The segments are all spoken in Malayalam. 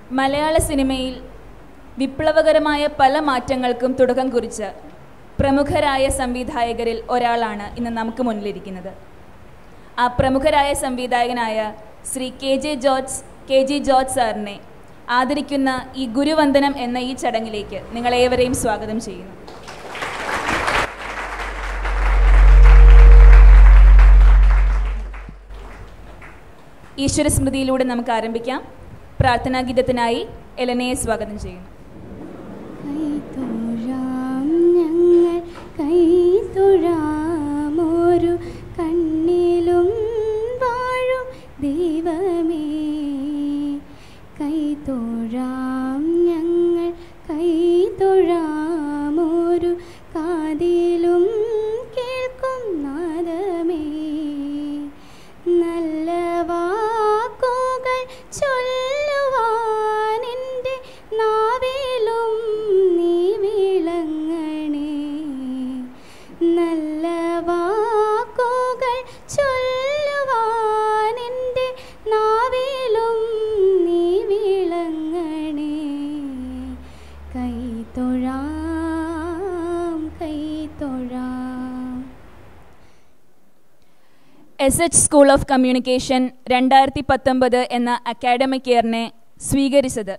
മലയാള സിനിമയിൽ വിപ്ലവകരമായ പല മാറ്റങ്ങൾക്കും തുടക്കം കുറിച്ച പ്രമുഖരായ സംവിധായകരിൽ ഒരാളാണ് ഇന്ന് നമുക്ക് മുന്നിലിരിക്കുന്നത് ആ പ്രമുഖരായ സംവിധായകനായ Shri K J George K G George സാറിനെ ആദരിക്കുന്ന ഈ ഗുരുവന്ദനം എന്ന ഈ ചടങ്ങിലേക്ക് നിങ്ങളേവരെയും സ്വാഗതം ചെയ്യുന്നു ഈശ്വരസ്മൃതിയിലൂടെ നമുക്ക് ആരംഭിക്കാം പ്രാർത്ഥനാ ഗീതത്തിനായി എലനയെ സ്വാഗതം ചെയ്യുന്നു കൈതൊഴാം ഞങ്ങൾ കൈതൊഴാം ഒരു കണ്ണിലും വാഴും ദൈവമേ കൈതൊഴാം ഞങ്ങൾ കൈതൊഴാം ഒരു കാതിലും കേൾക്കും നാദമേ നല്ല വാക്കുകൾ ചൊല്ലുവാൻ എൻ്റെ നാവിലും നീ വിളങ്ങണേ നല്ല വാക്കുകൾ ചൊല്ലുവാൻ എൻ്റെ നാവിലും നീ വിളങ്ങണേ കൈതൊഴാം കൈതൊഴാം S H school of communication രണ്ടായിരത്തി പത്തൊമ്പത് എന്ന അക്കാഡമിക് ഇയറിനെ സ്വീകരിച്ചത്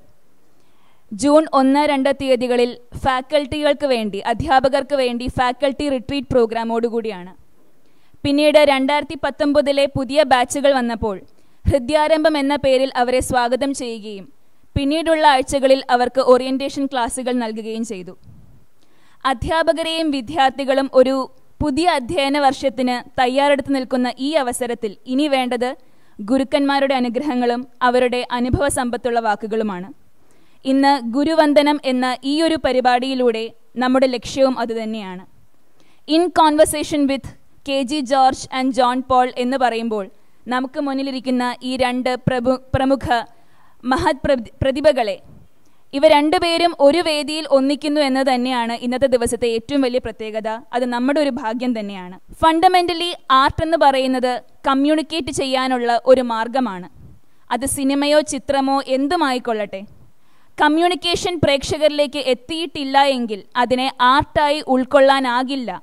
ജൂൺ ഒന്ന് രണ്ട് തീയതികളിൽ ഫാക്കൽറ്റികൾക്ക് വേണ്ടി അധ്യാപകർക്ക് വേണ്ടി ഫാക്കൽറ്റി റിട്രീറ്റ് പ്രോഗ്രാമോടുകൂടിയാണ് പിന്നീട് രണ്ടായിരത്തി പത്തൊമ്പതിലെ പുതിയ ബാച്ചുകൾ വന്നപ്പോൾ ഹൃദ്യാരംഭം എന്ന പേരിൽ അവരെ സ്വാഗതം ചെയ്യുകയും പിന്നീടുള്ള ആഴ്ചകളിൽ അവർക്ക് ഓറിയന്റേഷൻ ക്ലാസുകൾ നൽകുകയും ചെയ്തു അധ്യാപകരെയും വിദ്യാർത്ഥികളും ഒരു പുതിയ അധ്യയന വർഷത്തിന് തയ്യാറെടുത്ത് നിൽക്കുന്ന ഈ അവസരത്തിൽ ഇനി വേണ്ടത് ഗുരുക്കന്മാരുടെ അനുഗ്രഹങ്ങളും അവരുടെ അനുഭവ സമ്പത്തുള്ള വാക്കുകളുമാണ് ഇന്ന് ഗുരുവന്ദനം എന്ന ഈ ഒരു പരിപാടിയിലൂടെ നമ്മുടെ ലക്ഷ്യവും അതുതന്നെയാണ് in conversation with K G George and John Paul എന്ന് പറയുമ്പോൾ നമുക്ക് മുന്നിലിരിക്കുന്ന ഈ രണ്ട് പ്രഭു പ്രമുഖ മഹത് പ്രതി- പ്രതിഭകളെ ഇവ രണ്ടുപേരും ഒരു വേദിയിൽ ഒന്നിക്കുന്നു എന്ന് തന്നെയാണ് ഇന്നത്തെ ദിവസത്തെ ഏറ്റവും വലിയ പ്രത്യേകത അത് നമ്മുടെ ഒരു ഭാഗ്യം തന്നെയാണ് ഫണ്ടമെന്റലി ആർട്ട് എന്ന് പറയുന്നത് കമ്മ്യൂണിക്കേറ്റ് ചെയ്യാനുള്ള ഒരു മാർഗമാണ് അത് സിനിമയോ ചിത്രമോ എന്തുമായിക്കൊള്ളട്ടെ കമ്മ്യൂണിക്കേഷൻ പ്രേക്ഷകരിലേക്ക് എത്തിയിട്ടില്ല എങ്കിൽ അതിനെ ആർട്ടായി ഉൾക്കൊള്ളാനാകില്ല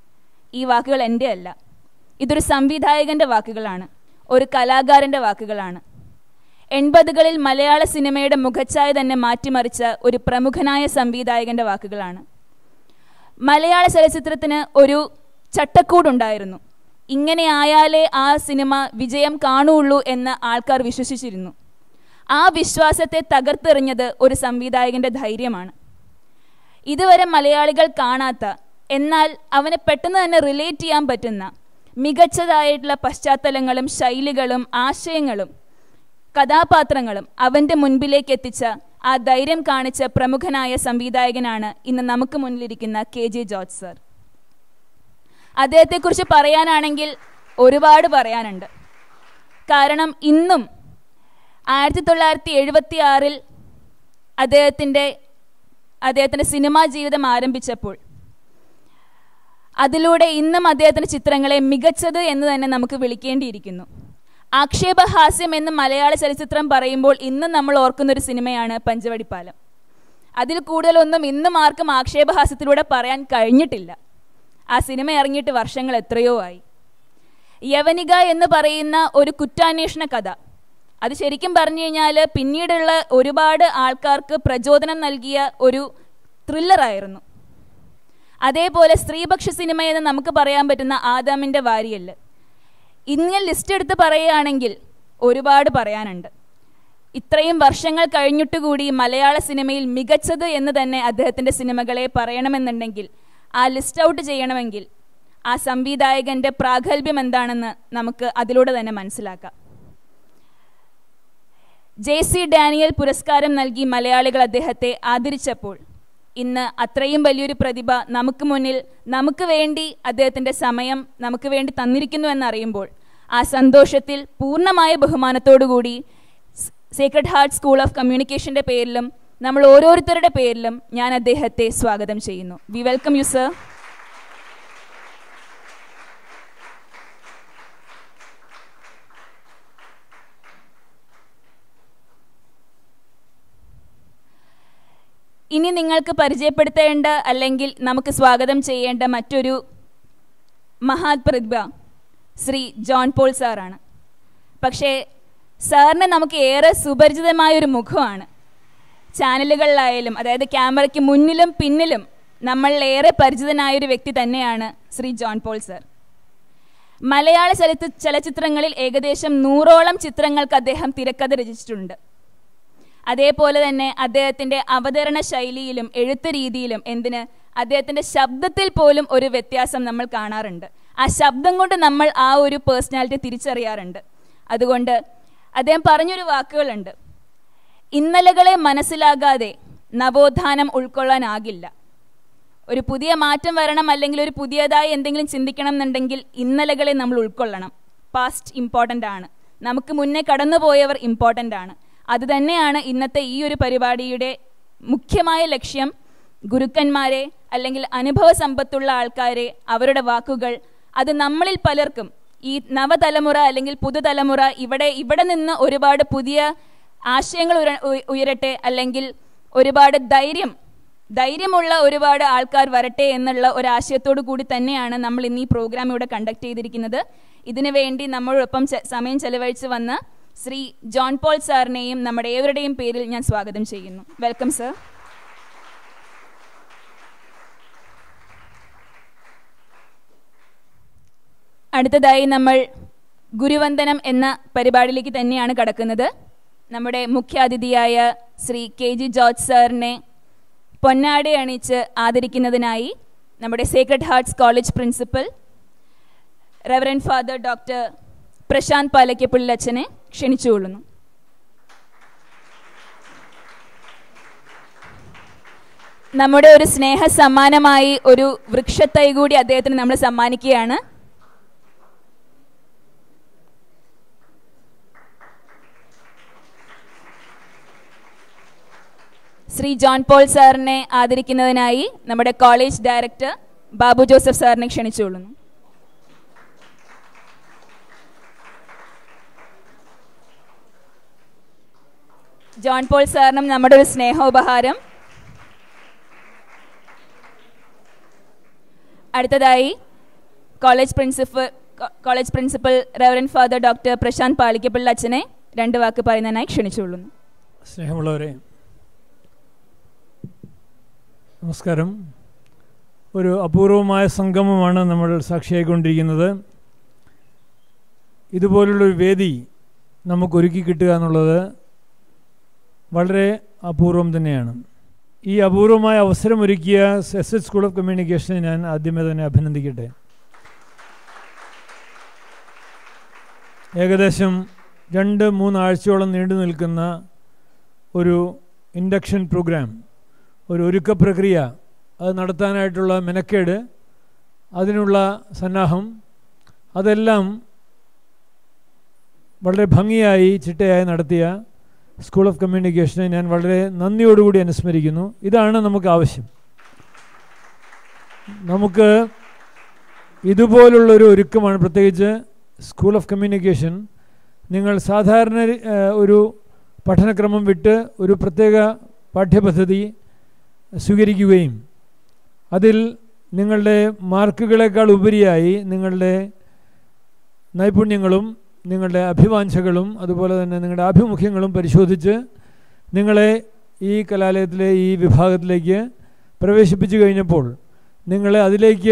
ഈ വാക്കുകൾ എൻ്റെ അല്ല ഇതൊരു സംവിധായകന്റെ വാക്കുകളാണ് ഒരു കലാകാരന്റെ വാക്കുകളാണ് എൺപതുകളിൽ മലയാള സിനിമയുടെ മുഖച്ഛായ തന്നെ മാറ്റിമറിച്ച ഒരു പ്രമുഖനായ സംവിധായകന്റെ വാക്കുകളാണ് മലയാള ചലച്ചിത്രത്തിന് ഒരു ചട്ടക്കൂടുണ്ടായിരുന്നു ഇങ്ങനെ ആയാലേ ആ സിനിമ വിജയം കാണുള്ളൂ എന്ന് ആൾക്കാർ വിശ്വസിച്ചിരുന്നു ആ വിശ്വാസത്തെ തകർത്തെറിഞ്ഞത് ഒരു സംവിധായകന്റെ ധൈര്യമാണ് ഇതുവരെ മലയാളികൾ കാണാത്ത എന്നാൽ അവനെ പെട്ടെന്ന് തന്നെ റിലേറ്റ് ചെയ്യാൻ പറ്റുന്ന മികച്ചതായിട്ടുള്ള പശ്ചാത്തലങ്ങളും ശൈലികളും ആശയങ്ങളും കഥാപാത്രങ്ങളും അവൻ്റെ മുൻപിലേക്ക് എത്തിച്ച ആ ധൈര്യം കാണിച്ച പ്രമുഖനായ സംവിധായകനാണ് ഇന്ന് നമുക്ക് മുന്നിലിരിക്കുന്ന കെ ജെ ജോർജ് സർ അദ്ദേഹത്തെക്കുറിച്ച് പറയാനാണെങ്കിൽ ഒരുപാട് പറയാനുണ്ട് കാരണം ഇന്നും ആയിരത്തി തൊള്ളായിരത്തി എഴുപത്തി ആറിൽ അദ്ദേഹത്തിൻ്റെ അദ്ദേഹത്തിൻ്റെ സിനിമാ ജീവിതം ആരംഭിച്ചപ്പോൾ അതിലൂടെ ഇന്നും അദ്ദേഹത്തിൻ്റെ ചിത്രങ്ങളെ മികച്ചത് എന്ന് തന്നെ നമുക്ക് വിളിക്കേണ്ടിയിരിക്കുന്നു ആക്ഷേപഹാസ്യം എന്ന് മലയാള ചലച്ചിത്രം പറയുമ്പോൾ ഇന്നും നമ്മൾ ഓർക്കുന്ന ഒരു സിനിമയാണ് പഞ്ചവടിപ്പാലം അതിൽ കൂടുതലൊന്നും ഇന്നും ആർക്കും ആക്ഷേപഹാസ്യത്തിലൂടെ പറയാൻ കഴിഞ്ഞിട്ടില്ല ആ സിനിമ ഇറങ്ങിയിട്ട് വർഷങ്ങൾ എത്രയോ ആയി യവനിക എന്ന് പറയുന്ന ഒരു കുറ്റാന്വേഷണ കഥ അത് ശരിക്കും പറഞ്ഞു കഴിഞ്ഞാൽ പിന്നീടുള്ള ഒരുപാട് ആൾക്കാർക്ക് പ്രചോദനം നൽകിയ ഒരു ത്രില്ലറായിരുന്നു അതേപോലെ സ്ത്രീപക്ഷ സിനിമ എന്ന് നമുക്ക് പറയാൻ പറ്റുന്ന ആദാമിൻ്റെ വാരിയല് ഇങ്ങനെ ലിസ്റ്റ് എടുത്ത് പറയുകയാണെങ്കിൽ ഒരുപാട് പറയാനുണ്ട് ഇത്രയും വർഷങ്ങൾ കഴിഞ്ഞിട്ടുകൂടി മലയാള സിനിമയിൽ മികച്ചത് എന്ന് തന്നെ അദ്ദേഹത്തിൻ്റെ സിനിമകളെ പറയണമെന്നുണ്ടെങ്കിൽ ആ ലിസ്റ്റ് ഔട്ട് ചെയ്യണമെങ്കിൽ ആ സംവിധായകൻ്റെ പ്രാഗൽഭ്യം എന്താണെന്ന് നമുക്ക് അതിലൂടെ തന്നെ മനസ്സിലാക്കാം ജെ സി ഡാനിയൽ പുരസ്കാരം നൽകി മലയാളികൾ അദ്ദേഹത്തെ ആദരിച്ചപ്പോൾ ഇന്ന് അത്രയും വലിയൊരു പ്രതിഭ നമുക്ക് മുന്നിൽ നമുക്ക് വേണ്ടി അദ്ദേഹത്തിൻ്റെ സമയം നമുക്ക് വേണ്ടി തന്നിരിക്കുന്നു എന്നറിയുമ്പോൾ ആ സന്തോഷത്തിൽ പൂർണ്ണമായ ബഹുമാനത്തോടുകൂടി സേക്രഡ് ഹാർട്ട് സ്കൂൾ ഓഫ് കമ്മ്യൂണിക്കേഷൻ്റെ പേരിലും നമ്മൾ ഓരോരുത്തരുടെ പേരിലും ഞാൻ അദ്ദേഹത്തെ സ്വാഗതം ചെയ്യുന്നു വി വെൽക്കം യു സർ ഇനി നിങ്ങൾക്ക് പരിചയപ്പെടുത്തേണ്ട അല്ലെങ്കിൽ നമുക്ക് സ്വാഗതം ചെയ്യേണ്ട മറ്റൊരു മഹാത് പ്രതിഭ ശ്രീ ജോൺ പോൾ സാറാണ് പക്ഷേ സാറിന് നമുക്ക് ഏറെ സുപരിചിതമായ ഒരു മുഖമാണ് ചാനലുകളിലായാലും അതായത് ക്യാമറയ്ക്ക് മുന്നിലും പിന്നിലും നമ്മൾ ഏറെ പരിചിതനായ ഒരു വ്യക്തി തന്നെയാണ് ശ്രീ ജോൺ പോൾ സർ മലയാള ചലച്ച ചലച്ചിത്രങ്ങളിൽ ഏകദേശം നൂറോളം ചിത്രങ്ങൾക്ക് അദ്ദേഹം തിരക്കഥ രചിച്ചിട്ടുണ്ട് അതേപോലെ തന്നെ അദ്ദേഹത്തിൻ്റെ അവതരണ ശൈലിയിലും എഴുത്ത് രീതിയിലും എന്തിന് അദ്ദേഹത്തിൻ്റെ ശബ്ദത്തിൽ പോലും ഒരു വ്യത്യാസം നമ്മൾ കാണാറുണ്ട് ആ ശബ്ദം കൊണ്ട് നമ്മൾ ആ ഒരു പേഴ്സണാലിറ്റി തിരിച്ചറിയാറുണ്ട് അതുകൊണ്ട് അദ്ദേഹം പറഞ്ഞൊരു വാക്കുകളുണ്ട് ഇന്നലകളെ മനസ്സിലാകാതെ നവോത്ഥാനം ഉൾക്കൊള്ളാനാകില്ല ഒരു പുതിയ മാറ്റം വരണം അല്ലെങ്കിൽ ഒരു പുതിയതായി എന്തെങ്കിലും ചിന്തിക്കണം എന്നുണ്ടെങ്കിൽ ഇന്നലകളെ നമ്മൾ ഉൾക്കൊള്ളണം പാസ്റ്റ് ഇമ്പോർട്ടൻ്റ് ആണ് നമുക്ക് മുന്നേ കടന്നുപോയവർ ഇമ്പോർട്ടൻ്റ് ആണ് അതുതന്നെയാണ് ഇന്നത്തെ ഈ ഒരു പരിപാടിയുടെ മുഖ്യമായ ലക്ഷ്യം ഗുരുക്കന്മാരെ അല്ലെങ്കിൽ അനുഭവ സമ്പത്തുള്ള ആൾക്കാരെ അവരുടെ വാക്കുകൾ അത് നമ്മളിൽ പലർക്കും ഈ നവതലമുറ അല്ലെങ്കിൽ പുതുതലമുറ ഇവിടെ ഇവിടെ നിന്ന് ഒരുപാട് പുതിയ ആശയങ്ങൾ ഉര- ഉയ- ഉയരട്ടെ അല്ലെങ്കിൽ ഒരുപാട് ധൈര്യം ധൈര്യമുള്ള ഒരുപാട് ആൾക്കാർ വരട്ടെ എന്നുള്ള ഒരു ആശയത്തോടു കൂടി തന്നെയാണ് നമ്മൾ ഇന്ന് ഈ പ്രോഗ്രാം ഇവിടെ കണ്ടക്ട് ചെയ്തിരിക്കുന്നത് ഇതിനു വേണ്ടി നമ്മളോടൊപ്പം ചെ- സമയം ചെലവഴിച്ച് വന്ന ശ്രീ ജോൺ പോൾ സാറിനെയും നമ്മുടെ ഏവരുടെയും പേരിൽ ഞാൻ സ്വാഗതം ചെയ്യുന്നു വെൽക്കം സർ അടുത്തതായി നമ്മൾ ഗുരുവന്ദനം എന്ന പരിപാടിയിലേക്ക് തന്നെയാണ് കടക്കുന്നത് നമ്മുടെ മുഖ്യാതിഥിയായ ശ്രീ കെ ജി ജോർജ് സാറിനെ പൊന്നാടി അണിച്ച് ആദരിക്കുന്നതിനായി നമ്മുടെ sacred hearts college principal reverend father doctor Prashant Palakkappally അച്ഛനെ ക്ഷണിച്ചുകൊള്ളുന്നു നമ്മുടെ ഒരു സ്നേഹ സമ്മാനമായി ഒരു വൃക്ഷത്തൈ കൂടി അദ്ദേഹത്തിന് നമ്മൾ സമ്മാനിക്കുകയാണ് ശ്രീ ജോൺ പോൾ സാറിനെ ആദരിക്കുന്നതിനായി നമ്മുടെ കോളേജ് ഡയറക്ടർ ബാബു ജോസഫ് സാറിനെ ക്ഷണിച്ചുകൊള്ളുന്നു ജോൺ പോൾ സാറിനും നമ്മുടെ ഒരു സ്നേഹോപഹാരം അടുത്തതായി college principal college principal reverend father doctor Prashant Palikkappilly അച്ഛനെ രണ്ട് വാക്ക് പറയുന്നതിനായി ക്ഷണിച്ചുകൊള്ളുന്നു സ്നേഹമുള്ളവരെ നമസ്കാരം ഒരു അപൂർവമായ സംഗമമാണ് നമ്മൾ സാക്ഷിയായിക്കൊണ്ടിരിക്കുന്നത് ഇതുപോലുള്ളൊരു വേദി നമുക്ക് ഒരുക്കി കിട്ടുക എന്നുള്ളത് വളരെ അപൂർവം തന്നെയാണ് ഈ അപൂർവമായ അവസരമൊരുക്കിയ എസ് എച്ച് സ്കൂൾ ഓഫ് കമ്മ്യൂണിക്കേഷനെ ഞാൻ ആദ്യമേ തന്നെ അഭിനന്ദിക്കട്ടെ ഏകദേശം രണ്ട് മൂന്നാഴ്ചയോളം നീണ്ടു നിൽക്കുന്ന ഒരു ഇൻഡക്ഷൻ പ്രോഗ്രാം ഒരു ഒരുക്ക പ്രക്രിയ അത് നടത്താനായിട്ടുള്ള മെനക്കേട് അതിനുള്ള സന്നാഹം അതെല്ലാം വളരെ ഭംഗിയായി ചിട്ടയായി നടത്തിയ സ്കൂൾ ഓഫ് കമ്മ്യൂണിക്കേഷനെ ഞാൻ വളരെ നന്ദിയോടുകൂടി അനുസ്മരിക്കുന്നു ഇതാണ് നമുക്ക് ആവശ്യം നമുക്ക് ഇതുപോലുള്ളൊരു ഒരുക്കമാണ് പ്രത്യേകിച്ച് സ്കൂൾ ഓഫ് കമ്മ്യൂണിക്കേഷൻ നിങ്ങൾ സാധാരണ ഏഹ്, ഒരു പഠനക്രമം വിട്ട് ഒരു പ്രത്യേക പാഠ്യപദ്ധതി സ്വീകരിക്കുകയും അതിൽ നിങ്ങളുടെ മാർക്കുകളെക്കാൾ ഉപരിയായി നിങ്ങളുടെ നൈപുണ്യങ്ങളും നിങ്ങളുടെ അഭിവാഞ്ചകളും അതുപോലെ തന്നെ നിങ്ങളുടെ ആഭിമുഖ്യങ്ങളും പരിശോധിച്ച് നിങ്ങളെ ഈ കലാലയത്തിലെ ഈ വിഭാഗത്തിലേക്ക് പ്രവേശിപ്പിച്ചു കഴിഞ്ഞപ്പോൾ നിങ്ങളെ അതിലേക്ക്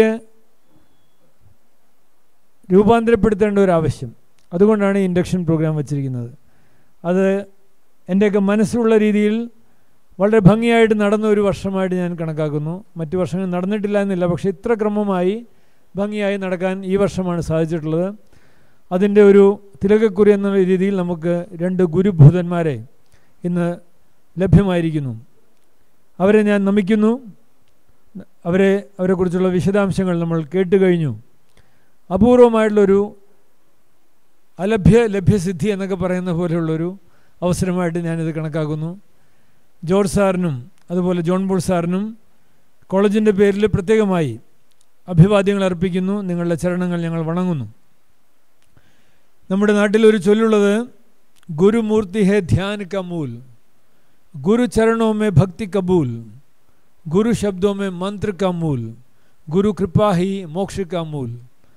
രൂപാന്തരപ്പെടുത്തേണ്ട ഒരു ആവശ്യം അതുകൊണ്ടാണ് ഈ ഇൻഡക്ഷൻ പ്രോഗ്രാം വച്ചിരിക്കുന്നത് അത് എൻ്റെയൊക്കെ മനസ്സുള്ള രീതിയിൽ വളരെ ഭംഗിയായിട്ട് നടന്ന ഒരു വർഷമായിട്ട് ഞാൻ കണക്കാക്കുന്നു മറ്റു വർഷങ്ങൾ നടന്നിട്ടില്ല എന്നില്ല പക്ഷേ ഇത്ര ക്രമമായി ഭംഗിയായി നടക്കാൻ ഈ വർഷമാണ് സാധിച്ചിട്ടുള്ളത് അതിൻ്റെ ഒരു തിലകക്കുറി എന്ന രീതിയിൽ നമുക്ക് രണ്ട് ഗുരുഭൂതന്മാരെ ഇന്ന് ലഭ്യമായിരിക്കുന്നു അവരെ ഞാൻ നമിക്കുന്നു അവരെ അവരെക്കുറിച്ചുള്ള വിശദാംശങ്ങൾ നമ്മൾ കേട്ട് കഴിഞ്ഞു അപൂർവമായിട്ടുള്ളൊരു അലഭ്യ ലഭ്യസിദ്ധി എന്നൊക്കെ പറയുന്ന പോലെയുള്ളൊരു അവസരമായിട്ട് ഞാനിത് കണക്കാക്കുന്നു ജോർജ് സാറിനും അതുപോലെ ജോൺ ബോൾ സാറിനും കോളേജിൻ്റെ പേരിൽ പ്രത്യേകമായി അഭിവാദ്യങ്ങൾ അർപ്പിക്കുന്നു നിങ്ങളുടെ ചരണങ്ങൾ ഞങ്ങൾ വണങ്ങുന്നു നമ്മുടെ നാട്ടിൽ ഒരു ചൊല്ലുള്ളത് ഗുരുമൂർത്തി ഹെ ധ്യാൻ കമൂൽ ഗുരു ചരണോ മേ ഭക്തി കബൂൽ गुरु शब्दों में मंत्र का मूल गुरु कृपा ही മോക്ഷ का മൂൽ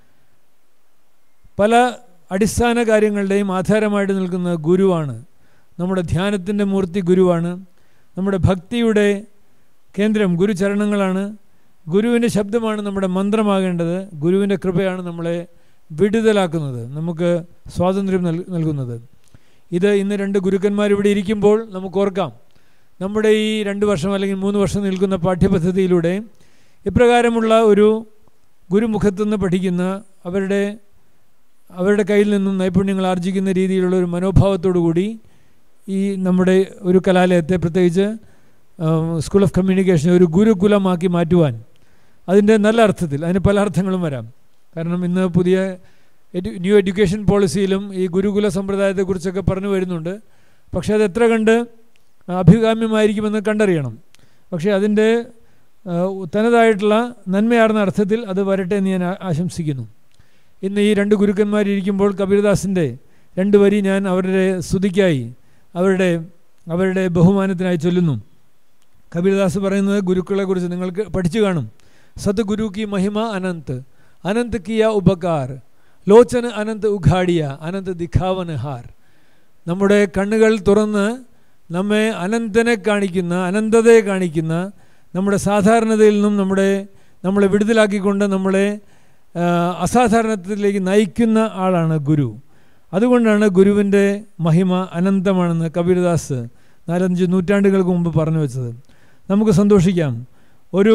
പല അടിസ്ഥാന കാര്യങ്ങളുടെയും ആധാരമായിട്ട് നിൽക്കുന്ന ഗുരുവാണ് നമ്മുടെ ധ്യാനത്തിൻ്റെ മൂർത്തി ഗുരുവാണ് നമ്മുടെ ഭക്തിയുടെ കേന്ദ്രം ഗുരുചരണങ്ങളാണ് ഗുരുവിൻ്റെ ശബ്ദമാണ് നമ്മുടെ മന്ത്രമാകേണ്ടത് ഗുരുവിൻ്റെ കൃപയാണ് നമ്മളെ വിടുതലാക്കുന്നത് നമുക്ക് സ്വാതന്ത്ര്യം നൽ നൽകുന്നത് ഇത് ഇന്ന് രണ്ട് ഗുരുക്കന്മാർ ഇവിടെ ഇരിക്കുമ്പോൾ നമുക്ക് ഓർക്കാം നമ്മുടെ ഈ രണ്ട് വർഷം അല്ലെങ്കിൽ മൂന്ന് വർഷം നിൽക്കുന്ന പാഠ്യപദ്ധതിയിലൂടെ ഇപ്രകാരമുള്ള ഒരു ഗുരുമുഖത്തുനിന്ന് പഠിക്കുന്ന അവരുടെ അവരുടെ കയ്യിൽ നിന്നും നൈപുണ്യങ്ങൾ ആർജിക്കുന്ന രീതിയിലുള്ള ഒരു മനോഭാവത്തോടു കൂടി ഈ നമ്മുടെ ഒരു കലാലയത്തെ പ്രത്യേകിച്ച് സ്കൂൾ ഓഫ് കമ്മ്യൂണിക്കേഷൻ ഒരു ഗുരുകുലമാക്കി മാറ്റുവാൻ അതിൻ്റെ നല്ല അർത്ഥത്തിൽ അതിന് പല അർത്ഥങ്ങളും വരാം കാരണം ഇന്ന് പുതിയ എഡ്യു ന്യൂ എഡ്യൂക്കേഷൻ പോളിസിയിലും ഈ ഗുരുകുല സമ്പ്രദായത്തെക്കുറിച്ചൊക്കെ പറഞ്ഞു വരുന്നുണ്ട് പക്ഷേ അത് എത്ര കണ്ട് അഭികാമ്യമായിരിക്കുമെന്ന് കണ്ടറിയണം പക്ഷേ അതിൻ്റെ ആ, തനതായിട്ടുള്ള നന്മയാർന്ന അർത്ഥത്തിൽ അത് വരട്ടെ എന്ന് ഞാൻ ആ- ആശംസിക്കുന്നു ഇന്ന് ഈ രണ്ട് ഗുരുക്കന്മാരിയ്ക്കുമ്പോൾ കബീർദാസിൻ്റെ രണ്ട് വരി ഞാൻ അവരുടെ സ്തുതിക്കായി അവരുടെ അവരുടെ ബഹുമാനത്തിനായി ചൊല്ലുന്നു കബീർദാസ് പറയുന്നത് ഗുരുക്കളെക്കുറിച്ച് നിങ്ങൾക്ക് പഠിച്ചു കാണും സദ്ഗുരു കി മഹിമ അനന്ത് അനന്ത് കിയ ഉപകാർ ലോചന അനന്ത് ഉഘാടിയ അനന്ത് ദിഖാവന ഹാർ നമ്മുടെ കണ്ണുകൾ തുറന്ന് നമ്മെ അനന്തനെ കാണിക്കുന്ന അനന്തതയെ കാണിക്കുന്ന നമ്മുടെ സാധാരണതയിൽ നിന്നും നമ്മുടെ നമ്മളെ വിടുതലാക്കിക്കൊണ്ട് നമ്മളെ ആ, അസാധാരണത്തിലേക്ക് നയിക്കുന്ന ആളാണ് ഗുരു അതുകൊണ്ടാണ് ഗുരുവിൻ്റെ മഹിമ അനന്തമാണെന്ന് കബീർദാസ് നാലഞ്ച് നൂറ്റാണ്ടുകൾക്ക് മുമ്പ് പറഞ്ഞു വെച്ചത് നമുക്ക് സന്തോഷിക്കാം ഒരു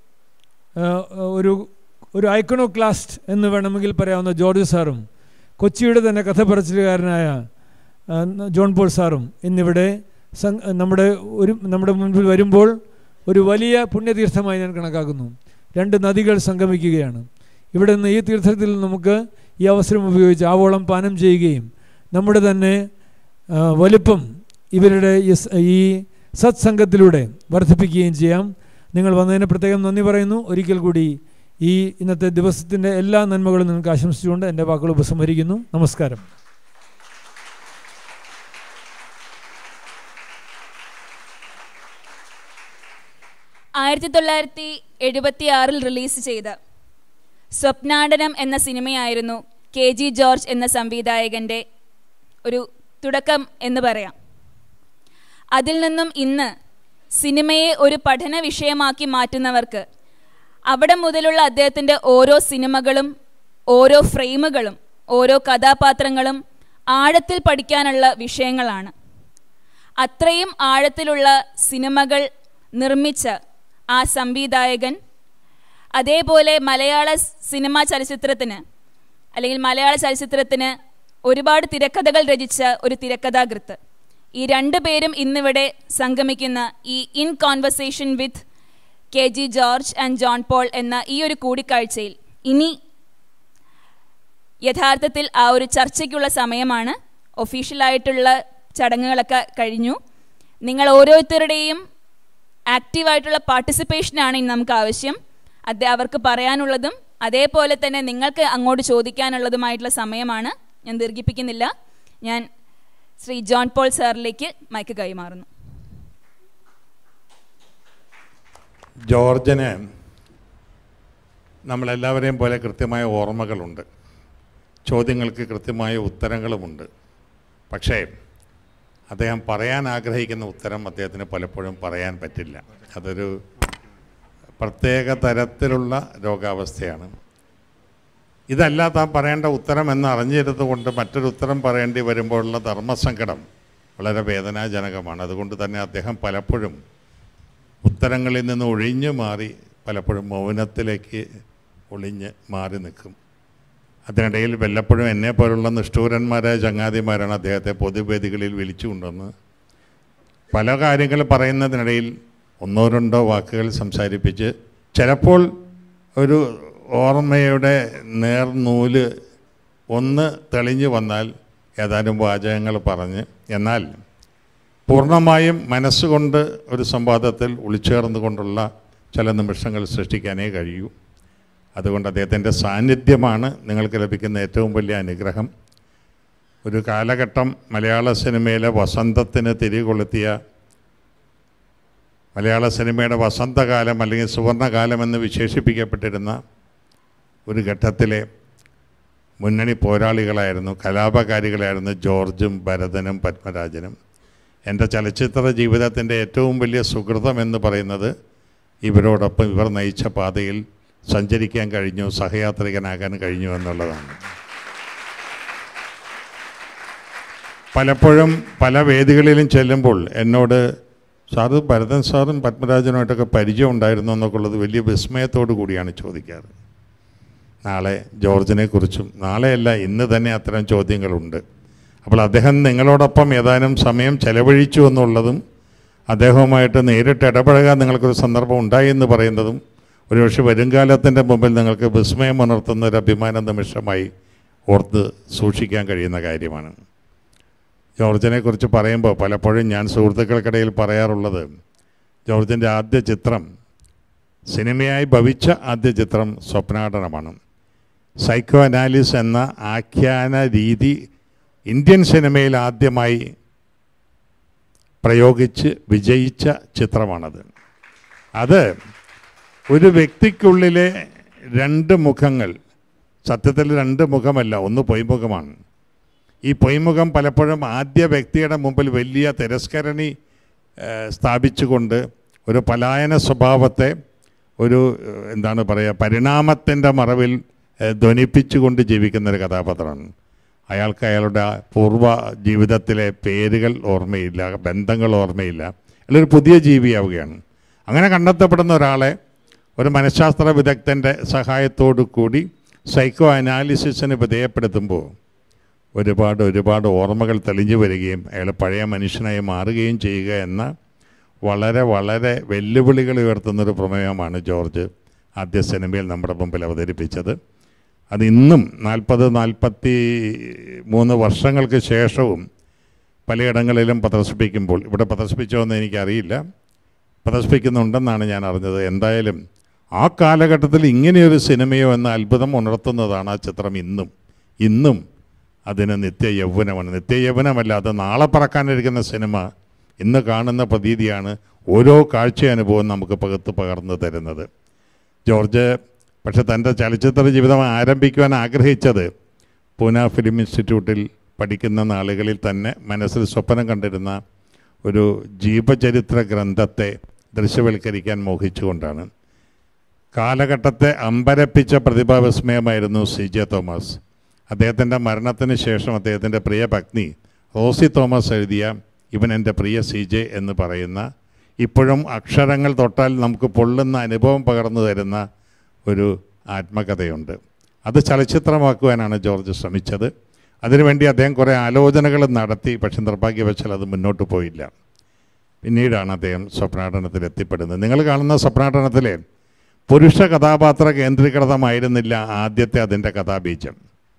ആ, ഒരു ഒരു ഐക്കണോക്ലാസ്റ്റ് എന്ന് വേണമെങ്കിൽ പറയാവുന്ന ജോർജ് സാറും കൊച്ചിയുടെ തന്നെ കഥ പറച്ചിലുകാരനായ ആ, ജോൺ പോൾ സാറും ഇന്നിവിടെ സം- നമ്മുടെ ഒരു നമ്മുടെ മുൻപിൽ വരുമ്പോൾ ഒരു വലിയ പുണ്യതീർത്ഥമായി ഞാൻ കണക്കാക്കുന്നു രണ്ട് നദികൾ സംഗമിക്കുകയാണ് ഇവിടെ നിന്ന് ഈ തീർത്ഥത്തിൽ നമുക്ക് ഈ അവസരം ഉപയോഗിച്ച് ആവോളം പാനം ചെയ്യുകയും നമ്മുടെ തന്നെ ആ, വലിപ്പം ഇവരുടെ ഈ സ- ഈ സത്സംഗത്തിലൂടെ വർദ്ധിപ്പിക്കുകയും ചെയ്യാം നിങ്ങൾ വന്നതിന് പ്രത്യേകം നന്ദി പറയുന്നു ഒരിക്കൽ കൂടി ഈ ഇന്നത്തെ ദിവസത്തിൻ്റെ എല്ലാ നന്മകളും നിങ്ങൾക്ക് ആശംസിച്ചുകൊണ്ട് എൻ്റെ വാക്കുകൾ ഉപസംഹരിക്കുന്നു നമസ്കാരം ആയിരത്തി തൊള്ളായിരത്തി എഴുപത്തി ആറിൽ റിലീസ് ചെയ്ത സ്വപ്നാടനം എന്ന സിനിമയായിരുന്നു കെ ജി ജോർജ് എന്ന സംവിധായകൻ്റെ ഒരു തുടക്കം എന്ന് പറയാം അതിൽ നിന്നും ഇന്ന് സിനിമയെ ഒരു പഠന വിഷയമാക്കി മാറ്റുന്നവർക്ക് അവിടെ മുതലുള്ള അദ്ദേഹത്തിൻ്റെ ഓരോ സിനിമകളും ഓരോ ഫ്രെയിമുകളും ഓരോ കഥാപാത്രങ്ങളും ആഴത്തിൽ പഠിക്കാനുള്ള വിഷയങ്ങളാണ് അത്രയും ആഴത്തിലുള്ള സിനിമകൾ നിർമ്മിച്ച ആ സംവിധായകൻ അതേപോലെ മലയാള സിനിമാ ചലച്ചിത്രത്തിന് അല്ലെങ്കിൽ മലയാള ചലച്ചിത്രത്തിന് ഒരുപാട് തിരക്കഥകൾ രചിച്ച ഒരു തിരക്കഥാകൃത്ത് ഈ രണ്ടു പേരും ഇന്നിവിടെ സംഗമിക്കുന്ന ഈ in conversation with K G George and John Paul എന്ന ഈ ഒരു കൂടിക്കാഴ്ചയിൽ ഇനി യഥാർത്ഥത്തിൽ ആ ഒരു ചർച്ചയ്ക്കുള്ള സമയമാണ് ഒഫീഷ്യലായിട്ടുള്ള ചടങ്ങുകളൊക്കെ കഴിഞ്ഞു നിങ്ങൾ ഓരോരുത്തരുടെയും ആക്റ്റീവായിട്ടുള്ള പാർട്ടിസിപ്പേഷനാണ് ഇനി നമുക്ക് ആവശ്യം അത് അവർക്ക് പറയാനുള്ളതും അതേപോലെ തന്നെ നിങ്ങൾക്ക് അങ്ങോട്ട് ചോദിക്കാനുള്ളതുമായിട്ടുള്ള സമയമാണ് ഞാൻ ദീർഘിപ്പിക്കുന്നില്ല ഞാൻ ശ്രീ ജോൺ പോൾ സാറിലേക്ക് മൈക്ക് കൈമാറുന്നു ജോർജിന് നമ്മളെല്ലാവരെയും പോലെ കൃത്യമായ ഓർമ്മകളുണ്ട് ചോദ്യങ്ങൾക്ക് കൃത്യമായ ഉത്തരങ്ങളുമുണ്ട് പക്ഷേ അദ്ദേഹം പറയാൻ ആഗ്രഹിക്കുന്ന ഉത്തരം അദ്ദേഹത്തിന് പലപ്പോഴും പറയാൻ പറ്റില്ല അതൊരു പ്രത്യേക തരത്തിലുള്ള രോഗാവസ്ഥയാണ് ഇതല്ല താൻ പറയേണ്ട ഉത്തരം എന്ന് അറിഞ്ഞിരുന്നത് കൊണ്ട് മറ്റൊരു ഉത്തരം പറയേണ്ടി വരുമ്പോഴുള്ള ധർമ്മസങ്കടം വളരെ വേദനാജനകമാണ് അതുകൊണ്ട് തന്നെ അദ്ദേഹം പലപ്പോഴും ഉത്തരങ്ങളിൽ നിന്ന് ഒഴിഞ്ഞു മാറി പലപ്പോഴും മൗനത്തിലേക്ക് ഒളിഞ്ഞ് മാറി നിൽക്കും അതിനിടയിൽ വല്ലപ്പോഴും എന്നെ പോലുള്ള നിഷ്ഠൂരന്മാരായ ചങ്ങാതിമാരാണ് അദ്ദേഹത്തെ പൊതുവേദികളിൽ വിളിച്ചു കൊണ്ടുവന്ന് പല കാര്യങ്ങൾ പറയുന്നതിനിടയിൽ ഒന്നോ രണ്ടോ വാക്കുകൾ സംസാരിപ്പിച്ച് ചിലപ്പോൾ ഒരു ഓർമ്മയുടെ നേർനൂല് ഒന്ന് തെളിഞ്ഞു വന്നാൽ ഏതാനും വാചകങ്ങൾ പറഞ്ഞ് എന്നാൽ പൂർണ്ണമായും മനസ്സുകൊണ്ട് ഒരു സംവാദത്തിൽ ഉൾച്ചേർന്നുകൊണ്ടുള്ള ചില നിമിഷങ്ങൾ സൃഷ്ടിക്കാനേ കഴിയൂ അതുകൊണ്ട് അദ്ദേഹത്തിൻ്റെ സാന്നിധ്യമാണ് നിങ്ങൾക്ക് ലഭിക്കുന്ന ഏറ്റവും വലിയ അനുഗ്രഹം ഒരു കാലഘട്ടം മലയാള സിനിമയിലെ വസന്തത്തിന് തിരികൊളുത്തിയ മലയാള സിനിമയുടെ വസന്തകാലം അല്ലെങ്കിൽ സുവർണകാലം എന്ന് വിശേഷിപ്പിക്കപ്പെട്ടിരുന്ന ഒരു ഘട്ടത്തിലെ മുന്നണി പോരാളികളായിരുന്നു കലാപകാരികളായിരുന്നു ജോർജും ഭരതനും പത്മരാജനും എൻ്റെ ചലച്ചിത്ര ജീവിതത്തിൻ്റെ ഏറ്റവും വലിയ സുഹൃതം എന്ന് പറയുന്നത് ഇവരോടൊപ്പം ഇവർ നയിച്ച പാതയിൽ സഞ്ചരിക്കാൻ കഴിഞ്ഞു സഹയാത്രികനാകാൻ കഴിഞ്ഞു എന്നുള്ളതാണ് പലപ്പോഴും പല വേദികളിലും ചെല്ലുമ്പോൾ എന്നോട് സാറ് ഭരതൻ സാറും പത്മരാജനുമായിട്ടൊക്കെ പരിചയം ഉണ്ടായിരുന്നു എന്നൊക്കെ ഉള്ളത് വലിയ വിസ്മയത്തോടു കൂടിയാണ് ചോദിക്കാറ് നാളെ ജോർജിനെ കുറിച്ചും നാളെയല്ല ഇന്ന് തന്നെ അത്തരം ചോദ്യങ്ങളുണ്ട് അപ്പോൾ അദ്ദേഹം നിങ്ങളോടൊപ്പം ഏതാനും സമയം ചെലവഴിച്ചു എന്നുള്ളതും അദ്ദേഹവുമായിട്ട് നേരിട്ട് ഇടപഴകാൻ നിങ്ങൾക്കൊരു സന്ദർഭം ഉണ്ടായി എന്ന് പറയുന്നതും ഒരുപക്ഷെ വരുംകാലത്തിൻ്റെ മുമ്പിൽ നിങ്ങൾക്ക് വിസ്മയം ഉണർത്തുന്ന ഒരു അഭിമാന നിമിഷമായി ഓർത്ത് സൂക്ഷിക്കാൻ കഴിയുന്ന കാര്യമാണ് ജോർജിനെ കുറിച്ച് പറയുമ്പോൾ പലപ്പോഴും ഞാൻ സുഹൃത്തുക്കൾക്കിടയിൽ പറയാറുള്ളത് ജോർജിൻ്റെ ആദ്യ ചിത്രം സിനിമയായി ഭവിച്ച ആദ്യ ചിത്രം സ്വപ്നാടനമാണ് സൈക്കോ അനാലിസ് എന്ന ആഖ്യാന രീതി ഇന്ത്യൻ സിനിമയിൽ ആദ്യമായി പ്രയോഗിച്ച് വിജയിച്ച ചിത്രമാണത് അത് ഒരു വ്യക്തിക്കുള്ളിലെ രണ്ട് മുഖങ്ങൾ സത്യത്തിൽ രണ്ട് മുഖമല്ല ഒന്ന് പൊയ്മുഖമാണ് ഈ പൊയ്മുഖം പലപ്പോഴും ആദ്യ വ്യക്തിയുടെ മുമ്പിൽ വലിയ തിരസ്കരണി ഏഹ്, സ്ഥാപിച്ചുകൊണ്ട് ഒരു പലായന സ്വഭാവത്തെ ഒരു ഏഹ്, എന്താണ് പറയുക പരിണാമത്തിൻ്റെ മറവിൽ ഏഹ്, ധ്വനിപ്പിച്ചുകൊണ്ട് ജീവിക്കുന്ന ഒരു കഥാപാത്രമാണ് അയാൾക്ക് അയാളുടെ പൂർവ്വ ജീവിതത്തിലെ പേരുകൾ ഓർമ്മയില്ല ബന്ധങ്ങൾ ഓർമ്മയില്ല അയാളൊരു പുതിയ ജീവിയാവുകയാണ് അങ്ങനെ കണ്ടെത്തപ്പെടുന്ന ഒരാളെ ഒരു മനഃശാസ്ത്ര വിദഗ്ധൻ്റെ സഹായത്തോടു കൂടി സൈക്കോ അനാലിസിസിന് വിധേയപ്പെടുത്തുമ്പോൾ ഒരുപാട് ഒരുപാട് ഓർമ്മകൾ തെളിഞ്ഞു വരികയും അയാൾ പഴയ മനുഷ്യനായി മാറുകയും ചെയ്യുക എന്ന വളരെ വളരെ വെല്ലുവിളികൾ ഉയർത്തുന്നൊരു പ്രമേയമാണ് ജോർജ് ആദ്യ സിനിമയിൽ നമ്മുടെ മുമ്പിൽ അവതരിപ്പിച്ചത് അത് ഇന്നും നാൽപ്പത് നാൽപ്പത്തി മൂന്ന് വർഷങ്ങൾക്ക് ശേഷവും പലയിടങ്ങളിലും പ്രദർശിപ്പിക്കുമ്പോൾ ഇവിടെ പ്രദർശിപ്പിച്ചോ എന്ന് എനിക്കറിയില്ല പ്രദർശിപ്പിക്കുന്നുണ്ടെന്നാണ് ഞാൻ അറിഞ്ഞത് എന്തായാലും ആ കാലഘട്ടത്തിൽ ഇങ്ങനെയൊരു സിനിമയോ എന്ന അത്ഭുതം ഉണർത്തുന്നതാണ് ആ ചിത്രം ഇന്നും ഇന്നും അതിന് നിത്യ യൗവനമാണ് നിത്യ യൗവനമല്ല അത് നാളെ പറക്കാനിരിക്കുന്ന സിനിമ ഇന്ന് കാണുന്ന പ്രതീതിയാണ് ഓരോ കാഴ്ച അനുഭവം നമുക്ക് പകർത്ത് പകർന്നു തരുന്നത് ജോർജ് പക്ഷെ തൻ്റെ ചലച്ചിത്ര ജീവിതം ആരംഭിക്കുവാൻ ആഗ്രഹിച്ചത് പൂന ഫിലിം ഇൻസ്റ്റിറ്റ്യൂട്ടിൽ പഠിക്കുന്ന നാളുകളിൽ തന്നെ മനസ്സിൽ സ്വപ്നം കണ്ടിരുന്ന ഒരു ജീവചരിത്ര ഗ്രന്ഥത്തെ ദൃശ്യവൽക്കരിക്കാൻ മോഹിച്ചുകൊണ്ടാണ് കാലഘട്ടത്തെ അമ്പരപ്പിച്ച പ്രതിഭാവിസ്മയമായിരുന്നു സി ജെ തോമസ് അദ്ദേഹത്തിൻ്റെ മരണത്തിന് ശേഷം അദ്ദേഹത്തിൻ്റെ പ്രിയ പത്നി റോസി തോമസ് എഴുതിയ ഇവൻ എൻ്റെ പ്രിയ സി ജെ എന്ന് പറയുന്ന ഇപ്പോഴും അക്ഷരങ്ങൾ തൊട്ടാൽ നമുക്ക് പൊള്ളുന്ന അനുഭവം പകർന്നു തരുന്ന ഒരു ആത്മകഥയുണ്ട് അത് ചലച്ചിത്രമാക്കുവാനാണ് ജോർജ് ശ്രമിച്ചത് അതിനുവേണ്ടി അദ്ദേഹം കുറേ ആലോചനകൾ നടത്തി പക്ഷെ നിർഭാഗ്യവശാൽ അത് മുന്നോട്ട് പോയില്ല പിന്നീടാണ് അദ്ദേഹം സ്വപ്നാടനത്തിൽ എത്തിപ്പെടുന്നത് നിങ്ങൾ കാണുന്ന സ്വപ്നാടനത്തിലെ പുരുഷ കഥാപാത്ര കേന്ദ്രീകൃതമായിരുന്നില്ല ആദ്യത്തെ അതിൻ്റെ കഥാബീജം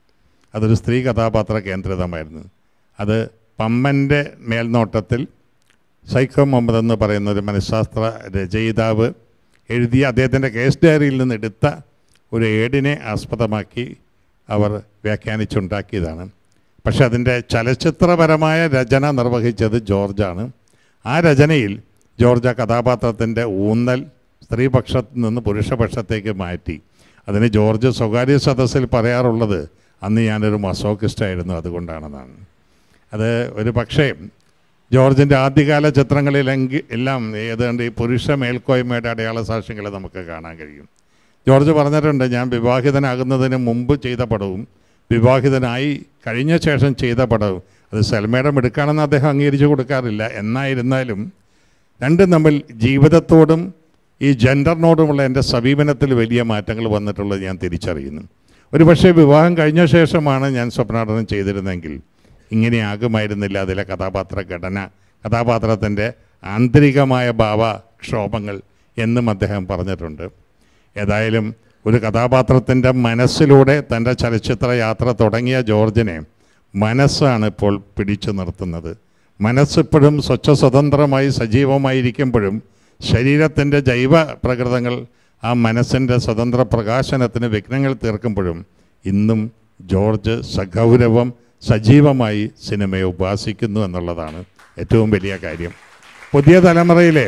അതൊരു സ്ത്രീ കഥാപാത്ര കേന്ദ്രിതമായിരുന്നു അത് പമ്മൻ്റെ മേൽനോട്ടത്തിൽ സൈക്കോ മുഹമ്മദ് എന്ന് പറയുന്ന ഒരു മനഃശാസ്ത്ര രചയിതാവ് എഴുതിയ അദ്ദേഹത്തിൻ്റെ കേസ് ഡയറിയിൽ നിന്ന് എടുത്ത ഒരു ഏടിനെ ആസ്പദമാക്കി അവർ വ്യാഖ്യാനിച്ചുണ്ടാക്കിയതാണ് പക്ഷെ അതിൻ്റെ ചലച്ചിത്രപരമായ രചന നിർവഹിച്ചത് ജോർജാണ് ആ രചനയിൽ ജോർജ് ആ കഥാപാത്രത്തിൻ്റെ ഊന്നൽ സ്ത്രീപക്ഷത്ത് നിന്ന് പുരുഷപക്ഷത്തേക്ക് മാറ്റി അതിന് ജോർജ് സ്വകാര്യ സദസ്സിൽ പറയാറുള്ളത് അന്ന് ഞാനൊരു മസോക്കിസ്റ്റായിരുന്നു അതുകൊണ്ടാണെന്നാണ് അത് ഒരു പക്ഷേ ജോർജിൻ്റെ ആദ്യകാല ചിത്രങ്ങളിലെങ്കിൽ എല്ലാം ഏതാണ്ട് ഈ പുരുഷ മേൽക്കോയ്മയുടെ അടയാള സാക്ഷ്യങ്ങൾ നമുക്ക് കാണാൻ കഴിയും ജോർജ് പറഞ്ഞിട്ടുണ്ട് ഞാൻ വിവാഹിതനാകുന്നതിന് മുമ്പ് ചെയ്ത പടവും വിവാഹിതനായി കഴിഞ്ഞ ശേഷം ചെയ്ത പടവും അത് സൽമയുടെ മിടുക്കാണെന്ന് അദ്ദേഹം അംഗീകരിച്ചു കൊടുക്കാറില്ല എന്നായിരുന്നാലും രണ്ടും തമ്മിൽ ജീവിതത്തോടും ഈ ജെൻഡറിനോടുമുള്ള എൻ്റെ സമീപനത്തിൽ വലിയ മാറ്റങ്ങൾ വന്നിട്ടുള്ളത് ഞാൻ തിരിച്ചറിയുന്നു ഒരു പക്ഷേ വിവാഹം കഴിഞ്ഞ ശേഷമാണ് ഞാൻ സ്വപ്നാടനം ചെയ്തിരുന്നെങ്കിൽ ഇങ്ങനെയാകുമായിരുന്നില്ല അതിലെ കഥാപാത്ര ഘടന കഥാപാത്രത്തിൻ്റെ ആന്തരികമായ ഭാവക്ഷോഭങ്ങൾ എന്നും അദ്ദേഹം പറഞ്ഞിട്ടുണ്ട് ഏതായാലും ഒരു കഥാപാത്രത്തിൻ്റെ മനസ്സിലൂടെ തൻ്റെ ചലച്ചിത്ര യാത്ര തുടങ്ങിയ ജോർജിനെ മനസ്സാണ് ഇപ്പോൾ പിടിച്ചു നിർത്തുന്നത് മനസ്സിപ്പോഴും സ്വച്ഛ സ്വതന്ത്രമായി സജീവമായിരിക്കുമ്പോഴും ശരീരത്തിൻ്റെ ജൈവ പ്രകൃതങ്ങൾ ആ മനസ്സിൻ്റെ സ്വതന്ത്ര പ്രകാശനത്തിന് വിഘ്നങ്ങൾ തീർക്കുമ്പോഴും ഇന്നും ജോർജ് സഗൗരവം സജീവമായി സിനിമയെ ഉപാസിക്കുന്നു എന്നുള്ളതാണ് ഏറ്റവും വലിയ കാര്യം പുതിയ തലമുറയിലെ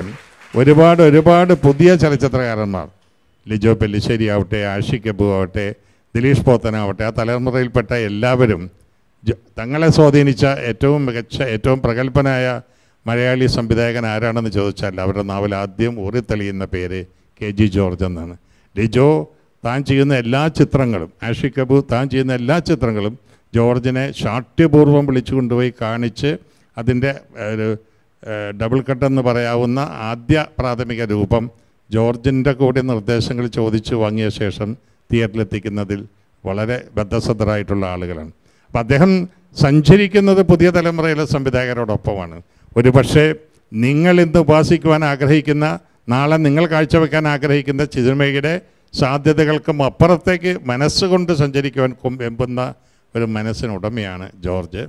ഒരുപാട് ഒരുപാട് പുതിയ ചലച്ചിത്രകാരന്മാർ ലിജോ പെല്ലിശ്ശേരി ആവട്ടെ ആഷിക് അബു ആവട്ടെ ദിലീഷ് പോത്തനാവട്ടെ ആ തലമുറയിൽപ്പെട്ട എല്ലാവരും ജ- തങ്ങളെ സ്വാധീനിച്ച ഏറ്റവും മികച്ച ഏറ്റവും പ്രഗത്ഭനായ മലയാളി സംവിധായകൻ ആരാണെന്ന് ചോദിച്ചാൽ അവരുടെ നാവിൽ ആദ്യം ഊറിത്തെളിയുന്ന പേര് കെ ജി ജോർജ് എന്നാണ് ലിജോ താൻ ചെയ്യുന്ന എല്ലാ ചിത്രങ്ങളും ആഷിക് കബു താൻ ചെയ്യുന്ന എല്ലാ ചിത്രങ്ങളും ജോർജിനെ ശാഠ്യപൂർവ്വം വിളിച്ചു കൊണ്ടുപോയി കാണിച്ച് അതിൻ്റെ ഒരു ഏഹ്, ഡബിൾ കട്ട് എന്ന് പറയാവുന്ന ആദ്യ പ്രാഥമിക രൂപം ജോർജിൻ്റെ കൂടി നിർദ്ദേശങ്ങൾ ചോദിച്ചു വാങ്ങിയ ശേഷം തിയേറ്ററിലെത്തിക്കുന്നതിൽ വളരെ ബദ്ധശ്രദ്ധരായിട്ടുള്ള ആളുകളാണ് അപ്പം അദ്ദേഹം സഞ്ചരിക്കുന്നത് പുതിയ തലമുറയിലെ സംവിധായകരോടൊപ്പമാണ് ഒരുപക്ഷെ നിങ്ങൾ ഇന്ന് ഉപാസിക്കുവാൻ ആഗ്രഹിക്കുന്ന നാളെ നിങ്ങൾ കാഴ്ചവെക്കാൻ ആഗ്രഹിക്കുന്ന സിനിമയുടെ സാധ്യതകൾക്കും അപ്പുറത്തേക്ക് മനസ്സുകൊണ്ട് സഞ്ചരിക്കുവാൻ കൊം- വെമ്പുന്ന ഒരു മനസ്സിനുടമയാണ് ജോർജ്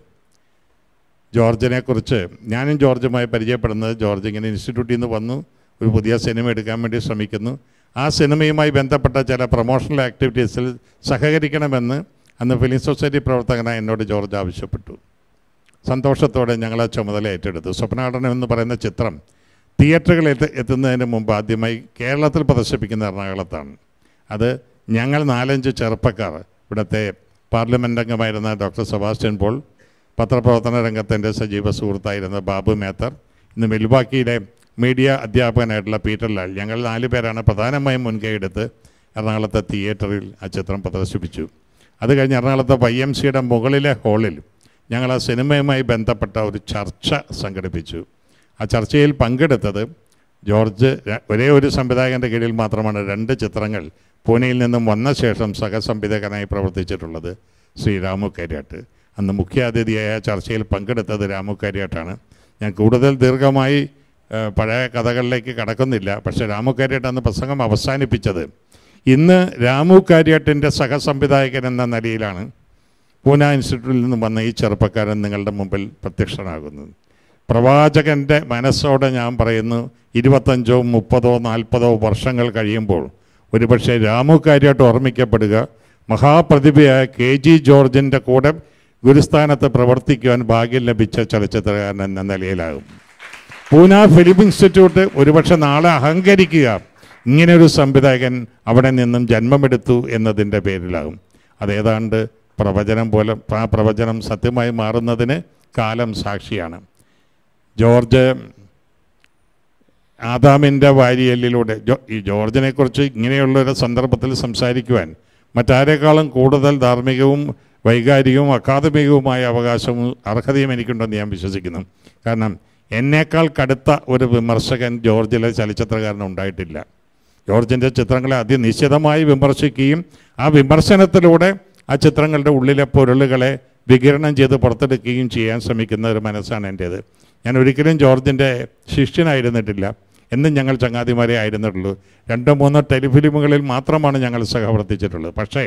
ജോർജിനെ കുറിച്ച് ഞാനും ജോർജുമായി പരിചയപ്പെടുന്നത് ജോർജ് ഇങ്ങനെ ഇൻസ്റ്റിറ്റ്യൂട്ടിൽ നിന്ന് വന്നു ഒരു പുതിയ സിനിമ എടുക്കാൻ വേണ്ടി ശ്രമിക്കുന്നു ആ സിനിമയുമായി ബന്ധപ്പെട്ട ചില പ്രൊമോഷണൽ ആക്ടിവിറ്റീസിൽ സഹകരിക്കണമെന്ന് അന്ന് ഫിലിം സൊസൈറ്റി പ്രവർത്തകനായ എന്നോട് ജോർജ് ആവശ്യപ്പെട്ടു സന്തോഷത്തോടെ ഞങ്ങൾ ആ ചുമതല ഏറ്റെടുത്തു സ്വപ്നാടനം എന്ന് പറയുന്ന ചിത്രം തിയേറ്ററുകളിൽ എത്തി എത്തുന്നതിന് മുമ്പ് ആദ്യമായി കേരളത്തിൽ പ്രദർശിപ്പിക്കുന്ന എറണാകുളത്താണ് അത് ഞങ്ങൾ നാലഞ്ച് ചെറുപ്പക്കാർ ഇവിടുത്തെ പാർലമെൻ്റ് അംഗമായിരുന്ന ഡോക്ടർ സെബാസ്റ്റ്യൻ പോൾ പത്രപ്രവർത്തന രംഗത്തിൻ്റെ സജീവ സുഹൃത്തായിരുന്ന ബാബു മേത്തർ ഇന്ന് മിൽവാക്കിയിലെ മീഡിയ അധ്യാപകനായിട്ടുള്ള പീറ്റർ ലാൽ ഞങ്ങൾ നാല് പേരാണ് പ്രധാനമായും മുൻകൈ എടുത്ത് എറണാകുളത്തെ തിയേറ്ററിൽ ആ ചിത്രം പ്രദർശിപ്പിച്ചു അത് കഴിഞ്ഞ് എറണാകുളത്തെ വൈ എം സിയുടെ മുകളിലെ ഹാളിൽ ഞങ്ങൾ ആ സിനിമയുമായി ബന്ധപ്പെട്ട ഒരു ചർച്ച സംഘടിപ്പിച്ചു ആ ചർച്ചയിൽ പങ്കെടുത്തത് ജോർജ് ര- ഒരേ ഒരു സംവിധായകൻ്റെ കീഴിൽ മാത്രമാണ് രണ്ട് ചിത്രങ്ങൾ പൂനെയിൽ നിന്നും വന്ന ശേഷം സഹസംവിധായകനായി പ്രവർത്തിച്ചിട്ടുള്ളത് ശ്രീ രാമു കാര്യാട്ട് അന്ന് മുഖ്യാതിഥിയായ ചർച്ചയിൽ പങ്കെടുത്തത് രാമു കാര്യാട്ടാണ് ഞാൻ കൂടുതൽ ദീർഘമായി ആ, പഴയ കഥകളിലേക്ക് കടക്കുന്നില്ല പക്ഷേ രാമു കാര്യാട്ട് അന്ന് പ്രസംഗം അവസാനിപ്പിച്ചത് ഇന്ന് രാമു കാര്യാട്ടിൻ്റെ സഹസംവിധായകൻ എന്ന നിലയിലാണ് പൂന ഇൻസ്റ്റിറ്റ്യൂട്ടിൽ നിന്ന് വന്ന ഈ ചെറുപ്പക്കാരൻ നിങ്ങളുടെ മുമ്പിൽ പ്രത്യക്ഷനാകുന്നത് പ്രവാചകൻ്റെ മനസ്സോടെ ഞാൻ പറയുന്നു ഇരുപത്തഞ്ചോ മുപ്പതോ നാൽപ്പതോ വർഷങ്ങൾ കഴിയുമ്പോൾ ഒരുപക്ഷെ രാമു കാര്യമായിട്ട് ഓർമ്മിക്കപ്പെടുക മഹാപ്രതിഭയായ കെ ജി ജോർജിൻ്റെ കൂടെ ഗുരുസ്ഥാനത്ത് പ്രവർത്തിക്കുവാൻ ഭാഗ്യം ലഭിച്ച ചലച്ചിത്രകാരൻ എന്ന നിലയിലാകും പൂന ഫിലിം ഇൻസ്റ്റിറ്റ്യൂട്ട് ഒരുപക്ഷെ നാളെ അഹങ്കരിക്കുക ഇങ്ങനെ ഒരു സംവിധായകൻ അവിടെ നിന്നും ജന്മമെടുത്തു എന്നതിൻ്റെ പേരിലാകും അതേതാണ്ട് പ്രവചനം പോലെ ആ പ്രവചനം സത്യമായി മാറുന്നതിന് കാലം സാക്ഷിയാണ് ജോർജ് ആദാമിൻ്റെ വാരിയലിലൂടെ ജോ ഈ ജോർജിനെക്കുറിച്ച് ഇങ്ങനെയുള്ള ഒരു സന്ദർഭത്തിൽ സംസാരിക്കുവാൻ മറ്റാരേക്കാളും കൂടുതൽ ധാർമ്മികവും വൈകാരികവും അക്കാദമികവുമായ അവകാശവും അർഹതയും എനിക്കുണ്ടെന്ന് ഞാൻ വിശ്വസിക്കുന്നു കാരണം എന്നേക്കാൾ കടുത്ത ഒരു വിമർശകൻ ജോർജിലെ ചലച്ചിത്രകാരൻ ഉണ്ടായിട്ടില്ല ജോർജിൻ്റെ ചിത്രങ്ങളെ അതിനിശ്ചിതമായി വിമർശിക്കുകയും ആ വിമർശനത്തിലൂടെ ആ ചിത്രങ്ങളുടെ ഉള്ളിലെ പൊരുളുകളെ വികിരണം ചെയ്ത് പുറത്തെടുക്കുകയും ചെയ്യാൻ ശ്രമിക്കുന്ന ഒരു മനസ്സാണ് എൻ്റേത് ഞാൻ ഒരിക്കലും ജോർജിൻ്റെ ശിഷ്യനായിരുന്നിട്ടില്ല എന്നും ഞങ്ങൾ ചങ്ങാതിമാരെ ആയിരുന്നിട്ടുള്ളൂ രണ്ടോ മൂന്നോ ടെലിഫിലിമുകളിൽ മാത്രമാണ് ഞങ്ങൾ സഹപ്രവർത്തിച്ചിട്ടുള്ളത് പക്ഷേ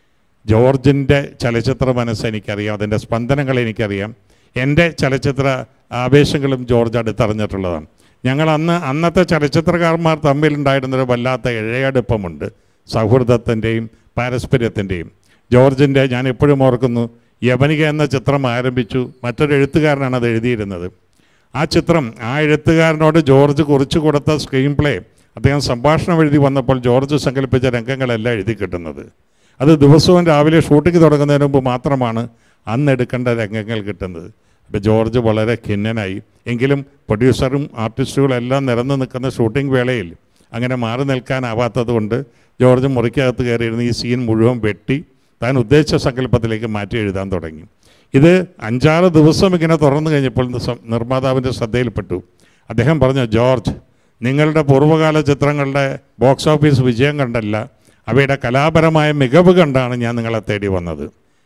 ജോർജിൻ്റെ ചലച്ചിത്ര മനസ്സ് എനിക്കറിയാം അതിൻ്റെ സ്പന്ദനങ്ങൾ എനിക്കറിയാം എൻ്റെ ചലച്ചിത്ര ആവേശങ്ങളും ജോർജ് അടുത്തറിഞ്ഞിട്ടുള്ളതാണ് ഞങ്ങൾ അന്ന് അന്നത്തെ ചലച്ചിത്രകാരന്മാർ തമ്മിലുണ്ടായിരുന്നൊരു വല്ലാത്ത ഇഴയടുപ്പമുണ്ട് സൗഹൃദത്തിൻ്റെയും പാരസ്പര്യത്തിൻ്റെയും ജോർജിൻ്റെ ഞാൻ എപ്പോഴും ഓർക്കുന്നു യവനിക എന്ന ചിത്രം ആരംഭിച്ചു മറ്റൊരു എഴുത്തുകാരനാണ് അത് എഴുതിയിരുന്നത് ആ ചിത്രം ആ എഴുത്തുകാരനോട് ജോർജ് കുറിച്ചു കൊടുത്ത സ്ക്രീൻ പ്ലേ അദ്ദേഹം സംഭാഷണം എഴുതി വന്നപ്പോൾ ജോർജ് സങ്കല്പിച്ച രംഗങ്ങളെല്ലാം എഴുതി കിട്ടുന്നത് അത് ദിവസവും രാവിലെ ഷൂട്ടിംഗ് തുടങ്ങുന്നതിന് മുമ്പ് മാത്രമാണ് അന്ന് എടുക്കേണ്ട രംഗങ്ങൾ കിട്ടുന്നത് അപ്പോൾ ജോർജ് വളരെ ഖിന്നനായി എങ്കിലും പ്രൊഡ്യൂസറും ആർട്ടിസ്റ്റുകളും എല്ലാം നിരന്ന് നിൽക്കുന്ന ഷൂട്ടിംഗ് വേളയിൽ അങ്ങനെ മാറി നിൽക്കാനാവാത്തത് കൊണ്ട് ജോർജ് മുറിക്കകത്ത് കയറിയിരുന്ന ഈ സീൻ മുഴുവൻ വെട്ടി താൻ ഉദ്ദേശിച്ച സങ്കല്പത്തിലേക്ക് മാറ്റി എഴുതാൻ തുടങ്ങി ഇത് അഞ്ചാറ് ദിവസം ഇങ്ങനെ തുറന്നു കഴിഞ്ഞപ്പോൾ സം- നിർമ്മാതാവിൻ്റെ ശ്രദ്ധയിൽപ്പെട്ടു അദ്ദേഹം പറഞ്ഞു ജോർജ് നിങ്ങളുടെ പൂർവ്വകാല ചിത്രങ്ങളുടെ ബോക്സ് ഓഫീസ് വിജയം കണ്ടല്ല അവയുടെ കലാപരമായ മികവ് കണ്ടാണ് ഞാൻ നിങ്ങളെ തേടി വന്നത്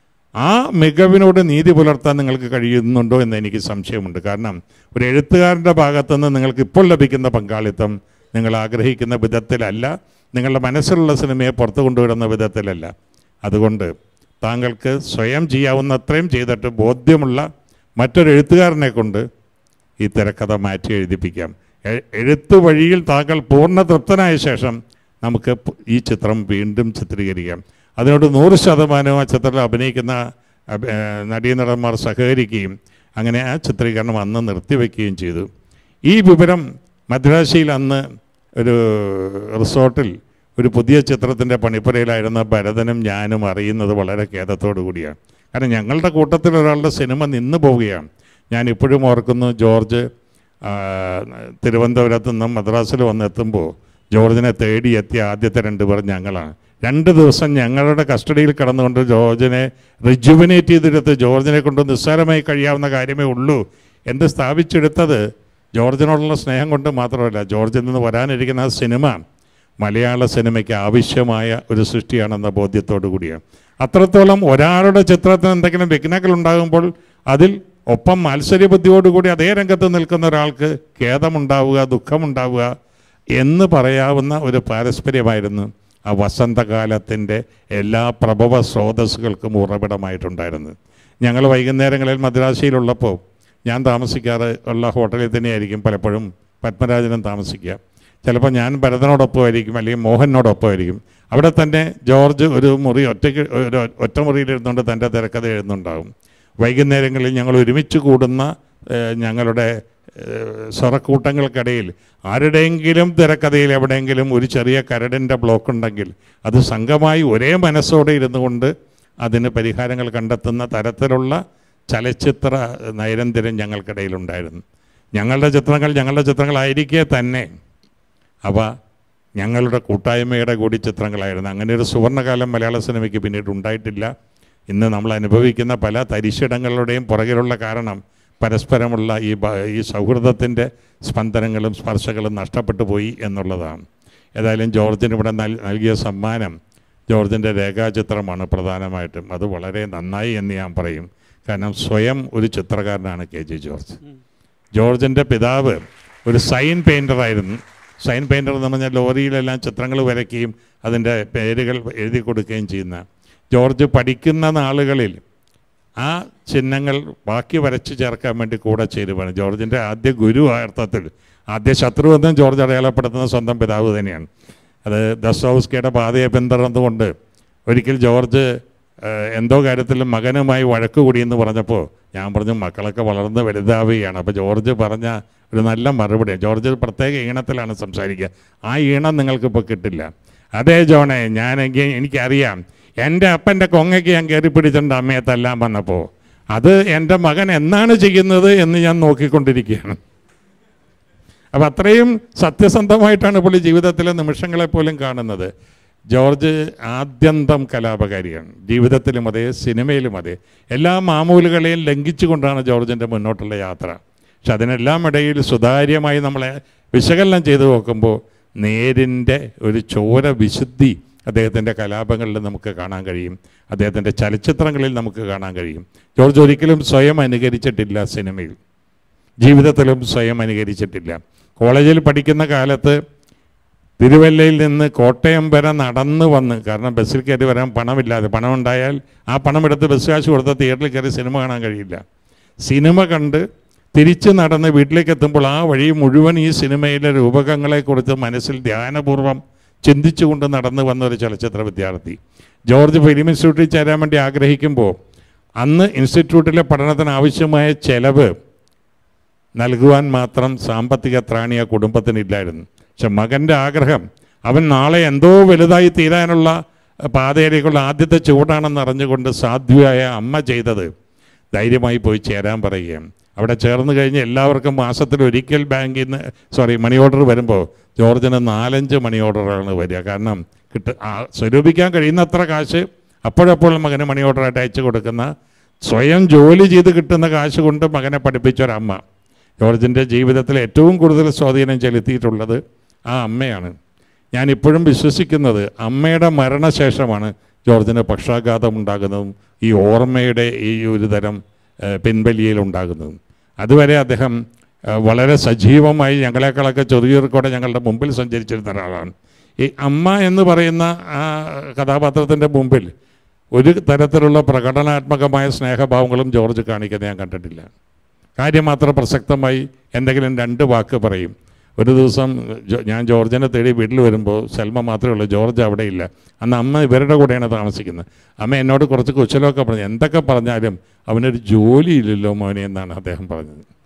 ആ മികവിനോട് നീതി പുലർത്താൻ നിങ്ങൾക്ക് കഴിയുന്നുണ്ടോ എന്ന് എനിക്ക് സംശയമുണ്ട് കാരണം ഒരു എഴുത്തുകാരൻ്റെ ഭാഗത്തുനിന്ന് നിങ്ങൾക്ക് ഇപ്പോൾ ലഭിക്കുന്ന പങ്കാളിത്തം നിങ്ങൾ ആഗ്രഹിക്കുന്ന വിധത്തിലല്ല നിങ്ങളുടെ മനസ്സിലുള്ള സിനിമയെ പുറത്തു കൊണ്ടുവിടുന്ന വിധത്തിലല്ല അതുകൊണ്ട് താങ്കൾക്ക് സ്വയം ചെയ്യാവുന്ന അത്രയും ചെയ്തിട്ട് ബോധ്യമുള്ള മറ്റൊരു എഴുത്തുകാരനെ കൊണ്ട് ഈ തിരക്കഥ മാറ്റി എഴുതിപ്പിക്കാം എ- എഴുത്ത് വഴിയിൽ താങ്കൾ പൂർണ്ണ തൃപ്തനായ ശേഷം നമുക്ക് പ് ഈ ചിത്രം വീണ്ടും ചിത്രീകരിക്കാം അതിനോട് നൂറ് ശതമാനവും ആ ചിത്രത്തിൽ അഭിനയിക്കുന്ന അഭി- ഏ, നടീനടന്മാർ സഹകരിക്കുകയും അങ്ങനെ ആ ചിത്രീകരണം അന്ന് നിർത്തിവെക്കുകയും ചെയ്തു ഈ വിവരം മദ്രാശിയിൽ അന്ന് ഒരു റിസോർട്ടിൽ ഒരു പുതിയ ചിത്രത്തിൻ്റെ പണിപ്പുരയിലായിരുന്ന ഭരതനും ഞാനും അറിയുന്നത് വളരെ ഖേദത്തോടു കൂടിയാണ് കാരണം ഞങ്ങളുടെ കൂട്ടത്തിൽ ഒരാളുടെ സിനിമ നിന്ന് പോവുകയാണ് ഞാൻ ഇപ്പോഴും ഓർക്കുന്നു ജോർജ് ആ, തിരുവനന്തപുരത്ത് നിന്നും മദ്രാസിൽ വന്നെത്തുമ്പോൾ ജോർജിനെ തേടി എത്തിയ ആദ്യത്തെ രണ്ട് പേർ ഞങ്ങളാണ് രണ്ട് ദിവസം ഞങ്ങളുടെ കസ്റ്റഡിയിൽ കടന്നുകൊണ്ട് ജോർജിനെ റിജുവിനേറ്റ് ചെയ്തെടുത്ത് ജോർജിനെ കൊണ്ട് നിസ്സാരമായി കഴിയാവുന്ന കാര്യമേ ഉള്ളൂ എന്ന് സ്ഥാപിച്ചെടുത്തത് ജോർജിനോടുള്ള സ്നേഹം കൊണ്ട് മാത്രമല്ല ജോർജിൽ നിന്ന് വരാനിരിക്കുന്ന ആ സിനിമ മലയാള സിനിമയ്ക്ക് ആവശ്യമായ ഒരു സൃഷ്ടിയാണെന്ന ബോധ്യത്തോടു കൂടിയാണ് അത്രത്തോളം ഒരാളുടെ ചിത്രത്തിന് എന്തെങ്കിലും വിഘ്നങ്ങൾ ഉണ്ടാകുമ്പോൾ അതിൽ ഒപ്പം മാത്സര്യബുദ്ധിയോടുകൂടി അതേ രംഗത്ത് നിൽക്കുന്ന ഒരാൾക്ക് ഖേദമുണ്ടാവുക ദുഃഖമുണ്ടാവുക എന്ന് പറയാവുന്ന ഒരു പാരസ്പര്യമായിരുന്നു ആ വസന്തകാലത്തിൻ്റെ എല്ലാ പ്രഭവ സ്രോതസ്സുകൾക്കും ഉറവിടമായിട്ടുണ്ടായിരുന്നത് ഞങ്ങൾ വൈകുന്നേരങ്ങളിൽ മദ്രാശിയിലുള്ളപ്പോൾ ഞാൻ താമസിക്കാറ് ഉള്ള ഹോട്ടലിൽ തന്നെയായിരിക്കും പലപ്പോഴും പത്മരാജനും താമസിക്കുക ചിലപ്പോൾ ഞാൻ ഭരതനോടൊപ്പമായിരിക്കും അല്ലെങ്കിൽ മോഹനോടൊപ്പമായിരിക്കും അവിടെ തന്നെ ജോർജ് ഒരു മുറി ഒറ്റയ്ക്ക് ഒരു ഒറ്റ മുറിയിലിരുന്നുകൊണ്ട് തൻ്റെ തിരക്കഥ എഴുതുന്നുണ്ടാകും വൈകുന്നേരങ്ങളിൽ ഞങ്ങൾ ഒരുമിച്ച് കൂടുന്ന ഏഹ്, ഞങ്ങളുടെ ഏഹ്, സ്വറക്കൂട്ടങ്ങൾക്കിടയിൽ ആരുടെയെങ്കിലും തിരക്കഥയിൽ എവിടെയെങ്കിലും ഒരു ചെറിയ കരടിൻ്റെ ബ്ലോക്ക് ഉണ്ടെങ്കിൽ അത് സംഘമായി ഒരേ മനസ്സോടെ ഇരുന്നു കൊണ്ട് അതിന് പരിഹാരങ്ങൾ കണ്ടെത്തുന്ന തരത്തിലുള്ള ചലച്ചിത്ര നൈരന്തര്യം ഞങ്ങൾക്കിടയിലുണ്ടായിരുന്നു ഞങ്ങളുടെ ചിത്രങ്ങൾ ഞങ്ങളുടെ ചിത്രങ്ങളായിരിക്കെ തന്നെ അവ ഞങ്ങളുടെ കൂട്ടായ്മയുടെ കൂടി ചിത്രങ്ങളായിരുന്നു അങ്ങനെ ഒരു സുവർണ്ണകാലം മലയാള സിനിമയ്ക്ക് പിന്നീട് ഉണ്ടായിട്ടില്ല ഇന്ന് നമ്മൾ അനുഭവിക്കുന്ന പല തരിശിടങ്ങളുടെയും പുറകിലുള്ള കാരണം പരസ്പരമുള്ള ഈ ബ- ഈ സൗഹൃദത്തിൻ്റെ സ്പന്ദനങ്ങളും സ്പർശങ്ങളും നഷ്ടപ്പെട്ടു പോയി എന്നുള്ളതാണ് ഏതായാലും ജോർജിന് ഇവിടെ നൽ നൽകിയ സമ്മാനം ജോർജിൻ്റെ രേഖാചിത്രമാണ് പ്രധാനമായിട്ടും അത് വളരെ നന്നായി എന്ന് ഞാൻ പറയും കാരണം സ്വയം ഒരു ചിത്രകാരനാണ് കെ ജി ജോർജ് ജോർജിൻ്റെ പിതാവ് ഒരു സൈൻ പെയിൻ്ററായിരുന്നു സൈൻ പെയിൻ്റർ എന്ന് പറഞ്ഞാൽ ലോറിയിലെല്ലാം ചിത്രങ്ങൾ വരയ്ക്കുകയും അതിൻ്റെ പേരുകൾ എഴുതി കൊടുക്കുകയും ചെയ്യുന്ന ജോർജ് പഠിക്കുന്ന നാളുകളിൽ ആ ചിഹ്നങ്ങൾ ബാക്കി വരച്ച് ചേർക്കാൻ വേണ്ടി കൂടെ ചേരുവാണ് ജോർജിൻ്റെ ആദ്യ ഗുരു ആ അർത്ഥത്തിൽ ആദ്യ ശത്രു എന്നും ജോർജ് അടയാളപ്പെടുത്തുന്ന സ്വന്തം പിതാവ് തന്നെയാണ് അത് ദസ്തോവസ്കിയുടെ പാതയെ പിന്തുടർന്നുകൊണ്ട് ഒരിക്കൽ ജോർജ് ഏഹ്, എന്തോ കാര്യത്തിൽ മകനുമായി വഴക്ക് കൂടിയെന്ന് പറഞ്ഞപ്പോൾ ഞാൻ പറഞ്ഞു മക്കളൊക്കെ വളർന്ന് വലുതാവുകയാണ് അപ്പോൾ ജോർജ് പറഞ്ഞ ഒരു നല്ല മറുപടി ജോർജ് ഒരു പ്രത്യേക ഈണത്തിലാണ് സംസാരിക്കുക ആ ഈണം നിങ്ങൾക്കിപ്പോൾ കിട്ടില്ല അതേ ജോണെ ഞാൻ എനിക്കറിയാം എൻ്റെ അപ്പൻ്റെ കൊങ്ങയ്ക്ക് ഞാൻ കയറി പിടിച്ചിട്ടുണ്ട് അമ്മയെ തല്ലാൻ വന്നപ്പോൾ അത് എൻ്റെ മകൻ എന്നാണ് ചെയ്യുന്നത് എന്ന് ഞാൻ നോക്കിക്കൊണ്ടിരിക്കുകയാണ് അപ്പം അത്രയും സത്യസന്ധമായിട്ടാണ് പുള്ളി ജീവിതത്തിലെ നിമിഷങ്ങളെ പോലും കാണുന്നത് ജോർജ് ആദ്യന്തം കലാപകാരിയാണ് ജീവിതത്തിലും അതെ സിനിമയിലും അതെ എല്ലാ മാമൂലുകളെയും ലംഘിച്ചുകൊണ്ടാണ് ജോർജിൻ്റെ മുന്നോട്ടുള്ള യാത്ര പക്ഷെ അതിനെല്ലാം ഇടയിൽ സുതാര്യമായി നമ്മളെ വിശകലനം ചെയ്തു നോക്കുമ്പോൾ നേരിൻ്റെ ഒരു ചോര വിശുദ്ധി അദ്ദേഹത്തിൻ്റെ കലാപങ്ങളിൽ നമുക്ക് കാണാൻ കഴിയും അദ്ദേഹത്തിൻ്റെ ചലച്ചിത്രങ്ങളിൽ നമുക്ക് കാണാൻ കഴിയും ജോർജ് ഒരിക്കലും സ്വയം അനുകരിച്ചിട്ടില്ല സിനിമയിൽ ജീവിതത്തിലും സ്വയം അനുകരിച്ചിട്ടില്ല കോളേജിൽ പഠിക്കുന്ന കാലത്ത് തിരുവല്ലയിൽ നിന്ന് കോട്ടയം വരെ നടന്നു വന്ന് കാരണം ബസ്സിൽ കയറി വരാൻ പണമില്ലാതെ പണമുണ്ടായാൽ ആ പണം എടുത്ത് ബസ് കാശ് കൊടുത്ത തിയേറ്ററിൽ കയറി സിനിമ കാണാൻ കഴിയില്ല സിനിമ കണ്ട് തിരിച്ച് നടന്ന് വീട്ടിലേക്ക് എത്തുമ്പോൾ ആ വഴി മുഴുവൻ ഈ സിനിമയിലെ രൂപകങ്ങളെക്കുറിച്ച് മനസ്സിൽ ധ്യാനപൂർവ്വം ചിന്തിച്ചുകൊണ്ട് നടന്നു വന്ന ഒരു ചലച്ചിത്ര വിദ്യാർത്ഥി ജോർജ് ഫിലിം ഇൻസ്റ്റിറ്റ്യൂട്ടിൽ ചേരാൻ വേണ്ടി ആഗ്രഹിക്കുമ്പോൾ അന്ന് ഇൻസ്റ്റിറ്റ്യൂട്ടിലെ പഠനത്തിന് ആവശ്യമായ ചെലവ് നൽകുവാൻ മാത്രം സാമ്പത്തിക ത്രാണി ആ കുടുംബത്തിനില്ലായിരുന്നു പക്ഷെ മകൻ്റെ ആഗ്രഹം അവൻ നാളെ എന്തോ വലുതായി തീരാനുള്ള പാതയിലേക്കുള്ള ആദ്യത്തെ ചുവടാണെന്ന് അറിഞ്ഞുകൊണ്ട് സാധ്യമായ അമ്മ ചെയ്തത് ധൈര്യമായി പോയി ചേരാൻ പറയുകയാണ് അവിടെ ചേർന്ന് കഴിഞ്ഞ് എല്ലാവർക്കും മാസത്തിൽ ഒരിക്കൽ ബാങ്കിൽ നിന്ന് സോറി മണി ഓർഡർ വരുമ്പോൾ ജോർജിന് നാലഞ്ച് മണി ഓർഡറാണ് വരിക കാരണം കിട്ട ആ, സ്വരൂപിക്കാൻ കഴിയുന്നത്ര കാശ് അപ്പോഴപ്പോൾ മകന് മണി ഓർഡറായിട്ട് അയച്ചു കൊടുക്കുന്ന സ്വയം ജോലി ചെയ്ത് കിട്ടുന്ന കാശ് കൊണ്ട് മകനെ പഠിപ്പിച്ച ഒരമ്മ ജോർജിൻ്റെ ജീവിതത്തിൽ ഏറ്റവും കൂടുതൽ സ്വാധീനം ചെലുത്തിയിട്ടുള്ളത് ആ അമ്മയാണ് ഞാൻ ഇപ്പോഴും വിശ്വസിക്കുന്നത് അമ്മയുടെ മരണശേഷമാണ് ജോർജിന് പക്ഷാഘാതം ഉണ്ടാകുന്നതും ഈ ഓർമ്മയുടെ ഈ ഒരു തരം ഏഹ്, പിൻവലിയൽ ഉണ്ടാകുന്നതും അതുവരെ അദ്ദേഹം ഏഹ്, വളരെ സജീവമായി ഞങ്ങളെക്കാളൊക്കെ ചെറിയൂർക്കോടെ ഞങ്ങളുടെ മുമ്പിൽ സഞ്ചരിച്ചിരുന്ന ഒരാളാണ് ഈ അമ്മ എന്ന് പറയുന്ന ആ കഥാപാത്രത്തിൻ്റെ മുമ്പിൽ ഒരു തരത്തിലുള്ള പ്രകടനാത്മകമായ സ്നേഹഭാവങ്ങളും ജോർജ് കാണിക്കുന്നത് ഞാൻ കണ്ടിട്ടില്ല കാര്യം മാത്രം പ്രസക്തമായി എന്തെങ്കിലും രണ്ട് വാക്ക് പറയും ഒരു ദിവസം ജോ- ഞാൻ ജോർജിനെ തേടി വീട്ടിൽ വരുമ്പോൾ സൽമ മാത്രമേ ഉള്ളൂ ജോർജ് അവിടെ ഇല്ല അന്ന് അമ്മ ഇവരുടെ കൂടെയാണ് താമസിക്കുന്നത് അമ്മ എന്നോട് കുറച്ച് കുശലമൊക്കെ പറഞ്ഞു എന്തൊക്കെ പറഞ്ഞാലും അവനൊരു ജോലിയില്ലല്ലോ മോനെ എന്നാണ് അദ്ദേഹം പറഞ്ഞത്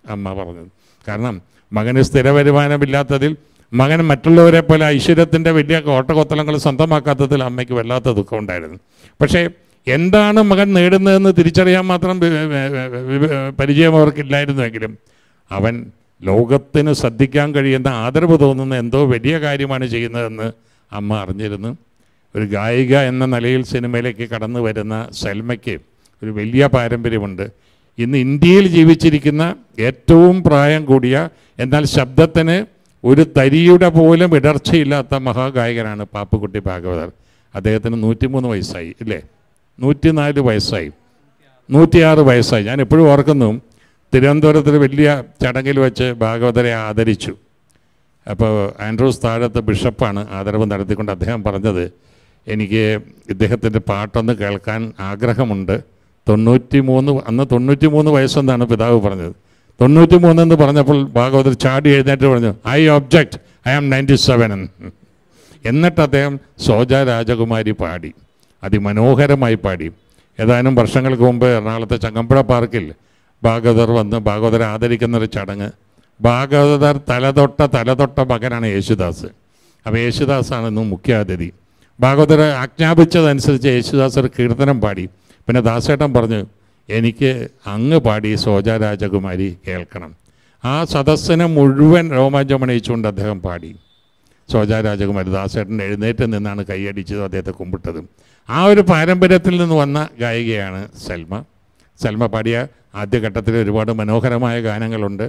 അമ്മ പറഞ്ഞത് കാരണം മകന് സ്ഥിര വരുമാനമില്ലാത്തതിൽ മകൻ മറ്റുള്ളവരെ പോലെ ഐശ്വര്യത്തിൻ്റെ വലിയ കോട്ടകൊത്തലങ്ങൾ സ്വന്തമാക്കാത്തതിൽ അമ്മയ്ക്ക് വല്ലാത്ത ദുഃഖമുണ്ടായിരുന്നു പക്ഷേ എന്താണ് മകൻ നേടുന്നതെന്ന് തിരിച്ചറിയാൻ മാത്രം വി- വി- വി- വി- പരിചയം അവർക്കില്ലായിരുന്നുവെങ്കിലും അവൻ ലോകത്തിന് ശ്രദ്ധിക്കാൻ കഴിയുന്ന ആദരവ് തോന്നുന്ന എന്തോ വലിയ കാര്യമാണ് ചെയ്യുന്നതെന്ന് അമ്മ അറിഞ്ഞിരുന്നു ഒരു ഗായിക എന്ന നിലയിൽ സിനിമയിലേക്ക് കടന്നു വരുന്ന സൽമയ്ക്ക് ഒരു വലിയ പാരമ്പര്യമുണ്ട് ഇന്ന് ഇന്ത്യയിൽ ജീവിച്ചിരിക്കുന്ന ഏറ്റവും പ്രായം കൂടിയ എന്നാൽ ശബ്ദത്തിന് ഒരു തരിയുടെ പോലും ഇടർച്ചയില്ലാത്ത മഹാഗായകനാണ് പാപ്പുക്കുട്ടി ഭാഗവതർ അദ്ദേഹത്തിന് നൂറ്റിമൂന്ന് വയസ്സായി ഇല്ലേ നൂറ്റിനാല് വയസ്സായി നൂറ്റിയാറ് വയസ്സായി ഞാൻ എപ്പോഴും ഓർക്കുന്നു തിരുവനന്തപുരത്തിൽ വലിയ ചടങ്ങിൽ വെച്ച് ഭാഗവതരെ ആദരിച്ചു അപ്പോൾ ആൻഡ്രൂസ് താഴത്ത് ബിഷപ്പാണ് ആദരവ് നടത്തിക്കൊണ്ട് അദ്ദേഹം പറഞ്ഞത് എനിക്ക് ഇദ്ദേഹത്തിൻ്റെ പാട്ടൊന്ന് കേൾക്കാൻ ആഗ്രഹമുണ്ട് തൊണ്ണൂറ്റി മൂന്ന് അന്ന് തൊണ്ണൂറ്റി മൂന്ന് വയസ്സെന്നാണ് പിതാവ് പറഞ്ഞത് തൊണ്ണൂറ്റി മൂന്നെന്ന് പറഞ്ഞപ്പോൾ ഭാഗവതർ ചാടി എഴുന്നേറ്റ് പറഞ്ഞു I object I am ninety seven എന്നിട്ട് അദ്ദേഹം സോജ രാജകുമാരി പാടി അതിമനോഹരമായി പാടി ഏതാനും വർഷങ്ങൾക്ക് മുമ്പ് എറണാകുളത്തെ ചങ്ങമ്പുഴ പാർക്കിൽ ഭാഗവതർ വന്ന് ഭാഗവതരെ ആദരിക്കുന്ന ഒരു ചടങ്ങ് ഭാഗവതർ തലതൊട്ട തലതൊട്ട മകനാണ് യേശുദാസ് അപ്പോൾ യേശുദാസാണ് ഇന്ന് മുഖ്യാതിഥി ഭാഗവതർ ആജ്ഞാപിച്ചതനുസരിച്ച് യേശുദാസ് ഒരു കീർത്തനം പാടി പിന്നെ ദാസേട്ടൻ പറഞ്ഞു എനിക്ക് അങ്ങ് പാടി സോജ രാജകുമാരി കേൾക്കണം ആ സദസ്സിനെ മുഴുവൻ രോമാഞ്ചമണിയിച്ചുകൊണ്ട് അദ്ദേഹം പാടി സോജ രാജകുമാരി ദാസേട്ടൻ എഴുന്നേറ്റ് നിന്നാണ് കൈയടിച്ചതും അദ്ദേഹത്തെ കുമ്പിട്ടതും ആ ഒരു പാരമ്പര്യത്തിൽ നിന്ന് വന്ന ഗായികയാണ് സൽമ സൽമ പാടിയ ആദ്യഘട്ടത്തിൽ ഒരുപാട് മനോഹരമായ ഗാനങ്ങളുണ്ട്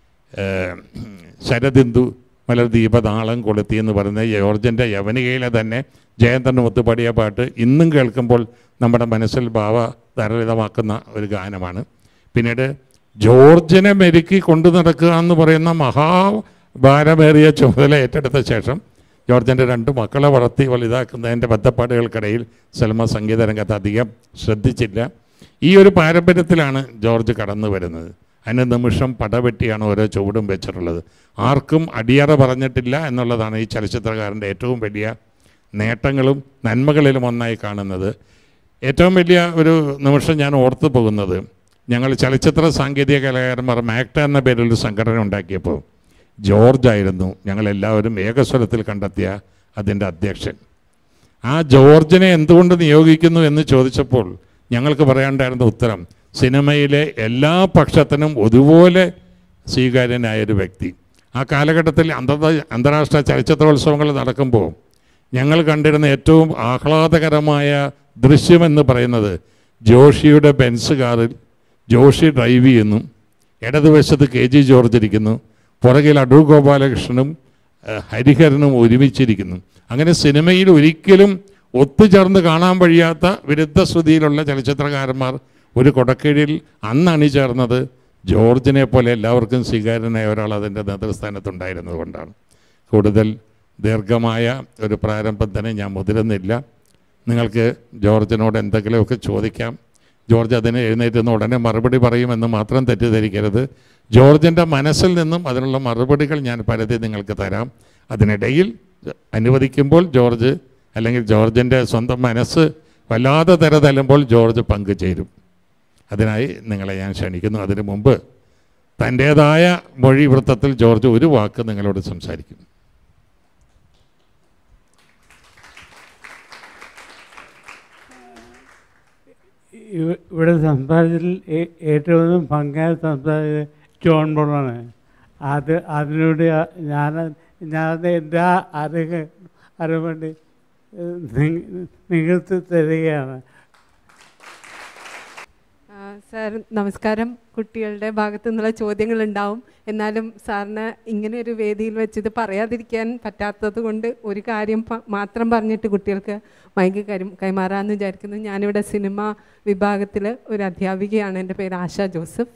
ഏഹ്, ശരദിന്ദു മലർദീപതാളം കൊളുത്തി എന്ന് പറയുന്ന ജോർജിൻ്റെ യവനികയിലെ തന്നെ ജയന്തൻ്റെ ഒത്തു പാടിയ പാട്ട് ഇന്നും കേൾക്കുമ്പോൾ നമ്മുടെ മനസ്സിൽ ഭാവ തരളിതമാക്കുന്ന ഒരു ഗാനമാണ് പിന്നീട് ജോർജിനെ മെരുക്കി കൊണ്ടു നടക്കുക എന്ന് പറയുന്ന മഹാഭാരമേറിയ ചുമതല ഏറ്റെടുത്ത ശേഷം ജോർജിൻ്റെ രണ്ട് മക്കളെ വളർത്തി വലുതാക്കുന്നതിൻ്റെ ബന്ധപ്പാടുകൾക്കിടയിൽ സൽമ സംഗീത രംഗത്ത് അധികം ശ്രദ്ധിച്ചില്ല ഈ ഒരു പാരമ്പര്യത്തിലാണ് ജോർജ് കടന്നു വരുന്നത് അതിന് നിമിഷം പടവെട്ടിയാണ് ഓരോ ചുവടും വെച്ചിട്ടുള്ളത് ആർക്കും അടിയറ പറഞ്ഞിട്ടില്ല എന്നുള്ളതാണ് ഈ ചലച്ചിത്രകാരൻ്റെ ഏറ്റവും വലിയ നേട്ടങ്ങളും നന്മകളിലും ഒന്നായി കാണുന്നത് ഏറ്റവും വലിയ ഒരു നിമിഷം ഞാൻ ഓർത്തു പോകുന്നത് ഞങ്ങൾ ചലച്ചിത്ര സാങ്കേതിക കലാകാരന്മാർ മാക്ട എന്ന പേരിൽ ഒരു സംഘടന ഉണ്ടാക്കിയപ്പോൾ ജോർജ് ആയിരുന്നു ഞങ്ങളെല്ലാവരും ഏകസ്വരത്തിൽ കണ്ടെത്തിയ അതിൻ്റെ അധ്യക്ഷൻ ആ ജോർജിനെ എന്തുകൊണ്ട് നിയോഗിക്കുന്നു എന്ന് ചോദിച്ചപ്പോൾ ഞങ്ങൾക്ക് പറയാണ്ടായിരുന്ന ഉത്തരം സിനിമയിലെ എല്ലാ പക്ഷത്തിനും ഒരുപോലെ സ്വീകാര്യനായൊരു വ്യക്തി ആ കാലഘട്ടത്തിൽ അന്തർ അന്താരാഷ്ട്ര ചലച്ചിത്രോത്സവങ്ങൾ നടക്കുമ്പോൾ ഞങ്ങൾ കണ്ടിരുന്ന ഏറ്റവും ആഹ്ലാദകരമായ ദൃശ്യമെന്ന് പറയുന്നത് ജോഷിയുടെ ബെൻസ് കാറിൽ ജോഷി ഡ്രൈവ് ചെയ്യുന്നു ഇടതുവശത്ത് കെ ജി ജോർജ് ഇരിക്കുന്നു പുറകിൽ അടൂർ ഗോപാലകൃഷ്ണനും ഏഹ്, ഹരിഹരനും ഒരുമിച്ചിരിക്കുന്നു അങ്ങനെ സിനിമയിൽ ഒരിക്കലും ഒത്തുചേർന്ന് കാണാൻ കഴിയാത്ത വിരുദ്ധ ശ്രുതിയിലുള്ള ചലച്ചിത്രകാരന്മാർ ഒരു കൊടക്കീഴിൽ അന്ന് അണിചേർന്നത് ജോർജിനെ പോലെ എല്ലാവർക്കും സ്വീകാര്യനായ ഒരാൾ അതിൻ്റെ നേതൃസ്ഥാനത്തുണ്ടായിരുന്നത് കൊണ്ടാണ് കൂടുതൽ ദീർഘമായ ഒരു പ്രാരംഭം തന്നെ ഞാൻ മുതിരുന്നില്ല നിങ്ങൾക്ക് ജോർജിനോട് എന്തെങ്കിലുമൊക്കെ ചോദിക്കാം ജോർജ് അതിന് എഴുന്നേറ്റ് നിന്ന് ഉടനെ മറുപടി പറയുമെന്ന് മാത്രം തെറ്റിദ്ധരിക്കരുത് ജോർജിൻ്റെ മനസ്സിൽ നിന്നും അതിനുള്ള മറുപടികൾ ഞാൻ പരതി നിങ്ങൾക്ക് തരാം അതിനിടയിൽ അനുവദിക്കുമ്പോൾ ജോർജ് അല്ലെങ്കിൽ ജോർജിൻ്റെ സ്വന്തം മനസ്സ് വല്ലാതെ തരതല്ലുമ്പോൾ ജോർജ് പങ്കുചേരും അതിനായി നിങ്ങളെ ഞാൻ ക്ഷണിക്കുന്നു അതിനു മുമ്പ് തൻ്റേതായ മൊഴി വൃത്തത്തിൽ ജോർജ് ഒരു വാക്ക് നിങ്ങളോട് സംസാരിക്കും ഇവ- ഇവിടെ സംസാരിച്ചതിൽ ഏ- ഏറ്റവും ഭംഗിയായി സംസാരിച്ചത് ജോൺ ബോളാണ് അത് അതിനോട് ഞാൻ ഞാൻ എൻ്റെ ആ അറിവ് അറിവുകൊണ്ട് നിങ്ങൾക്ക് തരികയാണ് ആ, സാർ നമസ്കാരം കുട്ടികളുടെ ഭാഗത്തു നിന്നുള്ള ചോദ്യങ്ങളുണ്ടാവും എന്നാലും സാറിന് ഇങ്ങനെ ഒരു വേദിയിൽ വെച്ച് ഇത് പറയാതിരിക്കാൻ പറ്റാത്തത് കൊണ്ട് ഒരു കാര്യം പ- മാത്രം പറഞ്ഞിട്ട് കുട്ടികൾക്ക് മൈക്ക് കരി കൈമാറാമെന്ന് വിചാരിക്കുന്നു ഞാനിവിടെ സിനിമ വിഭാഗത്തിൽ ഒരു അധ്യാപികയാണ് എൻ്റെ പേര് ആശ ജോസഫ്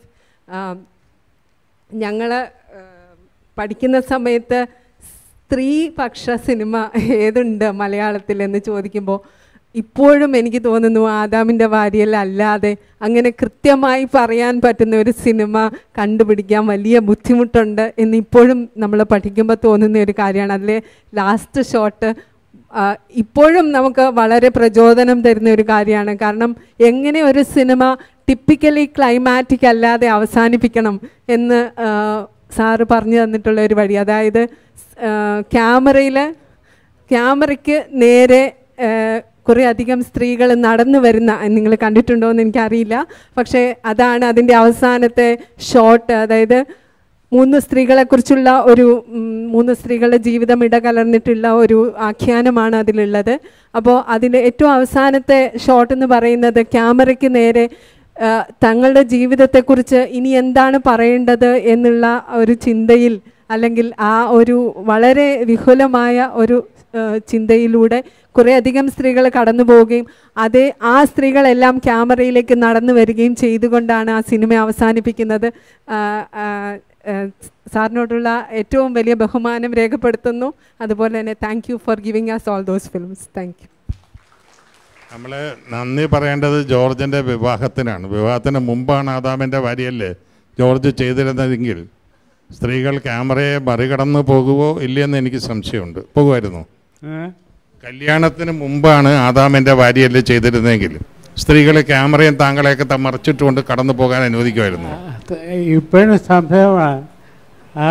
ഞങ്ങൾ പഠിക്കുന്ന സമയത്ത് സ്ത്രീപക്ഷ സിനിമ ഏതുണ്ട് മലയാളത്തിൽ എന്ന് ചോദിക്കുമ്പോൾ ഇപ്പോഴും എനിക്ക് തോന്നുന്നു ആദാമിൻ്റെ വാരിയൽ അല്ലാതെ അങ്ങനെ കൃത്യമായി പറയാൻ പറ്റുന്ന ഒരു സിനിമ കണ്ടുപിടിക്കാൻ വലിയ ബുദ്ധിമുട്ടുണ്ട് എന്ന് ഇപ്പോഴും നമ്മൾ പഠിക്കുമ്പോൾ തോന്നുന്ന ഒരു കാര്യമാണ് അതിലെ ലാസ്റ്റ് ഷോട്ട് ആ, ഇപ്പോഴും നമുക്ക് വളരെ പ്രചോദനം തരുന്ന ഒരു കാര്യമാണ് കാരണം എങ്ങനെ ഒരു സിനിമ ടിപ്പിക്കലി ക്ലൈമാറ്റിക് അല്ലാതെ അവസാനിപ്പിക്കണം എന്ന് ആ, സാറ് പറഞ്ഞു തന്നിട്ടുള്ള ഒരു വഴി അതായത് ക്യാമറയിൽ ക്യാമറയ്ക്ക് നേരെ കുറേ അധികം സ്ത്രീകൾ നടന്നു വരുന്ന നിങ്ങൾ കണ്ടിട്ടുണ്ടോ എന്ന് എനിക്കറിയില്ല പക്ഷേ അതാണ് അതിൻ്റെ അവസാനത്തെ ഷോട്ട് അതായത് മൂന്ന് സ്ത്രീകളെക്കുറിച്ചുള്ള ഒരു ഉം, മൂന്ന് സ്ത്രീകളുടെ ജീവിതം ഇടകലർന്നിട്ടുള്ള ഒരു ആഖ്യാനമാണ് അതിലുള്ളത് അപ്പോൾ അതിൽ ഏറ്റവും അവസാനത്തെ ഷോട്ട് എന്ന് പറയുന്നത് ക്യാമറയ്ക്ക് നേരെ ആ, തങ്ങളുടെ ജീവിതത്തെക്കുറിച്ച് ഇനി എന്താണ് പറയേണ്ടത് എന്നുള്ള ഒരു ചിന്തയിൽ അല്ലെങ്കിൽ ആ ഒരു വളരെ വിഹുലമായ ഒരു ആ, ചിന്തയിലൂടെ കുറേയധികം സ്ത്രീകൾ കടന്നു പോവുകയും അതേ ആ സ്ത്രീകളെല്ലാം ക്യാമറയിലേക്ക് നടന്നു വരികയും ചെയ്തുകൊണ്ടാണ് ആ സിനിമ അവസാനിപ്പിക്കുന്നത് ആ, ആ, ആ, സാറിനോടുള്ള ഏറ്റവും വലിയ ബഹുമാനം രേഖപ്പെടുത്തുന്നു അതുപോലെ തന്നെ thank you for giving us all those films thank you നമ്മൾ നന്ദി പറയേണ്ടത് ജോർജിൻ്റെ വിവാഹത്തിനാണ് വിവാഹത്തിന് മുമ്പാണ് ആദാമിൻ്റെ ഭാര്യയല്ലേ ജോർജ് ചെയ്തിരുന്നതെങ്കിൽ സ്ത്രീകൾ ക്യാമറയെ മറികടന്ന് പോകുമോ ഇല്ലയെന്ന് എനിക്ക് സംശയമുണ്ട് പോകുമായിരുന്നു ഏ? കല്യാണത്തിന് മുമ്പാണ് ആദാമിൻ്റെ ഭാര്യയല്ലേ ചെയ്തിരുന്നെങ്കിൽ സ്ത്രീകൾ ക്യാമറയും താങ്കളെയൊക്കെ ത- മറച്ചിട്ടുകൊണ്ട് കടന്നു പോകാൻ അനുവദിക്കുമായിരുന്നു അത് ഇപ്പോഴും സംശയമാണ് ആ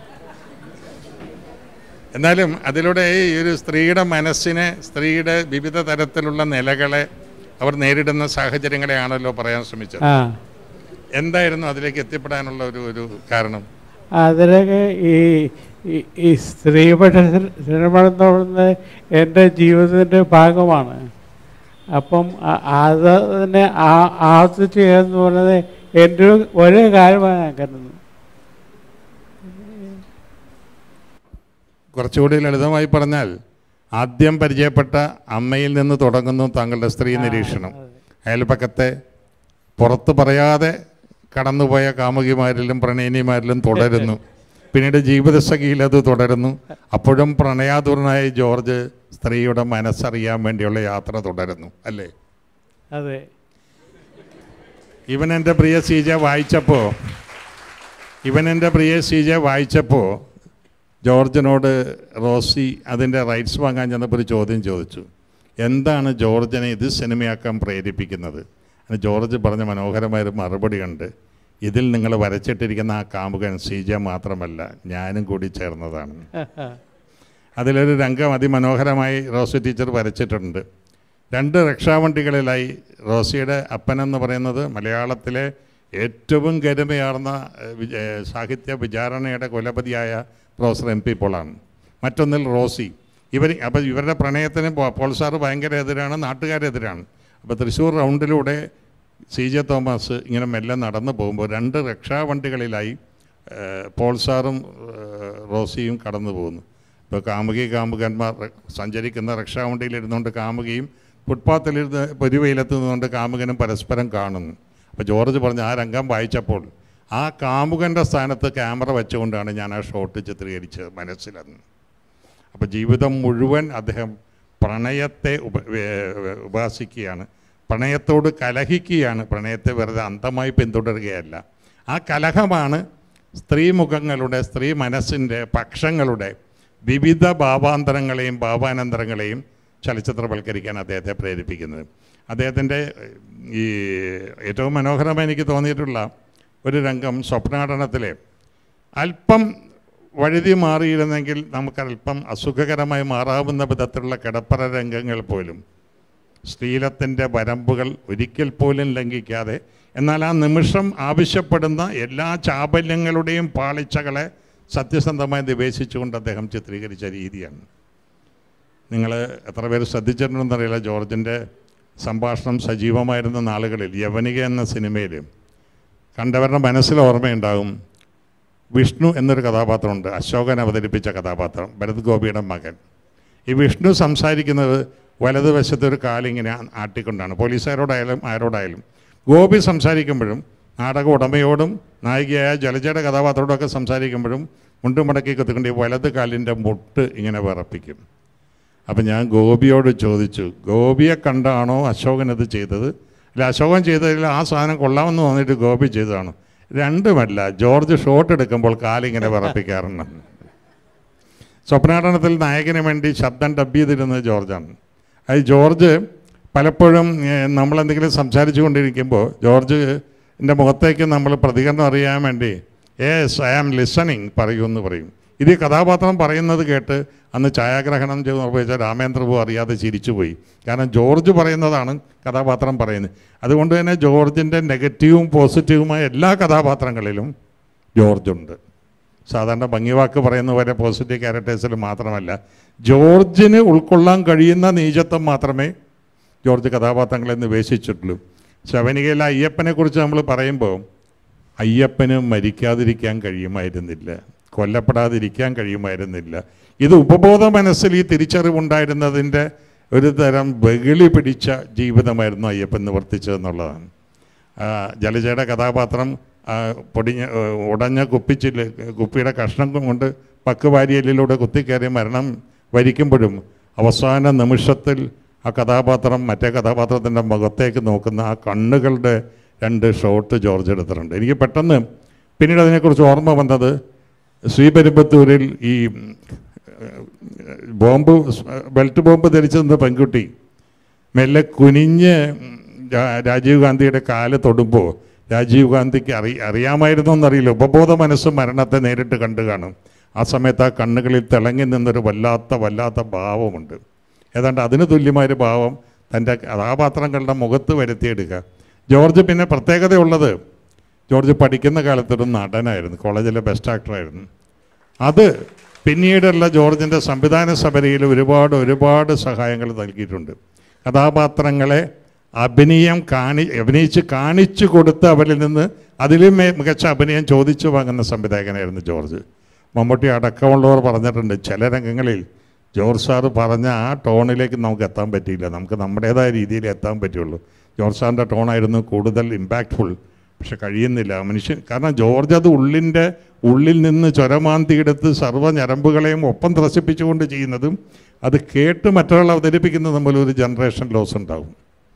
എന്നാലും അതിലൂടെ ഈ ഒരു സ്ത്രീയുടെ മനസ്സിനെ സ്ത്രീയുടെ വിവിധ തരത്തിലുള്ള നിലകളെ അവർ നേരിടുന്ന സാഹചര്യങ്ങളെയാണല്ലോ പറയാൻ ശ്രമിച്ചത് ആ എന്തായിരുന്നു അതിലേക്ക് എത്തിപ്പെടാനുള്ള ഒരു ഒരു കാരണം അതിലൊക്കെ ഈ ഈ- ഈ സ്ത്രീപക്ഷ സിനിമ എന്ന് പറയുന്നത് എൻ്റെ ജീവിതത്തിൻ്റെ ഭാഗമാണ് അപ്പം അ- അത് തന്നെ ആ- ആവർത്തിച്ച് എന്ന് പറയുന്നത് എൻ്റെ ഒരു- ഒരേ കാര്യമാണ് ഞാൻ കരുതുന്നത് കുറച്ചുകൂടി ലളിതമായി പറഞ്ഞാൽ ആദ്യം പരിചയപ്പെട്ട അമ്മയിൽ നിന്ന് തുടങ്ങുന്നു താങ്കളുടെ സ്ത്രീ നിരീക്ഷണം അയൽപക്കത്തെ പുറത്ത് പറയാതെ കടന്നുപോയ കാമുകിമാരിലും പ്രണയിനിമാരിലും തുടരുന്നു പിന്നീട് ജീവിതസഖിയിൽ അത് തുടരുന്നു അപ്പോഴും പ്രണയാതുരനായ ജോർജ് സ്ത്രീയുടെ മനസ്സറിയാൻ വേണ്ടിയുള്ള യാത്ര തുടരുന്നു അല്ലേ അതെ ഇവൻ എൻ്റെ പ്രിയ സീജ വായിച്ചപ്പോൾ ഇവൻ എൻ്റെ പ്രിയ സീജ വായിച്ചപ്പോൾ ജോർജിനോട് റോസി അതിൻ്റെ റൈറ്റ്സ് വാങ്ങാൻ ചെന്നപ്പോൾ ഒരു ചോദ്യം ചോദിച്ചു എന്താണ് ജോർജിനെ ഇത് സിനിമയാക്കാൻ പ്രേരിപ്പിക്കുന്നത് അതിന് ജോർജ് പറഞ്ഞ മനോഹരമായൊരു മറുപടി ഉണ്ട് ഇതിൽ നിങ്ങൾ വരച്ചിട്ടിരിക്കുന്ന ആ കാമുകൻ സീജ മാത്രമല്ല ഞാനും കൂടി ചേർന്നതാണ് അതിലൊരു രംഗം അതിമനോഹരമായി റോസി ടീച്ചർ വരച്ചിട്ടുണ്ട് രണ്ട് രക്ഷാവണ്ടികളിലായി റോസിയുടെ അപ്പനെന്ന് പറയുന്നത് മലയാളത്തിലെ ഏറ്റവും ഗരിമയാർന്ന ഏഹ്, വിജ- ഏഹ്, സാഹിത്യ വിചാരണയുടെ കുലപതിയായ പ്രൊഫസർ എം പി പോളാണ് മറ്റൊന്നിൽ റോസി ഇവർ അപ്പോൾ ഇവരുടെ പ്രണയത്തിന് പോ- പോൾ സാറ് ഭയങ്കര എതിരാണ് നാട്ടുകാരെതിരാണ് അപ്പോൾ തൃശ്ശൂർ റൗണ്ടിലൂടെ സി ജെ തോമസ് ഇങ്ങനെ മെല്ലെ നടന്നു പോകുമ്പോൾ രണ്ട് രക്ഷാവണ്ടികളിലായി ഏഹ്, പോൾ സാറും ഏഹ്, റോസിയും കടന്നു പോകുന്നു ഇപ്പോൾ കാമുകി കാമുകന്മാർ സഞ്ചരിക്കുന്ന റിക്ഷാവണ്ടിയിൽ ഇരുന്നുകൊണ്ട് കാമുകിയും ഫുട്പാത്തിലിരുന്ന് പൊരുവയിലെത്ത് നിന്നുകൊണ്ട് കാമുകനും പരസ്പരം കാണുന്നു അപ്പോൾ ജോർജ് പറഞ്ഞ ആ രംഗം വായിച്ചപ്പോൾ ആ കാമുകൻ്റെ സ്ഥാനത്ത് ക്യാമറ വെച്ചുകൊണ്ടാണ് ഞാൻ ആ ഷോട്ട് ചിത്രീകരിച്ചത് മനസ്സിലെന്ന് അപ്പോൾ ജീവിതം മുഴുവൻ അദ്ദേഹം പ്രണയത്തെ ഉപ വേ- വേ- ഉപാസിക്കുകയാണ് പ്രണയത്തോട് കലഹിക്കുകയാണ് പ്രണയത്തെ വെറുതെ അന്ധമായി പിന്തുടരുകയല്ല ആ കലഹമാണ് സ്ത്രീമുഖങ്ങളുടെ സ്ത്രീ മനസ്സിൻ്റെ പക്ഷങ്ങളുടെ വിവിധ ഭാവാന്തരങ്ങളെയും ഭാവാനന്തരങ്ങളെയും ചലച്ചിത്രവൽക്കരിക്കാൻ അദ്ദേഹത്തെ പ്രേരിപ്പിക്കുന്നത് അദ്ദേഹത്തിൻ്റെ ഈ ഏറ്റവും മനോഹരമായി എനിക്ക് തോന്നിയിട്ടുള്ള ഒരു രംഗം സ്വപ്നാടനത്തിലെ അല്പം വഴുതി മാറിയിരുന്നെങ്കിൽ നമുക്കല്പം അസുഖകരമായി മാറാവുന്ന വിധത്തിലുള്ള കിടപ്പറ രംഗങ്ങൾ പോലും ശ്ലീലത്തിൻ്റെ വരമ്പുകൾ ഒരിക്കൽ പോലും ലംഘിക്കാതെ എന്നാൽ ആ നിമിഷം ആവശ്യപ്പെടുന്ന എല്ലാ ചാബല്യങ്ങളുടെയും പാളിച്ചകളെ സത്യസന്ധമായി നിവേശിച്ചുകൊണ്ട് അദ്ദേഹം ചിത്രീകരിച്ച രീതിയാണ് നിങ്ങൾ എത്ര പേര് ശ്രദ്ധിച്ചിട്ടുണ്ടെന്നറിയില്ല ജോർജിൻ്റെ സംഭാഷണം സജീവമായിരുന്ന നാളുകളിൽ യവനിക എന്ന സിനിമയിൽ കണ്ടവരുടെ മനസ്സിൽ ഓർമ്മയുണ്ടാകും വിഷ്ണു എന്നൊരു കഥാപാത്രമുണ്ട് അശോകൻ അവതരിപ്പിച്ച കഥാപാത്രം ഭരത് ഗോപിയുടെ മകൻ ഈ വിഷ്ണു സംസാരിക്കുന്നത് വലതുവശത്ത് ഒരു കാലിങ്ങനെ ആട്ടിക്കൊണ്ടാണ് പോലീസുകാരോടായാലും ആരോടായാലും ഗോപി സംസാരിക്കുമ്പോഴും നാടക ഉടമയോടും നായികയായ ജലജയുടെ കഥാപാത്രത്തോടൊക്കെ സംസാരിക്കുമ്പോഴും മുണ്ടുമടക്കി കുത്തിക്കൊണ്ട് ഈ വലത് കാലിൻ്റെ മുട്ട് ഇങ്ങനെ വിറപ്പിക്കും അപ്പം ഞാൻ ഗോപിയോട് ചോദിച്ചു ഗോപിയെ കണ്ടാണോ അശോകൻ അത് ചെയ്തത് അല്ല അശോകൻ ചെയ്തതിൽ ആ സാധനം കൊള്ളാമെന്ന് തോന്നിയിട്ട് ഗോപി ചെയ്തതാണ് രണ്ടുമല്ല ജോർജ് ഷോട്ട് എടുക്കുമ്പോൾ കാലിങ്ങനെ വിറപ്പിക്കാറുണ്ട് സ്വപ്നാടനത്തിൽ നായകന് വേണ്ടി ശബ്ദം ഡബ് ചെയ്തിരുന്നത് ജോർജാണ് അത് ജോർജ് പലപ്പോഴും ഏഹ്, നമ്മളെന്തെങ്കിലും സംസാരിച്ചു കൊണ്ടിരിക്കുമ്പോൾ ജോർജ് എൻ്റെ മുഖത്തേക്ക് നമ്മൾ പ്രതികരണം അറിയാൻ വേണ്ടി യെസ് ഐ ആം ലിസണിങ് പറയുമെന്ന് പറയും ഇത് ഈ കഥാപാത്രം പറയുന്നത് കേട്ട് അന്ന് ഛായാഗ്രഹണം ചെയ്ത് നിർവഹിച്ച രാമേന്ദ്രബു അറിയാതെ ചിരിച്ചുപോയി കാരണം ജോർജ് പറയുന്നതാണ് കഥാപാത്രം പറയുന്നത് അതുകൊണ്ട് തന്നെ ജോർജിൻ്റെ നെഗറ്റീവും പോസിറ്റീവുമായ എല്ലാ കഥാപാത്രങ്ങളിലും ജോർജ് ഉണ്ട് സാധാരണ ഭംഗിവാക്ക് പറയുന്ന പോലെ പോസിറ്റീവ് ക്യാരക്ടേഴ്സിൽ മാത്രമല്ല ജോർജിന് ഉൾക്കൊള്ളാൻ കഴിയുന്ന നീചത്വം മാത്രമേ ജോർജ് കഥാപാത്രങ്ങളെ നിവേശിച്ചിട്ടുള്ളൂ ശവനികയിലെ അയ്യപ്പനെ കുറിച്ച് നമ്മൾ പറയുമ്പോൾ അയ്യപ്പന് മരിക്കാതിരിക്കാൻ കഴിയുമായിരുന്നില്ല കൊല്ലപ്പെടാതിരിക്കാൻ കഴിയുമായിരുന്നില്ല ഇത് ഉപബോധ മനസ്സിൽ ഈ തിരിച്ചറിവുണ്ടായിരുന്നതിൻ്റെ ഒരു തരം വെകിളി പിടിച്ച ജീവിതമായിരുന്നു അയ്യപ്പൻ നിവർത്തിച്ചതെന്നുള്ളതാണ് ആ, ജലജയുടെ കഥാപാത്രം ആ, പൊടിഞ്ഞ ഏ, ഉടഞ്ഞ കുപ്പിച്ചില് കുപ്പിയുടെ കഷ്ണം കൊണ്ട് പക്ക് വാരിയലിലൂടെ കുത്തിക്കയറി മരണം വരിക്കുമ്പോഴും അവസാന നിമിഷത്തിൽ ആ കഥാപാത്രം മറ്റേ കഥാപാത്രത്തിൻ്റെ മുഖത്തേക്ക് നോക്കുന്ന ആ കണ്ണുകളുടെ രണ്ട് ഷോട്ട് ജോർജ് എടുത്തിട്ടുണ്ട് എനിക്ക് പെട്ടെന്ന് പിന്നീട് അതിനെക്കുറിച്ച് ഓർമ്മ വന്നത് ശ്രീപെരുമ്പത്തൂരിൽ ഈ ഏഹ്, ബോംബ് ബെൽറ്റ് ബോംബ് ധരിച്ചു നിന്ന പെൺകുട്ടി മെല്ലെ കുനിഞ്ഞ് രാ- രാജീവ് ഗാന്ധിയുടെ കാല് തൊടുമ്പോൾ രാജീവ് ഗാന്ധിക്ക് അറി അറിയാമായിരുന്നോ എന്നറിയില്ല ഉപബോധ മനസ്സ് മരണത്തെ നേരിട്ട് കണ്ടു കാണും ആ സമയത്ത് ആ കണ്ണുകളിൽ തിളങ്ങി നിന്നൊരു വല്ലാത്ത വല്ലാത്ത ഭാവമുണ്ട് ഏതാണ്ട് അതിന് തുല്യമായൊരു ഭാവം തൻ്റെ കഥാപാത്രങ്ങളുടെ മുഖത്ത് വരുത്തിയെടുക്കുക ജോർജ് പിന്നെ പ്രത്യേകതയുള്ളത് ജോർജ് പഠിക്കുന്ന കാലത്തൊരു നടനായിരുന്നു കോളേജിലെ ബെസ്റ്റ് ആക്ടറായിരുന്നു അത് പിന്നീടുള്ള ജോർജിൻ്റെ സംവിധാന സഭയിൽ ഒരുപാട് ഒരുപാട് സഹായങ്ങൾ നൽകിയിട്ടുണ്ട് കഥാപാത്രങ്ങളെ അഭിനയം കാണി അഭിനയിച്ച് കാണിച്ചു കൊടുത്ത് അവരിൽ നിന്ന് അതിലും മേ- മികച്ച അഭിനയം ചോദിച്ചു വാങ്ങുന്ന സംവിധായകനായിരുന്നു ജോർജ് മമ്മൂട്ടി അടക്കമുള്ളവർ പറഞ്ഞിട്ടുണ്ട് ചില രംഗങ്ങളിൽ ജോർജ് സാറ് പറഞ്ഞ ആ ടോണിലേക്ക് നമുക്ക് എത്താൻ പറ്റിയില്ല നമുക്ക് നമ്മുടേതായ രീതിയിൽ എത്താൻ പറ്റുള്ളൂ ജോർജ് സാറിൻ്റെ ടോണായിരുന്നു കൂടുതൽ ഇമ്പാക്റ്റ്ഫുൾ പക്ഷെ കഴിയുന്നില്ല മനുഷ്യൻ കാരണം ജോർജ് അത് ഉള്ളിൻ്റെ ഉള്ളിൽ നിന്ന് ചൊരമാന്തിയെടുത്ത് സർവ്വ ഞരമ്പുകളെയും ഒപ്പം ത്രസിപ്പിച്ചുകൊണ്ട് ചെയ്യുന്നതും അത് കേട്ട് മറ്റൊരാൾ അവതരിപ്പിക്കുന്നത് തമ്മിൽ ഒരു ജനറേഷൻ ലോസ് ഉണ്ടാകും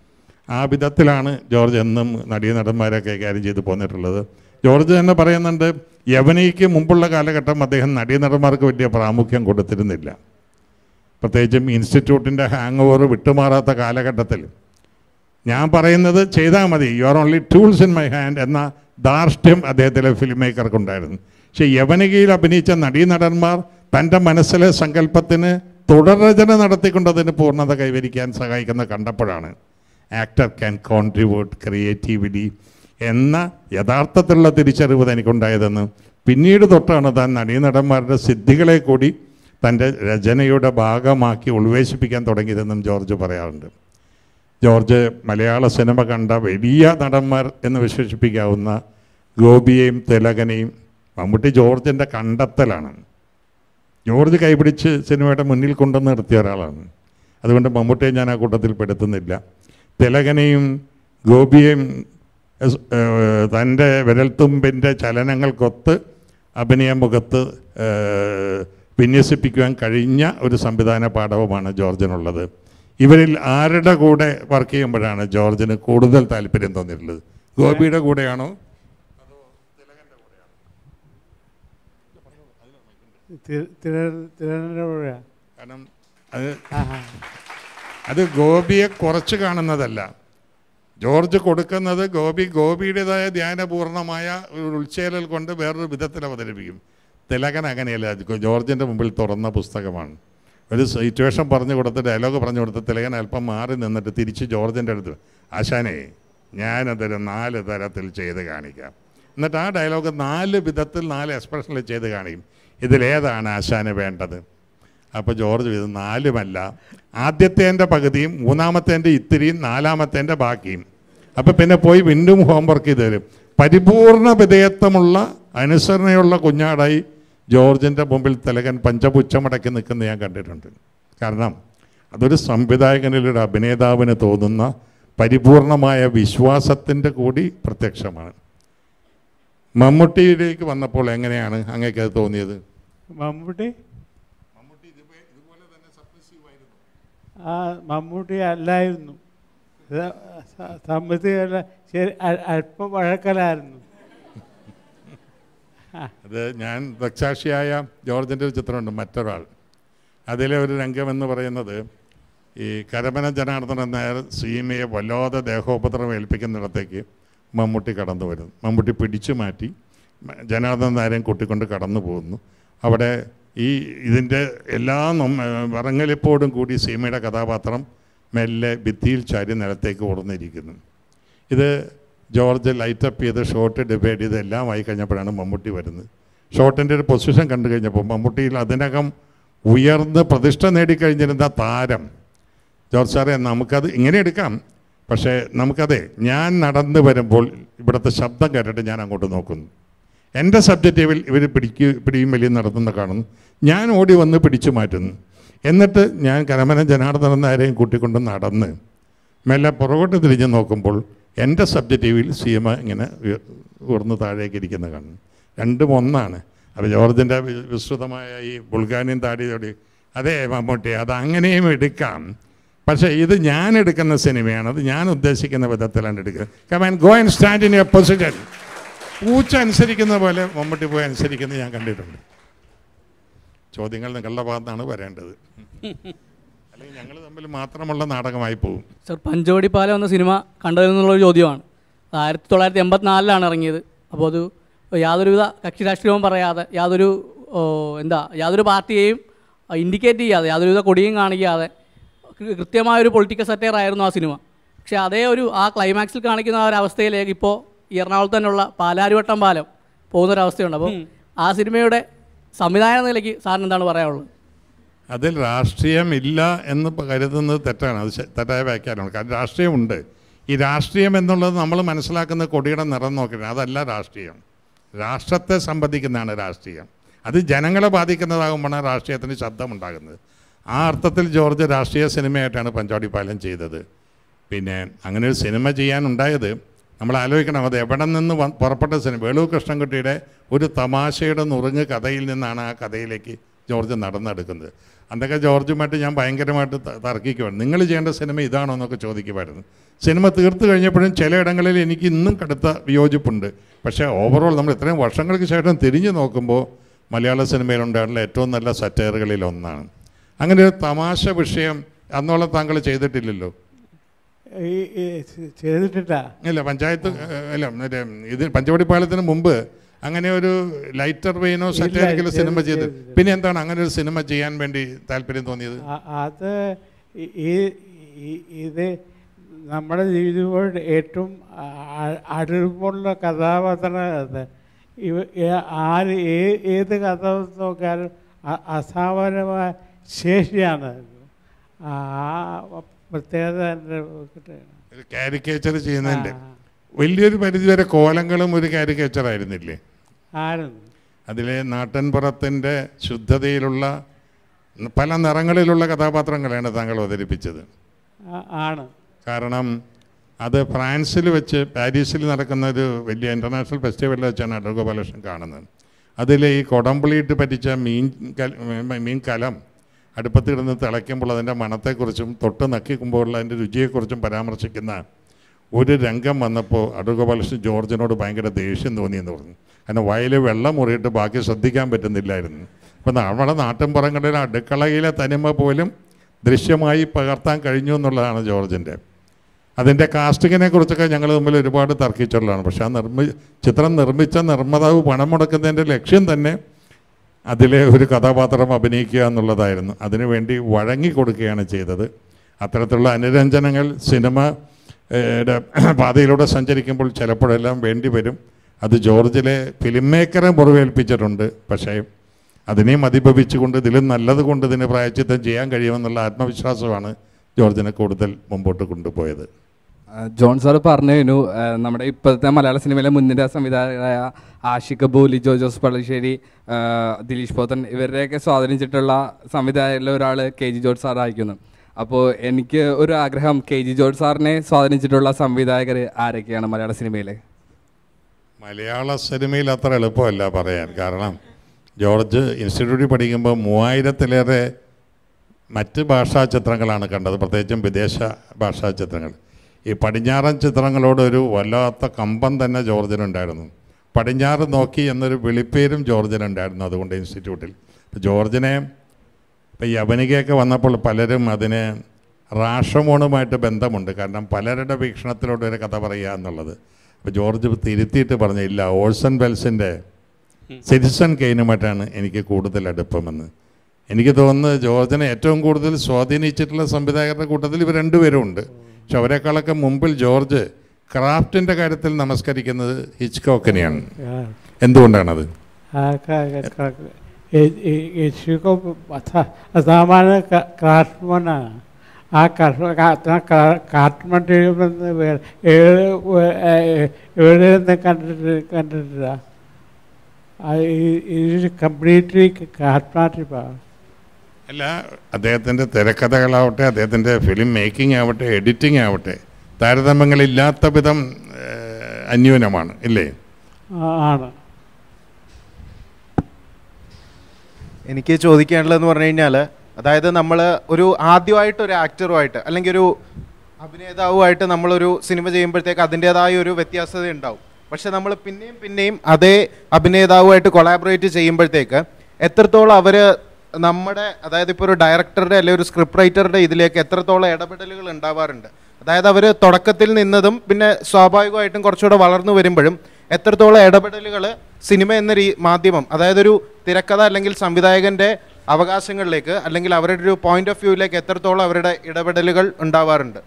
ആ വിധത്തിലാണ് ജോർജ് എന്നും നടീനടന്മാരെ കൈകാര്യം ചെയ്ത് പോന്നിട്ടുള്ളത് ജോർജ് തന്നെ പറയുന്നുണ്ട് യവനിക്ക് മുമ്പുള്ള കാലഘട്ടം അദ്ദേഹം നടീനടന്മാർക്ക് വലിയ പ്രാമുഖ്യം കൊടുത്തിരുന്നില്ല പ്രത്യേകിച്ചും ഇൻസ്റ്റിറ്റ്യൂട്ടിൻ്റെ ഹാങ് ഓവർ വിട്ടുമാറാത്ത കാലഘട്ടത്തിൽ ഞാൻ പറയുന്നത് ചെയ്താൽ മതി you are only tools in my hand എന്ന ധാർഷ്ട്യം അദ്ദേഹത്തിലെ ഫിലിം മേക്കർക്കുണ്ടായിരുന്നു പക്ഷേ യവനികയിൽ അഭിനയിച്ച നടീനടന്മാർ തൻ്റെ മനസ്സിലെ സങ്കല്പത്തിന് തുടർരചന നടത്തിക്കൊണ്ടതിന് പൂർണ്ണത കൈവരിക്കാൻ സഹായിക്കുന്ന കണ്ടപ്പോഴാണ് ആക്ടർ ക്യാൻ കോൺട്രിബ്യൂട്ട് ക്രിയേറ്റീവ്ലി എന്ന യഥാർത്ഥത്തിലുള്ള തിരിച്ചറിവ് തനിക്കുണ്ടായതെന്ന് പിന്നീട് തൊട്ടാണ് താൻ നടീനടന്മാരുടെ സിദ്ധികളെ കൂടി തൻ്റെ രചനയുടെ ഭാഗമാക്കി ഉൾവേശിപ്പിക്കാൻ തുടങ്ങിയതെന്നും ജോർജ് പറയാറുണ്ട് ജോർജ് മലയാള സിനിമ കണ്ട വലിയ നടന്മാർ എന്ന് വിശേഷിപ്പിക്കാവുന്ന ഗോപിയെയും തിലകനെയും മമ്മൂട്ടി ജോർജിൻ്റെ കണ്ടെത്തലാണ് ജോർജ് കൈപിടിച്ച് സിനിമയുടെ മുന്നിൽ കൊണ്ടുവന്ന് നിർത്തിയ ഒരാളാണ് അതുകൊണ്ട് മമ്മൂട്ടിയെ ഞാൻ ആ കൂട്ടത്തിൽ പെടുത്തുന്നില്ല തിലകനെയും ഗോപിയെയും എസ്- ഏഹ് തൻ്റെ വിരൽത്തുമ്പിൻ്റെ ചലനങ്ങൾക്കൊത്ത് അഭിനയ മുഖത്ത് ഏഹ് വിന്യസിപ്പിക്കുവാൻ കഴിഞ്ഞ ഒരു സംവിധാന പാഠവുമാണ് ജോർജിനുള്ളത് ഇവരിൽ ആരുടെ കൂടെ വർക്ക് ചെയ്യുമ്പോഴാണ് ജോർജിന് കൂടുതൽ താല്പര്യം തോന്നിയിട്ടുള്ളത് ഗോപിയുടെ കൂടെയാണോ തിരുവനന്തപുരം കാരണം അത് അത് ഗോപിയെ കുറച്ച് കാണുന്നതല്ല ജോർജ് കൊടുക്കുന്നത് ഗോപി ഗോപിയുടേതായ ധ്യാനപൂർണമായ ഒരു ഉൾച്ചേരൽ കൊണ്ട് വേറൊരു വിധത്തിൽ അവതരിപ്പിക്കും തിലകൻ അങ്ങനെയല്ല ജോ- ജോർജിൻ്റെ മുമ്പിൽ തുറന്ന പുസ്തകമാണ് ഒരു സിറ്റുവേഷൻ പറഞ്ഞു കൊടുത്ത് ഡയലോഗ് പറഞ്ഞു കൊടുത്ത് തിലകൻ അല്പം മാറി നിന്നിട്ട് തിരിച്ച് ജോർജിൻ്റെ അടുത്ത് ആശാനെ ഞാനതൊരു നാല് തരത്തിൽ ചെയ്ത് കാണിക്കാം എന്നിട്ട് ആ ഡയലോഗ് നാല് വിധത്തിൽ നാല് എക്സ്പ്രഷനിൽ ചെയ്ത് കാണിക്കും ഇതിലേതാണ് ആശാന് വേണ്ടത് അപ്പോൾ ജോർജ് ഇത് നാലുമല്ല ആദ്യത്തേൻ്റെ പകുതിയും മൂന്നാമത്തേൻ്റെ ഇത്തിരിയും നാലാമത്തേൻ്റെ ബാക്കിയും അപ്പം പിന്നെ പോയി വീണ്ടും ഹോംവർക്ക് ചെയ്ത് തരും പരിപൂർണ വിധേയത്വമുള്ള അനുസരണയുള്ള കുഞ്ഞാടായി ജോർജിൻ്റെ മുമ്പിൽ തിലകൻ പഞ്ചപുച്ഛമടക്കി നിൽക്കുന്ന ഞാൻ കണ്ടിട്ടുണ്ട് കാരണം അതൊരു സംവിധായകനിലൊരു അഭിനേതാവിന് തോന്നുന്ന പരിപൂർണമായ വിശ്വാസത്തിൻ്റെ കൂടി പ്രത്യക്ഷമാണ് മമ്മൂട്ടിയിലേക്ക് വന്നപ്പോൾ എങ്ങനെയാണ് അങ്ങേക്ക് അത് തോന്നിയത് മമ്മൂട്ടി ആ മമ്മൂട്ടി അല്ലായിരുന്നു സ- സ- സമ്മതിയല്ല ശരി അ- അല്പം വഴക്കലായിരുന്നു അത് ഞാൻ ദക്ഷാക്ഷിയായ ജോർജിൻ്റെ ഒരു ചിത്രമുണ്ട് മറ്റൊരാൾ അതിലെ ഒരു രംഗം എന്ന് പറയുന്നത് ഈ കരമന ജനാർദ്ദനൻ നായർ സീമയെ വല്ലാതെ ദേഹോപദ്രവം ഏൽപ്പിക്കുന്നിടത്തേക്ക് മമ്മൂട്ടി കടന്നു വരുന്നു മമ്മൂട്ടി പിടിച്ചു മാറ്റി മ- ജനാർദ്ദനൻ നായരെയും കൂട്ടിക്കൊണ്ട് കടന്നു പോകുന്നു അവിടെ ഈ ഇതിൻ്റെ എല്ലാ നൊം- വിറങ്ങലിപ്പോടും കൂടി സീമയുടെ കഥാപാത്രം മെല്ലെ ഭിത്തിയിൽ ചാരി നിലത്തേക്ക് ഓടുന്നിരിക്കുന്നു ഇത് ജോർജ് ലൈറ്റപ്പ് ചെയ്ത് ഷോട്ട് ഡിബേറ്റ് ചെയ്ത് എല്ലാം ആയി കഴിഞ്ഞപ്പോഴാണ് മമ്മൂട്ടി വരുന്നത് ഷോട്ടിൻ്റെ ഒരു പൊസിഷൻ കണ്ടു കഴിഞ്ഞപ്പോൾ മമ്മൂട്ടിയിൽ അതിനകം ഉയർന്ന് പ്രതിഷ്ഠ നേടിക്കഴിഞ്ഞിരുന്ന താരം ജോർജ് സാറേ നമുക്കത് ഇങ്ങനെ എടുക്കാം പക്ഷേ നമുക്കതെ ഞാൻ നടന്നു വരുമ്പോൾ ഇവിടുത്തെ ശബ്ദം കേട്ടിട്ട് ഞാൻ അങ്ങോട്ട് നോക്കുന്നു എൻ്റെ സബ്ജക്റ്റീവിൽ ഇവർ പിടിക്ക് പിടിയും വലിയും നടത്തുന്ന കാണുന്നു ഞാൻ ഓടി വന്ന് പിടിച്ചു മാറ്റുന്നു എന്നിട്ട് ഞാൻ കരമന ജനാർദ്ദനൻ നായരെയും കൂട്ടിക്കൊണ്ട് നടന്ന് മെല്ലെ പുറകോട്ട് തിരിഞ്ഞ് നോക്കുമ്പോൾ എൻ്റെ സബ്ജക്റ്റീവിൽ സീമ ഇങ്ങനെ ഉയ- ഉയർന്ന് താഴേക്ക് ഇരിക്കുന്ന കാണുന്നു രണ്ടും ഒന്നാണ് അപ്പോൾ ജോർജിൻ്റെ വി- വിസ്തൃതമായ ഈ ബുൾഗാനിയൻ താടിയോടി അതേ മമ്മൂട്ടി അത് അങ്ങനെയും എടുക്കാം പക്ഷേ ഇത് ഞാൻ എടുക്കുന്ന സിനിമയാണ് അത് ഞാൻ ഉദ്ദേശിക്കുന്ന വിധത്തിലാണ് എടുക്കുന്നത് come on go and stand in your position പൂച്ച അനുസരിക്കുന്ന പോലെ മമ്മൂട്ടി പോയി അനുസരിക്കുന്നത് ഞാൻ കണ്ടിട്ടുണ്ട് ചോദ്യങ്ങൾ നിങ്ങളുടെ ഭാഗത്താണ് വരേണ്ടത് അല്ലെങ്കിൽ ഞങ്ങൾ തമ്മിൽ മാത്രമുള്ള നാടകമായി പോകും സർ പഞ്ചവടി പാലം എന്ന സിനിമ കണ്ടതിൽ നിന്നുള്ളൊരു ചോദ്യമാണ് അത് ആയിരത്തി തൊള്ളായിരത്തി എൺപത്തിനാലിലാണ് ഇറങ്ങിയത് അപ്പോൾ അത് യാതൊരുവിധ കക്ഷി രാഷ്ട്രീയവും പറയാതെ യാതൊരു ഓ, എന്താ യാതൊരു പാർട്ടിയെയും ഇൻഡിക്കേറ്റ് ചെയ്യാതെ യാതൊരുവിധ കൊടിയും കാണിക്കാതെ കൃ- കൃത്യമായൊരു പൊളിറ്റിക്കൽ സെറ്റയർ ആയിരുന്നു ആ സിനിമ പക്ഷേ അതേ ഒരു ആ ക്ലൈമാക്സിൽ കാണിക്കുന്ന ആ ഒരു അവസ്ഥയിലേക്ക് ഇപ്പോൾ ഈ എറണാകുളത്ത് തന്നെയുള്ള പാലാരിവട്ടം പാലം പോകുന്നൊരവസ്ഥയുണ്ട് അപ്പോൾ ആ സിനിമയുടെ സംവിധാന നിലയ്ക്ക് സാറിന് എന്താണ് പറയാനുള്ളത് അതിൽ രാഷ്ട്രീയമില്ല എന്ന് പ- കരുതുന്നത് തെറ്റാണ് അത് ശ- തെറ്റായ വ്യാഖ്യാനമാണ് കാരണം രാഷ്ട്രീയമുണ്ട് ഈ രാഷ്ട്രീയം എന്നുള്ളത് നമ്മൾ മനസ്സിലാക്കുന്ന കൊടിയുടെ നിറം നോക്കിയിട്ട് അതല്ല രാഷ്ട്രീയം രാഷ്ട്രത്തെ സംബന്ധിക്കുന്നതാണ് രാഷ്ട്രീയം അത് ജനങ്ങളെ ബാധിക്കുന്നതാകുമ്പോഴാണ് രാഷ്ട്രീയത്തിന് ശബ്ദമുണ്ടാകുന്നത് ആ അർത്ഥത്തിൽ ജോർജ് രാഷ്ട്രീയ സിനിമയായിട്ടാണ് പഞ്ചാടി പാലം ചെയ്തത് പിന്നെ അങ്ങനെ ഒരു സിനിമ ചെയ്യാനുണ്ടായത് നമ്മൾ ആലോചിക്കണം അത് എവിടെ നിന്ന് വ- പുറപ്പെട്ട സിനിമ വേളു കൃഷ്ണൻകുട്ടിയുടെ ഒരു തമാശയുടെ നുറുങ്ങ് കഥയിൽ നിന്നാണ് ആ കഥയിലേക്ക് ജോർജ് നടന്നെടുക്കുന്നത് അന്നൊക്കെ ജോർജുമായിട്ട് ഞാൻ ഭയങ്കരമായിട്ട് ത- തർക്കിക്കുവാണ് നിങ്ങൾ ചെയ്യേണ്ട സിനിമ ഇതാണോ എന്നൊക്കെ ചോദിക്കുമായിരുന്നു സിനിമ തീർത്തു കഴിഞ്ഞപ്പോഴും ചിലയിടങ്ങളിൽ എനിക്ക് ഇന്നും കടുത്ത വിയോജിപ്പുണ്ട് പക്ഷേ ഓവറോൾ നമ്മൾ ഇത്രയും വർഷങ്ങൾക്ക് ശേഷം തിരിഞ്ഞു നോക്കുമ്പോൾ മലയാള സിനിമയിലുണ്ടായിട്ടുള്ള ഏറ്റവും നല്ല സറ്റയറുകളിൽ ഒന്നാണ് അങ്ങനെ ഒരു തമാശ വിഷയം അന്നോളം താങ്കൾ ചെയ്തിട്ടില്ലല്ലോ ഈ ഈ ചെ- ചെയ്തിട്ടില്ല ഇല്ല പഞ്ചായത്ത് ഏഹ്, അല്ല മറ്റേ ഇത് പഞ്ചവടി പാലത്തിന് മുമ്പ് അങ്ങനെ ഒരു ലൈറ്റർ വെയിനോ സറ്റയറിക്കലോ സിനിമ ചെയ്ത് ചെയ്തിട്ടില്ല. പിന്നെ എന്താണ് അങ്ങനെ ഒരു സിനിമ ചെയ്യാൻ വേണ്ടി താല്പര്യം തോന്നിയത് അ- അത് ഈ- ഈ- ഈ- ഇത് നമ്മുടെ ജീവിതത്തോട് ഏറ്റവും അ- അടുപ്പമുള്ള കഥാപാത്രം അത് ഇവ ഏ- ആര് ഏ- ഏത് കഥ നോക്കിയാലും അ- അസാമാന്യമായ ശേഷിയാണ് ആ പ്രത്യേകത എൻ്റെ കിട്ടുകയാണ്. ഒരു കാരിക്കേച്ചർ ചെയ്യുന്നതിൻ്റെ ആ, വലിയൊരു പരിധിവരെ കോലങ്ങളും ഒരു കാരിക്കേച്ചർ ആയിരുന്നില്ലേ ആയിരുന്നു അതിലെ നാട്ടിൻപുറത്തിൻ്റെ ശുദ്ധതയിലുള്ള പല നിറങ്ങളിലുള്ള കഥാപാത്രങ്ങളാണ് താങ്കൾ അവതരിപ്പിച്ചത് ആ- ആണ് കാരണം അത് ഫ്രാൻസിൽ വെച്ച് പാരീസിൽ നടക്കുന്ന ഒരു വലിയ ഇൻ്റർനാഷണൽ ഫെസ്റ്റിവലിൽ വെച്ചാണ് അടൂർഗോപാലകൃഷ്ണൻ കാണുന്നത് അതിൽ ഈ കൊടംപുളിയിട്ട് പറ്റിച്ച മീൻ കൽ മീൻ കലം അടുപ്പത്ത് കിടന്ന് തിളയ്ക്കുമ്പോൾ അതിൻ്റെ മണത്തെക്കുറിച്ചും തൊട്ട് നക്കിക്കുമ്പോഴുള്ള അതിൻ്റെ രുചിയെക്കുറിച്ചും പരാമർശിക്കുന്ന ഒരു രംഗം വന്നപ്പോൾ അടൂർഗോപാലകൃഷ്ണൻ ജോർജിനോട് ഭയങ്കര ദേഷ്യം തോന്നിയെന്ന് പറഞ്ഞു കാരണം വയൽ വെള്ളം മുറിയിട്ട് ബാക്കി ശ്രദ്ധിക്കാൻ പറ്റുന്നില്ലായിരുന്നു അപ്പം നമ്മുടെ നാട്ടിൻപുറങ്ങളിലെ അടുക്കളയിലെ തനിമ പോലും ദൃശ്യമായി പകർത്താൻ കഴിഞ്ഞു എന്നുള്ളതാണ് ജോർജിൻ്റെ അതിൻ്റെ കാസ്റ്റിങ്ങിനെ കുറിച്ചൊക്കെ ഞങ്ങൾ തമ്മിൽ ഒരുപാട് തർക്കിച്ചുള്ളതാണ് പക്ഷേ ആ നിർമ്മി ചിത്രം നിർമ്മിച്ച നിർമ്മാതാവ് പണം മുടക്കുന്നതിൻ്റെ ലക്ഷ്യം തന്നെ അതിലെ ഒരു കഥാപാത്രം അഭിനയിക്കുക എന്നുള്ളതായിരുന്നു അതിനുവേണ്ടി വഴങ്ങി കൊടുക്കുകയാണ് ചെയ്തത് അത്തരത്തിലുള്ള അനുരഞ്ജനങ്ങൾ സിനിമ ഏഹ്, ടെ പാതയിലൂടെ സഞ്ചരിക്കുമ്പോൾ ചിലപ്പോഴെല്ലാം വേണ്ടി വരും അത് ജോർജിലെ ഫിലിം മേക്കറെ മുറിവേൽപ്പിച്ചിട്ടുണ്ട് പക്ഷേ അതിനെയും അതിഭവിച്ചുകൊണ്ട് ഇതിലും നല്ലത് കൊണ്ട് ഇതിന് പ്രായച്ചിത്തം ചെയ്യാൻ കഴിയുമെന്നുള്ള ആത്മവിശ്വാസമാണ് ജോർജിനെ കൂടുതൽ മുമ്പോട്ട് കൊണ്ടുപോയത് ആ, ജോൺ സാർ പറഞ്ഞു കഴിഞ്ഞു ആ, നമ്മുടെ ഇപ്പോഴത്തെ മലയാള സിനിമയിലെ മുൻനിര സംവിധായകരായ ആഷിഖ് അബു ലിജോ ജോസ് പള്ളിശ്ശേരി ആ, ദിലീഷ് പോത്തൻ ഇവരുടെയൊക്കെ സ്വാധീനിച്ചിട്ടുള്ള സംവിധായകരിലെ ഒരാൾ കെ ജി ജോർജ് സാർ അയക്കുന്നു അപ്പോൾ എനിക്ക് ഒരു ആഗ്രഹം കെ ജി ജോർജ് സാറിനെ സ്വാധീനിച്ചിട്ടുള്ള സംവിധായകർ ആരൊക്കെയാണ് മലയാള സിനിമയിൽ മലയാള സിനിമയിൽ അത്ര എളുപ്പമല്ല പറയാൻ കാരണം ജോർജ് ഇൻസ്റ്റിറ്റ്യൂട്ടിൽ പഠിക്കുമ്പോൾ മൂവായിരത്തിലേറെ മറ്റ് ഭാഷാ ചിത്രങ്ങളാണ് കണ്ടത് പ്രത്യേകിച്ചും വിദേശ ഭാഷാ ചിത്രങ്ങൾ ഈ പടിഞ്ഞാറൻ ചിത്രങ്ങളോട് ഒരു വല്ലാത്ത കമ്പം തന്നെ ജോർജിനുണ്ടായിരുന്നു പടിഞ്ഞാറ് നോക്കി എന്നൊരു വിളിപ്പേരും ജോർജിനുണ്ടായിരുന്നു അതുകൊണ്ട് ഇൻസ്റ്റിറ്റ്യൂട്ടിൽ അപ്പോൾ ജോർജിനെ ഇപ്പോൾ ഈ യവനികയൊക്കെ വന്നപ്പോൾ പലരും അതിനെ റാഷമോണുമായിട്ട് ബന്ധമുണ്ട് കാരണം പലരുടെ വീക്ഷണത്തിലൂടെ ഒരു കഥ പറയുക എന്നുള്ളത് അപ്പോൾ ജോർജ് തിരുത്തിയിട്ട് പറഞ്ഞ ഇല്ല ഓൾസൺ വെൽസിൻ്റെ സിറ്റിസൺ കെയിനുമായിട്ടാണ് എനിക്ക് കൂടുതൽ അടുപ്പമെന്ന് എനിക്ക് തോന്നുന്നത് ജോർജിനെ ഏറ്റവും കൂടുതൽ സ്വാധീനിച്ചിട്ടുള്ള സംവിധായകരുടെ കൂട്ടത്തിൽ ഇവർ രണ്ടുപേരും ഉണ്ട് പക്ഷെ അവരെക്കാളൊക്കെ മുമ്പിൽ ജോർജ് ക്രാഫ്റ്റിൻ്റെ കാര്യത്തിൽ നമസ്കരിക്കുന്നത് ഹിച്ച്കോക്കിനെയാണ് എന്തുകൊണ്ടാണത് ആ ക- ക- ക- ഈ- ഈ- ഈ ഷിക്കോ സ- സാമാന്യ ക- ക്രാഫ്റ്റ്മാനാണ് ആ കാർട്ട്മാൻ ചെയ്യുന്നത് വേറെ ഏത് വേ- ഏ- എവിടെ നിന്ന് കണ്ടിട്ട് കണ്ടിട്ടില്ല ആ, ഈ- ഇത് കംപ്ലീറ്റ്ലി കാർട്ട്മാറ്റിപ്പാണ് അല്ല അദ്ദേഹത്തിൻ്റെ തിരക്കഥകളാവട്ടെ അദ്ദേഹത്തിൻ്റെ ഫിലിം മേക്കിംഗ് ആവട്ടെ എഡിറ്റിംഗ് ആവട്ടെ താരതമ്യങ്ങളില്ലാത്ത വിധം ഏഹ്, അന്യൂനമാണ് ഇല്ലേ ആണ് എനിക്ക് ചോദിക്കാനുള്ളതെന്ന് പറഞ്ഞു കഴിഞ്ഞാൽ അതായത് നമ്മൾ ഒരു ആദ്യമായിട്ട് ഒരു ആക്ടറുമായിട്ട് അല്ലെങ്കിൽ ഒരു അഭിനേതാവുമായിട്ട് നമ്മളൊരു സിനിമ ചെയ്യുമ്പോഴത്തേക്ക് അതിൻ്റെതായ ഒരു വ്യത്യാസത ഉണ്ടാവും പക്ഷെ നമ്മൾ പിന്നെയും പിന്നെയും അതേ അഭിനേതാവുമായിട്ട് കൊളാബറേറ്റ് ചെയ്യുമ്പോഴത്തേക്ക് എത്രത്തോളം അവർ നമ്മുടെ അതായത് ഇപ്പോൾ ഒരു ഡയറക്ടറുടെ അല്ലെങ്കിൽ ഒരു സ്ക്രിപ്റ്റ് റൈറ്ററുടെ ഇതിലേക്ക് എത്രത്തോളം ഇടപെടലുകൾ ഉണ്ടാവാറുണ്ട് അതായത് അവർ തുടക്കത്തിൽ നിന്നതും പിന്നെ സ്വാഭാവികമായിട്ടും കുറച്ചുകൂടെ വളർന്നു വരുമ്പോഴും എത്രത്തോളം ഇടപെടലുകൾ സിനിമ എന്ന രീ മാധ്യമം അതായത് ഒരു തിരക്കഥ അല്ലെങ്കിൽ സംവിധായകൻ്റെ അവകാശങ്ങളിലേക്ക് അല്ലെങ്കിൽ അവരുടെ ഒരു പോയിന്റ് ഓഫ് വ്യൂവിലേക്ക് എത്രത്തോളം അവരുടെ ഇടപെടലുകൾ ഉണ്ടാവാറുണ്ട്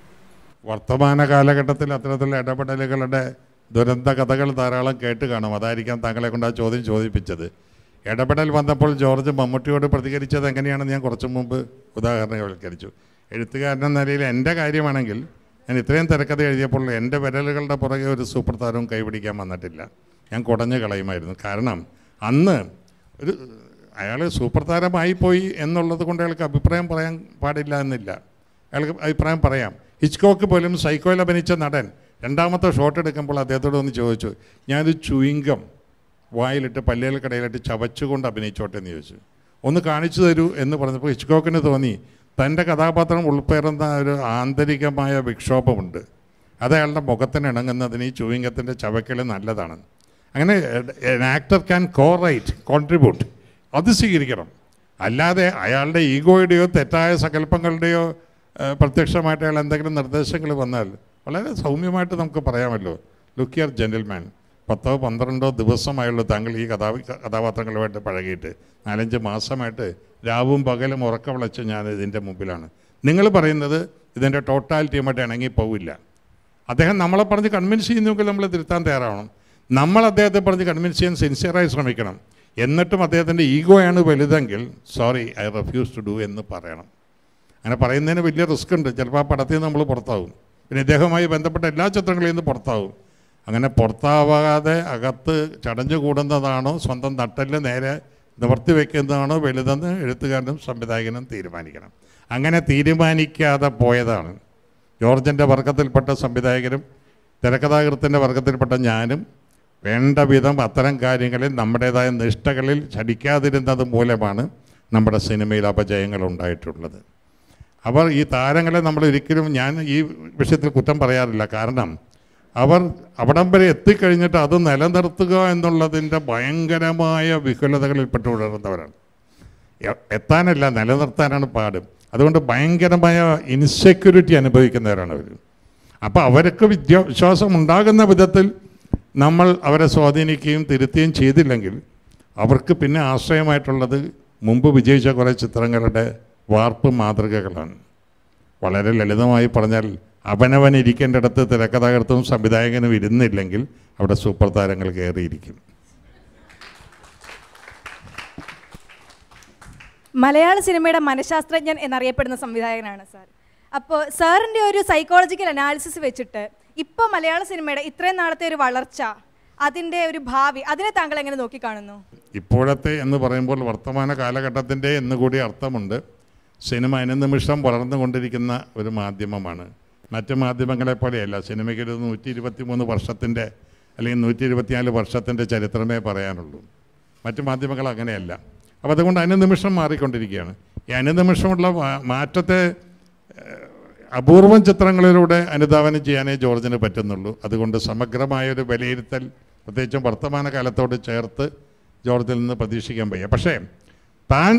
വർത്തമാന കാലഘട്ടത്തിൽ അത്തരത്തിലുള്ള ഇടപെടലുകളുടെ ദുരന്ത കഥകൾ ധാരാളം കേട്ട് കാണും അതായിരിക്കാം താങ്കളെ കൊണ്ട് ആ ചോദ്യം ചോദിപ്പിച്ചത് ഇടപെടൽ വന്നപ്പോൾ ജോർജ് മമ്മൂട്ടിയോട് പ്രതികരിച്ചത് എങ്ങനെയാണെന്ന് ഞാൻ കുറച്ചു മുമ്പ് ഉദാഹരണവൽക്കരിച്ചു എഴുത്തുകാരൻ എന്ന നിലയിൽ എൻ്റെ കാര്യമാണെങ്കിൽ ഞാൻ ഇത്രയും തിരക്കഥ എഴുതിയപ്പോൾ എൻ്റെ വിരലുകളുടെ പുറകെ ഒരു സൂപ്പർ താരവും കൈപിടിക്കാൻ വന്നിട്ടില്ല ഞാൻ കുടഞ്ഞു കളയുമായിരുന്നു കാരണം അന്ന് ഒരു അയാൾ സൂപ്പർ താരമായി പോയി എന്നുള്ളത് കൊണ്ട് അയാൾക്ക് അഭിപ്രായം പറയാൻ പാടില്ല എന്നില്ല അയാൾക്ക് അഭിപ്രായം പറയാം ഹിച്ച്കോക്ക് പോലും സൈക്കോയിൽ അഭിനയിച്ച നടൻ രണ്ടാമത്തെ ഷോട്ട് എടുക്കുമ്പോൾ അദ്ദേഹത്തോട് ഒന്ന് ചോദിച്ചു ഞാനൊരു ചുയിങ്കം വായിലിട്ട് പല്ലുകൾക്കിടയിലിട്ട് ചവച്ചുകൊണ്ട് അഭിനയിച്ചോട്ടെ എന്ന് ചോദിച്ചു ഒന്ന് കാണിച്ചു തരൂ എന്ന് പറഞ്ഞപ്പോൾ ഹിച്ച്കോക്കിന് തോന്നി തൻ്റെ കഥാപാത്രം ഉൾപ്പെടുന്ന ഒരു ആന്തരികമായ വിക്ഷോഭമുണ്ട് അത് അയാളുടെ മുഖത്തിന് ഇണങ്ങുന്നതിന് ഈ ചുവിങ്കത്തിൻ്റെ ചവക്കൽ നല്ലതാണ് അങ്ങനെ actor can co write contribute അത് സ്വീകരിക്കണം അല്ലാതെ അയാളുടെ ഈഗോയുടെയോ തെറ്റായ സങ്കല്പങ്ങളുടെയോ ഏഹ്, പ്രത്യക്ഷമായിട്ട് അയാൾ എന്തെങ്കിലും നിർദ്ദേശങ്ങൾ വന്നാൽ വളരെ സൗമ്യമായിട്ട് നമുക്ക് പറയാമല്ലോ ലുക്ക് യർ ജെൻറ്റിൽമാൻ പത്തോ പന്ത്രണ്ടോ ദിവസമായുള്ളൂ താങ്കൾ ഈ കഥാ കഥാപാത്രങ്ങളുമായിട്ട് പഴകിയിട്ട് നാലഞ്ച് മാസമായിട്ട് രാവും പകലും ഉറക്കം വിളച്ച് ഞാൻ ഇതിൻ്റെ മുമ്പിലാണ് നിങ്ങൾ പറയുന്നത് ഇതിൻ്റെ ടോട്ടാലിറ്റിയുമായിട്ട് ഇണങ്ങി പോവില്ല അദ്ദേഹം നമ്മളെ പറഞ്ഞ് കൺവിൻസ് ചെയ്യുന്നെങ്കിൽ നമ്മൾ തിരുത്താൻ തയ്യാറാവണം നമ്മൾ അദ്ദേഹത്തെ പറഞ്ഞ് കൺവിൻസ് ചെയ്യാൻ സിൻസിയറായി ശ്രമിക്കണം എന്നിട്ടും അദ്ദേഹത്തിൻ്റെ ഈഗോയാണ് വലുതെങ്കിൽ sorry I refuse to do എന്ന് പറയണം അങ്ങനെ പറയുന്നതിന് വലിയ റിസ്ക് ഉണ്ട് ചിലപ്പോൾ ആ പടത്തിൽ നിന്ന് നമ്മൾ പുറത്താവും പിന്നെ ഇദ്ദേഹവുമായി ബന്ധപ്പെട്ട എല്ലാ ചിത്രങ്ങളിൽ നിന്ന് പുറത്താവും അങ്ങനെ പുറത്താവാതെ അകത്ത് ചടഞ്ഞു കൂടുന്നതാണോ സ്വന്തം നട്ടല് നേരെ നിവർത്തി വയ്ക്കുന്നതാണോ വലുതെന്ന് എഴുത്തുകാരനും സംവിധായകനും തീരുമാനിക്കണം അങ്ങനെ തീരുമാനിക്കാതെ പോയതാണ് ജോർജിൻ്റെ വർഗത്തിൽപ്പെട്ട സംവിധായകരും തിരക്കഥാകൃത്തിൻ്റെ വർഗത്തിൽപ്പെട്ട ഞാനും വേണ്ട വിധം അത്തരം കാര്യങ്ങളിൽ നമ്മുടേതായ നിഷ്ഠകളിൽ ചടിക്കാതിരുന്നത് മൂലമാണ് നമ്മുടെ സിനിമയിൽ അപജയങ്ങൾ ഉണ്ടായിട്ടുള്ളത് അവർ ഈ താരങ്ങളെ നമ്മൾ ഒരിക്കലും ഞാൻ ഈ വിഷയത്തിൽ കുറ്റം പറയാറില്ല കാരണം അവർ അവിടം വരെ എത്തിക്കഴിഞ്ഞിട്ട് അത് നിലനിർത്തുക എന്നുള്ളതിൻ്റെ ഭയങ്കരമായ വിഫലതകളിൽപ്പെട്ട് ഉണർന്നവരാണ് എ- എത്താനല്ല നിലനിർത്താനാണ് പാട് അതുകൊണ്ട് ഭയങ്കരമായ ഇൻസെക്യൂരിറ്റി അനുഭവിക്കുന്നവരാണ് അവർ അപ്പോൾ അവർക്ക് വിദ്യാ വിശ്വാസം ഉണ്ടാകുന്ന വിധത്തിൽ നമ്മൾ അവരെ സ്വാധീനിക്കുകയും തിരുത്തുകയും ചെയ്തില്ലെങ്കിൽ അവർക്ക് പിന്നെ ആശ്രയമായിട്ടുള്ളത് മുമ്പ് വിജയിച്ച കുറേ ചിത്രങ്ങളുടെ വാർപ്പ് മാതൃകകളാണ് വളരെ ലളിതമായി പറഞ്ഞാൽ അവനവൻ ഇരിക്കേണ്ടിടത്ത് തിരക്കഥാകൃത്തും സംവിധായകനും ഇരുന്നില്ലെങ്കിൽ അവിടെ സൂപ്പർ താരങ്ങൾ കയറിയിരിക്കും മലയാള സിനിമയുടെ മനഃശാസ്ത്രജ്ഞൻ എന്നറിയപ്പെടുന്ന സംവിധായകനാണ് സാർ അപ്പോൾ സാറിൻ്റെ ഒരു സൈക്കോളജിക്കൽ അനാലിസിസ് വെച്ചിട്ട് ഇപ്പോൾ മലയാള സിനിമയുടെ ഇത്രയും നാളത്തെ ഒരു വളർച്ച അതിൻ്റെ ഒരു ഭാവി അതിനെ താങ്കൾ എങ്ങനെ നോക്കിക്കാണുന്നു ഇപ്പോഴത്തെ എന്ന് പറയുമ്പോൾ വർത്തമാന കാലഘട്ടത്തിൻ്റെ എന്ന് കൂടി അർത്ഥമുണ്ട് സിനിമ അനുനിമിഷം വളർന്നുകൊണ്ടിരിക്കുന്ന ഒരു മാധ്യമമാണ് മറ്റ് മാധ്യമങ്ങളെ പോലെയല്ല സിനിമയ്ക്ക് ഒരു നൂറ്റി ഇരുപത്തി മൂന്ന് വർഷത്തിൻ്റെ അല്ലെങ്കിൽ നൂറ്റി ഇരുപത്തിനാല് വർഷത്തിൻ്റെ ചരിത്രമേ പറയാനുള്ളൂ മറ്റ് മാധ്യമങ്ങൾ അങ്ങനെയല്ല അപ്പോൾ അതുകൊണ്ട് അനുനിമിഷം മാറിക്കൊണ്ടിരിക്കുകയാണ് ഈ അനുനിമിഷമുള്ള മാ- മാറ്റത്തെ ഏഹ്, അപൂർവം ചിത്രങ്ങളിലൂടെ അനുധാവനം ചെയ്യാനേ ജോർജിന് പറ്റുന്നുള്ളൂ അതുകൊണ്ട് സമഗ്രമായൊരു വിലയിരുത്തൽ പ്രത്യേകിച്ചും വർത്തമാന കാലത്തോട് ചേർത്ത് ജോർജിൽ നിന്ന് പ്രതീക്ഷിക്കാൻ വയ്യ പക്ഷേ താൻ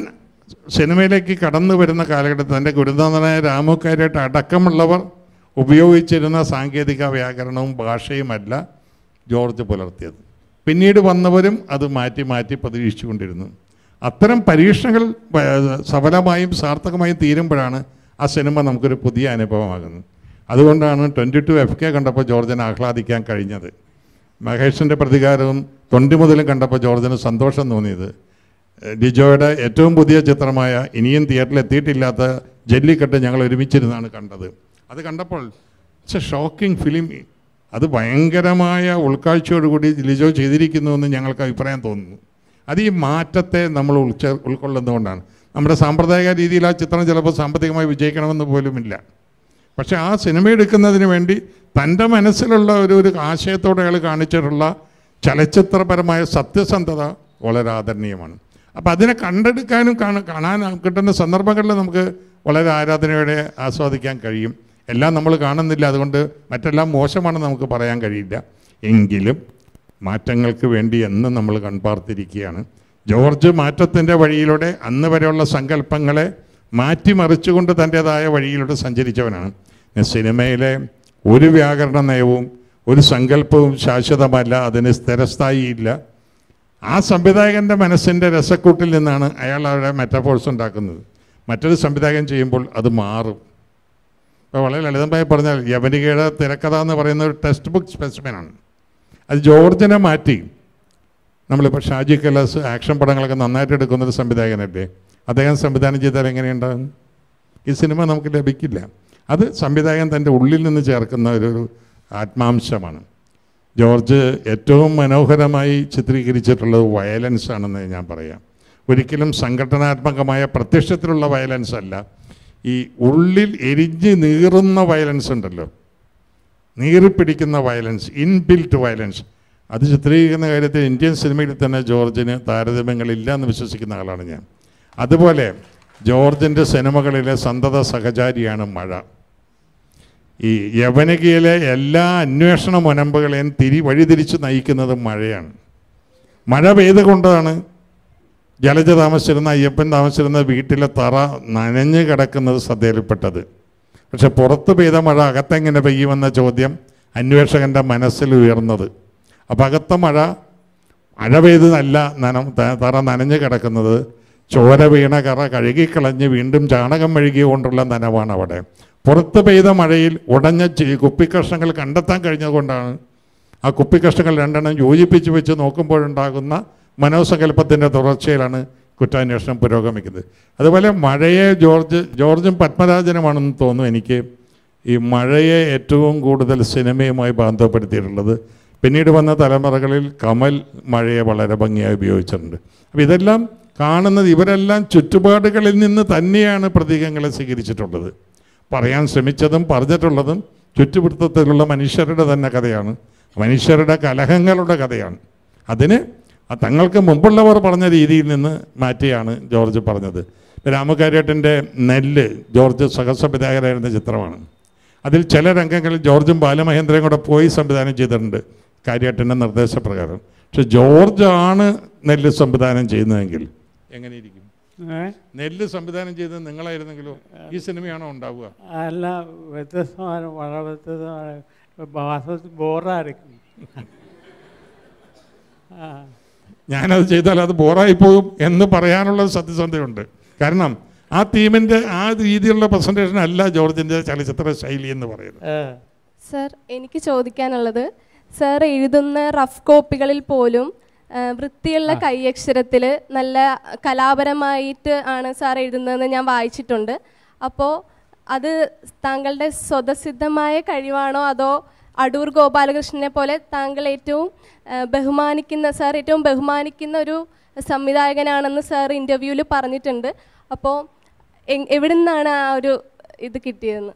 സിനിമയിലേക്ക് കടന്നു വരുന്ന കാലഘട്ടത്തിൽ തൻ്റെ ഗുരുനാഥനായ രാമുക്കാരായിട്ട് അടക്കമുള്ളവർ ഉപയോഗിച്ചിരുന്ന സാങ്കേതിക വ്യാകരണവും ഭാഷയുമല്ല ജോർജ് പുലർത്തിയത് പിന്നീട് വന്നവരും അത് മാറ്റി മാറ്റി പരീക്ഷിച്ചുകൊണ്ടിരുന്നു അത്തരം പരീക്ഷണങ്ങൾ വ- സഫലമായും സാർത്ഥകമായും തീരുമ്പോഴാണ് ആ സിനിമ നമുക്കൊരു പുതിയ അനുഭവമാകുന്നത് അതുകൊണ്ടാണ് ട്വൻറ്റി ടു എഫ് കെ കണ്ടപ്പോൾ ജോർജിനെ ആഹ്ലാദിക്കാൻ കഴിഞ്ഞത് മഹേഷിൻ്റെ പ്രതികാരവും തൊണ്ടി മുതലും കണ്ടപ്പോൾ ജോർജിന് സന്തോഷം തോന്നിയത് ഏഹ് ഡിജോയുടെ ഏറ്റവും പുതിയ ചിത്രമായ ഇനിയും തിയേറ്ററിൽ എത്തിയിട്ടില്ലാത്ത ജല്ലിക്കെട്ട് ഞങ്ങൾ ഒരുമിച്ചിരുന്നാണ് കണ്ടത് അത് കണ്ടപ്പോൾ ഇറ്റ്സ് എ ഷോക്കിംഗ് ഫിലിം അത് ഭയങ്കരമായ ഉൾക്കാഴ്ചയോടുകൂടി ലിജോ ചെയ്തിരിക്കുന്നു എന്ന് ഞങ്ങൾക്ക് അഭിപ്രായം തോന്നുന്നു അത് ഈ മാറ്റത്തെ നമ്മൾ ഉൾച്ച ഉൾക്കൊള്ളുന്നതുകൊണ്ടാണ് നമ്മുടെ സാമ്പ്രദായിക രീതിയിൽ ആ ചിത്രം ചിലപ്പോൾ സാമ്പത്തികമായി വിജയിക്കണമെന്ന് പോലുമില്ല പക്ഷെ ആ സിനിമ എടുക്കുന്നതിന് വേണ്ടി തൻ്റെ മനസ്സിലുള്ള ഒരു ഒരു ആശയത്തോടെ അയാൾ കാണിച്ചിട്ടുള്ള ചലച്ചിത്രപരമായ സത്യസന്ധത വളരെ ആദരണീയമാണ് അപ്പോൾ അതിനെ കണ്ടെടുക്കാനും കാണ- കാണാൻ കിട്ടുന്ന സന്ദർഭങ്ങളിൽ നമുക്ക് വളരെ ആരാധനയോടെ ആസ്വാദിക്കാൻ കഴിയും എല്ലാം നമ്മൾ കാണുന്നില്ല അതുകൊണ്ട് മറ്റെല്ലാം മോശമാണെന്ന് നമുക്ക് പറയാൻ കഴിയില്ല എങ്കിലും മാറ്റങ്ങൾക്ക് വേണ്ടി എന്നും നമ്മൾ കൺപാർത്തിരിക്കുകയാണ് ജോർജ് മാറ്റത്തിൻ്റെ വഴിയിലൂടെ അന്ന് വരെയുള്ള സങ്കല്പങ്ങളെ മാറ്റിമറിച്ചുകൊണ്ട് തൻ്റേതായ വഴിയിലൂടെ സഞ്ചരിച്ചവനാണ് സിനിമയിലെ ഒരു വ്യാകരണ നയവും ഒരു സങ്കല്പവും ശാശ്വതമല്ല അതിന് സ്ഥിരസ്ഥായിയില്ല ആ സംവിധായകൻ്റെ മനസ്സിൻ്റെ രസക്കൂട്ടിൽ നിന്നാണ് അയാൾ അവിടെ മെറ്റഫോഴ്സ് ഉണ്ടാക്കുന്നത് മറ്റൊരു സംവിധായകൻ ചെയ്യുമ്പോൾ അത് മാറും ഇപ്പോൾ വളരെ ലളിതമായി പറഞ്ഞാൽ യവനികയുടെ തിരക്കഥ എന്ന് പറയുന്ന ഒരു ടെക്സ്റ്റ് ബുക്ക് സ്പെസിമെനാണ് അത് ജോർജിനെ മാറ്റി നമ്മളിപ്പോൾ ഷാജി കലാസ് ആക്ഷൻ പടങ്ങളൊക്കെ നന്നായിട്ട് എടുക്കുന്ന ഒരു സംവിധായകനല്ലേ അദ്ദേഹം സംവിധാനം ചെയ്താൽ എങ്ങനെയുണ്ടാകും ഈ സിനിമ നമുക്ക് ലഭിക്കില്ല അത് സംവിധായകൻ തൻ്റെ ഉള്ളിൽ നിന്ന് ചേർക്കുന്ന ഒരു ഒരു ആത്മാംശമാണ് ജോർജ് ഏറ്റവും മനോഹരമായി ചിത്രീകരിച്ചിട്ടുള്ളത് വയലൻസ് ആണെന്ന് ഞാൻ പറയാം ഒരിക്കലും സംഘടനാത്മകമായ പ്രത്യക്ഷത്തിലുള്ള വയലൻസ് അല്ല ഈ ഉള്ളിൽ എരിഞ്ഞ് നീറുന്ന വയലൻസ് ഉണ്ടല്ലോ നീറിപ്പിടിക്കുന്ന വയലൻസ് ഇൻബിൽറ്റ് വയലൻസ് അത് ചിത്രീകരിക്കുന്ന കാര്യത്തിൽ ഇന്ത്യൻ സിനിമയിൽ തന്നെ ജോർജിന് താരതമ്യങ്ങളില്ല എന്ന് വിശ്വസിക്കുന്ന ആളാണ് ഞാൻ അതുപോലെ ജോർജിൻ്റെ സിനിമകളിലെ സന്തത സഹചാരിയാണ് മഴ ഈ യവനികയിലെ എല്ലാ അന്വേഷണ മുനമ്പുകളെയും തിരി വഴിതിരിച്ച് നയിക്കുന്നത് മഴയാണ് മഴ പെയ്തുകൊണ്ടാണ് ജലജ താമസിച്ചിരുന്ന അയ്യപ്പൻ താമസിച്ചിരുന്ന വീട്ടിലെ തറ നനഞ്ഞു കിടക്കുന്നത് ശ്രദ്ധയിൽപ്പെട്ടത് പക്ഷെ പുറത്ത് പെയ്ത മഴ അകത്തെങ്ങനെ പെയ്യുമെന്ന ചോദ്യം അന്വേഷകൻ്റെ മനസ്സിൽ ഉയർന്നത് അപ്പം അകത്ത മഴ മഴ പെയ്തതല്ല നനം ത- തറ നനഞ്ഞു കിടക്കുന്നത് ചോര വീണ കറ കഴുകിക്കളഞ്ഞ് വീണ്ടും ചാണകം മെഴുകിക്കൊണ്ടുള്ള നനവാണ് അവിടെ പുറത്ത് പെയ്ത മഴയിൽ ഉടഞ്ഞ ചി- കുപ്പിക്കഷ്ണങ്ങൾ കണ്ടെത്താൻ കഴിഞ്ഞതുകൊണ്ടാണ് ആ കുപ്പിക്കഷ്ണങ്ങൾ രണ്ടെണ്ണം യോജിപ്പിച്ച് വെച്ച് നോക്കുമ്പോഴുണ്ടാകുന്ന മനോസങ്കല്പത്തിൻ്റെ തുടർച്ചയിലാണ് കുറ്റാന്വേഷണം പുരോഗമിക്കുന്നത് അതുപോലെ മഴയെ ജോർജ് ജോർജും പത്മരാജനുമാണെന്ന് തോന്നുന്നു എനിക്ക് ഈ മഴയെ ഏറ്റവും കൂടുതൽ സിനിമയുമായി ബന്ധപ്പെടുത്തിയിട്ടുള്ളത് പിന്നീട് വന്ന തലമുറകളിൽ കമൽ മഴയെ വളരെ ഭംഗിയായി ഉപയോഗിച്ചിട്ടുണ്ട് അപ്പോൾ ഇതെല്ലാം കാണുന്നത് ഇവരെല്ലാം ചുറ്റുപാടുകളിൽ നിന്ന് തന്നെയാണ് പ്രതീകങ്ങളെ സ്വീകരിച്ചിട്ടുള്ളത് പറയാൻ ശ്രമിച്ചതും പറഞ്ഞിട്ടുള്ളതും ചുറ്റുവൃത്തത്തിലുള്ള മനുഷ്യരുടെ തന്നെ കഥയാണ് മനുഷ്യരുടെ കലഹങ്ങളുടെ കഥയാണ് അതിന് ആ തങ്ങൾക്ക് മുമ്പുള്ളവർ പറഞ്ഞ രീതിയിൽ നിന്ന് മാറ്റിയാണ് ജോർജ് പറഞ്ഞത് രാമകാര്യേട്ടൻ്റെ നെല്ല് ജോർജ് സഹസംവിധായകരായിരുന്ന ചിത്രമാണ് അതിൽ ചില രംഗങ്ങളിൽ ജോർജും ബാലമഹേന്ദ്രയും കൂടെ പോയി സംവിധാനം ചെയ്തിട്ടുണ്ട് കാര്യേട്ടൻ്റെ നിർദ്ദേശപ്രകാരം പക്ഷെ ജോർജ് ആണ് നെല്ല് സംവിധാനം ചെയ്യുന്നതെങ്കിൽ എങ്ങനെയിരിക്കും ഏ? നെല്ല് സംവിധാനം ചെയ്തത് നിങ്ങളായിരുന്നെങ്കിലോ ഈ സിനിമയാണോ ഉണ്ടാവുക അല്ല വ്യത്യസ്തമാണ് വളരെ വ്യത്യസ്തമാണ് വാസ്തവത്തിൽ ബോറായിരിക്കും ആ ഞാനത് ചെയ്താൽ അത് ബോറായി പോകും എന്ന് പറയാനുള്ള സത്യസന്ധതയുണ്ട് കാരണം ആ തീമിൻ്റെ ആ രീതിയിലുള്ള പ്രസൻറ്റേഷൻ അല്ല ജോർജിൻ്റെ ചലച്ചിത്ര ശൈലി എന്ന് പറയുന്നത് ഏ. സർ എനിക്ക് ചോദിക്കാനുള്ളത് സർ എഴുതുന്ന റഫ് കോപ്പികളിൽ പോലും ആ, വൃത്തിയുള്ള കൈയക്ഷരത്തിൽ നല്ല കലാപരമായിട്ട് ആണ് സാർ എഴുതുന്നതെന്ന് ഞാൻ വായിച്ചിട്ടുണ്ട് അപ്പോൾ അത് താങ്കളുടെ സ്വതസിദ്ധമായ കഴിവാണോ അതോ അടൂർ ഗോപാലകൃഷ്ണനെ പോലെ താങ്കൾ ഏറ്റവും ആ, ബഹുമാനിക്കുന്ന സാർ ഏറ്റവും ബഹുമാനിക്കുന്ന ഒരു സംവിധായകനാണെന്ന് സാർ ഇൻ്റർവ്യൂവിൽ പറഞ്ഞിട്ടുണ്ട് അപ്പോൾ എവിടെ നിന്നാണ് ആ ഒരു ഇത് കിട്ടിയതെന്ന്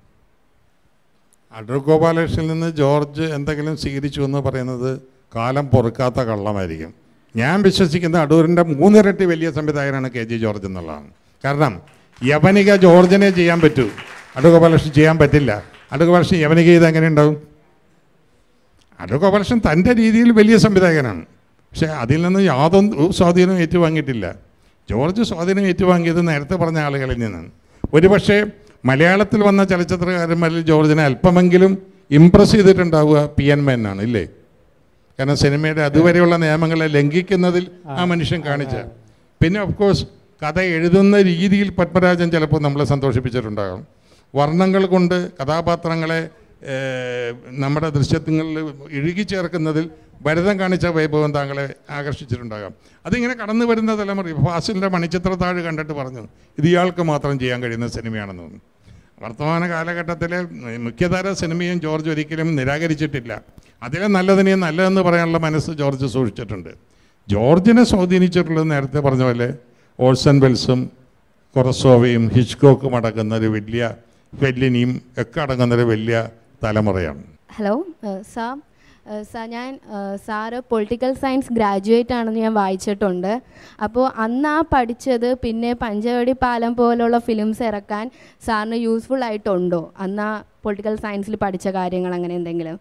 അടൂർ ഗോപാലകൃഷ്ണനിൽ നിന്ന് ജോർജ് എന്തെങ്കിലും സ്വീകരിച്ചു എന്ന് പറയുന്നത് കാലം പൊറുക്കാത്ത കള്ളമായിരിക്കും ഞാൻ വിശ്വസിക്കുന്ന അടൂരിൻ്റെ മൂന്നിരട്ടി വലിയ സംവിധായകനാണ് കെ ജി ജോർജ് എന്നുള്ളതാണ് കാരണം യവനിക ജോർജിനെ ചെയ്യാൻ പറ്റൂ അടൂർ ഗോപാലകൃഷ്ണൻ ചെയ്യാൻ പറ്റില്ല അടൂർ ഗോപാലകൃഷ്ണൻ യവനിക ചെയ്ത് എങ്ങനെ ഉണ്ടാവും അടൂർ ഗോപാലകൃഷ്ണൻ തൻ്റെ രീതിയിൽ വലിയ സംവിധായകനാണ് പക്ഷേ അതിൽ നിന്ന് യാതൊന്നും സ്വാധീനം ഏറ്റുവാങ്ങിയിട്ടില്ല ജോർജ് സ്വാധീനം ഏറ്റുവാങ്ങിയത് നേരത്തെ പറഞ്ഞ ആളുകളിൽ നിന്നാണ് ഒരുപക്ഷെ മലയാളത്തിൽ വന്ന ചലച്ചിത്രകാരന്മാരിൽ ജോർജിനെ അല്പമെങ്കിലും ഇമ്പ്രസ് ചെയ്തിട്ടുണ്ടാവുക പി എൻ മേനാണ് ഇല്ലേ കാരണം സിനിമയുടെ അതുവരെയുള്ള നിയമങ്ങളെ ലംഘിക്കുന്നതിൽ ആ മനുഷ്യൻ കാണിച്ച പിന്നെ ഓഫ് കോഴ്സ് കഥ എഴുതുന്ന രീതിയിൽ പത്മരാജൻ ചിലപ്പോൾ നമ്മളെ സന്തോഷിപ്പിച്ചിട്ടുണ്ടാകും വർണ്ണങ്ങൾ കൊണ്ട് കഥാപാത്രങ്ങളെ ഏഹ്, നമ്മുടെ ദൃശ്യങ്ങളിൽ ഇഴുകി ചേർക്കുന്നതിൽ ഭരതം കാണിച്ച വൈഭവം താങ്കളെ ആകർഷിച്ചിട്ടുണ്ടാകാം അതിങ്ങനെ കടന്നു വരുന്ന തലമുറ ഇപ്പോൾ ഫാസിലിൻ്റെ മണിച്ചിത്രത്താഴ് കണ്ടിട്ട് പറഞ്ഞു ഇത് ഇയാൾക്ക് മാത്രം ചെയ്യാൻ കഴിയുന്ന സിനിമയാണെന്ന് തോന്നുന്നു വർത്തമാന കാലഘട്ടത്തിലെ മുഖ്യധാര സിനിമയും ജോർജ് ഒരിക്കലും നിരാകരിച്ചിട്ടില്ല അതിലെ നല്ലതിനെയും നല്ലതെന്ന് പറയാനുള്ള മനസ്സ് ജോർജ് സൂക്ഷിച്ചിട്ടുണ്ട് ജോർജിനെ സ്വാധീനിച്ചിട്ടുള്ളത് നേരത്തെ പറഞ്ഞ പോലെ ഓൾസൺ വെൽസും കൊറസോവയും ഹിച്ച്കോക്കും അടങ്ങുന്ന ഒരു വലിയ ഫെല്ലിനിയും ഒക്കെ അടങ്ങുന്ന ഒരു വലിയ തലമുറയാണ് ഹലോ സാർ സാർ ഞാൻ സാറ് പൊളിറ്റിക്കൽ സയൻസ് ഗ്രാജുവേറ്റ് ആണെന്ന് ഞാൻ വായിച്ചിട്ടുണ്ട് അപ്പോൾ അന്ന് ആ പഠിച്ചത് പിന്നെ പഞ്ചവടി പാലം പോലുള്ള ഫിലിംസ് ഇറക്കാൻ സാറിന് യൂസ്ഫുൾ ആയിട്ടുണ്ടോ അന്ന് ആ പൊളിറ്റിക്കൽ സയൻസിൽ പഠിച്ച കാര്യങ്ങൾ അങ്ങനെ എന്തെങ്കിലും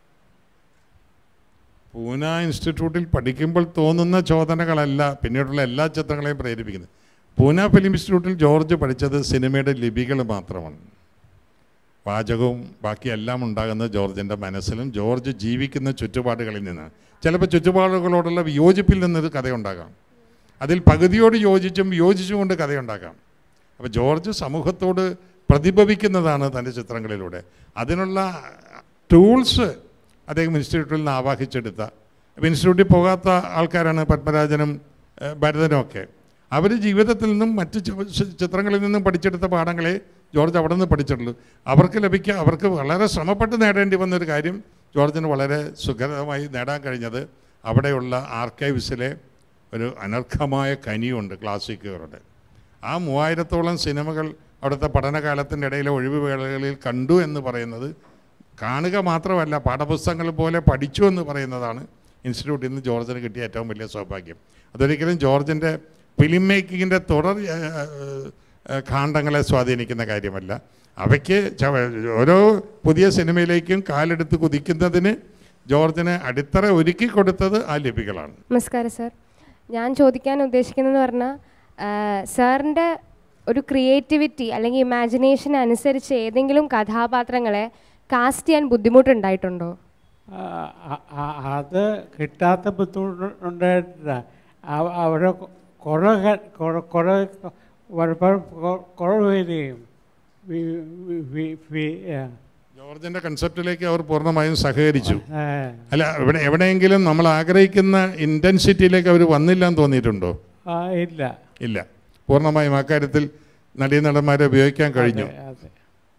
പൂന ഇൻസ്റ്റിറ്റ്യൂട്ടിൽ പഠിക്കുമ്പോൾ തോന്നുന്ന ചോദനകളല്ല പിന്നീടുള്ള എല്ലാ ചിത്രങ്ങളെയും പ്രേരിപ്പിക്കുന്നത് പൂന ഫിലിം ഇൻസ്റ്റിറ്റ്യൂട്ടിൽ ജോർജ് പഠിച്ചത് സിനിമയുടെ ലിപികൾ മാത്രമാണ് വാചകവും ബാക്കിയെല്ലാം ഉണ്ടാകുന്നത് ജോർജിൻ്റെ മനസ്സിലും ജോർജ് ജീവിക്കുന്ന ചുറ്റുപാടുകളിൽ നിന്നാണ് ചിലപ്പോൾ ചുറ്റുപാടുകളോടുള്ള വിയോജിപ്പിൽ നിന്നൊരു കഥയുണ്ടാകാം അതിൽ പകുതിയോട് യോജിച്ചും യോജിച്ചുകൊണ്ട് കഥയുണ്ടാക്കാം അപ്പോൾ ജോർജ് സമൂഹത്തോട് പ്രതിഭവിക്കുന്നതാണ് തൻ്റെ ചിത്രങ്ങളിലൂടെ അതിനുള്ള ടൂൾസ് അദ്ദേഹം ഇൻസ്റ്റിറ്റ്യൂട്ടിൽ നിന്ന് ആവാഹിച്ചെടുത്ത അപ്പോൾ ഇൻസ്റ്റിറ്റ്യൂട്ടിൽ പോകാത്ത ആൾക്കാരാണ് പത്മരാജനും ഏഹ്, ഭരതനും ഒക്കെ അവർ ജീവിതത്തിൽ നിന്നും മറ്റ് ചി- ചി- ചിത്രങ്ങളിൽ നിന്നും പഠിച്ചെടുത്ത പാഠങ്ങളെ ജോർജ് അവിടെ നിന്ന് പഠിച്ചിട്ടുള്ളൂ അവർക്ക് ലഭിക്കുക അവർക്ക് വളരെ ശ്രമപ്പെട്ട് നേടേണ്ടി വന്ന ഒരു കാര്യം ജോർജിന് വളരെ സുഖകരമായി നേടാൻ കഴിഞ്ഞത് അവിടെയുള്ള ആർക്കൈവ്സിലെ ഒരു അനർഘമായ കനിയുണ്ട് ക്ലാസിക്കുകളുടെ ആ മൂവായിരത്തോളം സിനിമകൾ അവിടുത്തെ പഠനകാലത്തിൻ്റെ ഇടയിലെ ഒഴിവ് വേളകളിൽ കണ്ടു എന്ന് പറയുന്നത് കാണുക മാത്രമല്ല പാഠപുസ്തകങ്ങൾ പോലെ പഠിച്ചു എന്ന് പറയുന്നതാണ് ഇൻസ്റ്റിറ്റ്യൂട്ടിൽ നിന്ന് ജോർജിന് കിട്ടിയ ഏറ്റവും വലിയ സൗഭാഗ്യം അതൊരിക്കലും ജോർജിൻ്റെ ഫിലിം മേക്കിങ്ങിൻ്റെ തുടർ ഏഹ്, ഏഹ്, കാണ്ഡങ്ങളെ സ്വാധീനിക്കുന്ന കാര്യമല്ല അവയ്ക്ക് ചവ- ഓരോ പുതിയ സിനിമയിലേക്കും കാലെടുത്ത് കുതിക്കുന്നതിന് ജോർജിന് അടിത്തറ ഒരുക്കി കൊടുത്തത് ആ ലിപികളാണ് നമസ്കാരം സാർ ഞാൻ ചോദിക്കാൻ ഉദ്ദേശിക്കുന്നതെന്ന് പറഞ്ഞാൽ സാറിൻ്റെ ഒരു ക്രിയേറ്റിവിറ്റി അല്ലെങ്കിൽ ഇമാജിനേഷൻ അനുസരിച്ച് ഏതെങ്കിലും കഥാപാത്രങ്ങളെ കാസ്റ്റ് ചെയ്യാൻ ബുദ്ധിമുട്ടുണ്ടായിട്ടുണ്ടോ ആ, അ- അ- അത് കിട്ടാത്ത ബുദ്ധിമുട്ടുണ്ടായിട്ടില്ല അവ- അവരെ കുറേ ക- കുറേ കുറേ പലപ്പോഴും കൊ- കുറേ പേരെയും വി- വി- വി- വി- ആ. ജോർജിന്റെ കൺസെപ്റ്റിലേക്ക് അവർ പൂർണ്ണമായും സഹകരിച്ചു ആ. അല്ല ഇവിടെ എവിടെയെങ്കിലും നമ്മൾ ആഗ്രഹിക്കുന്ന ഇൻറ്റൻസിറ്റിയിലേക്ക് അവർ വന്നില്ല എന്ന് തോന്നിയിട്ടുണ്ടോ ആ, ഇല്ല ഇല്ല പൂർണ്ണമായും അക്കാര്യത്തിൽ നടീനടന്മാരെ ഉപയോഗിക്കാൻ കഴിഞ്ഞു അതെ, അതെ.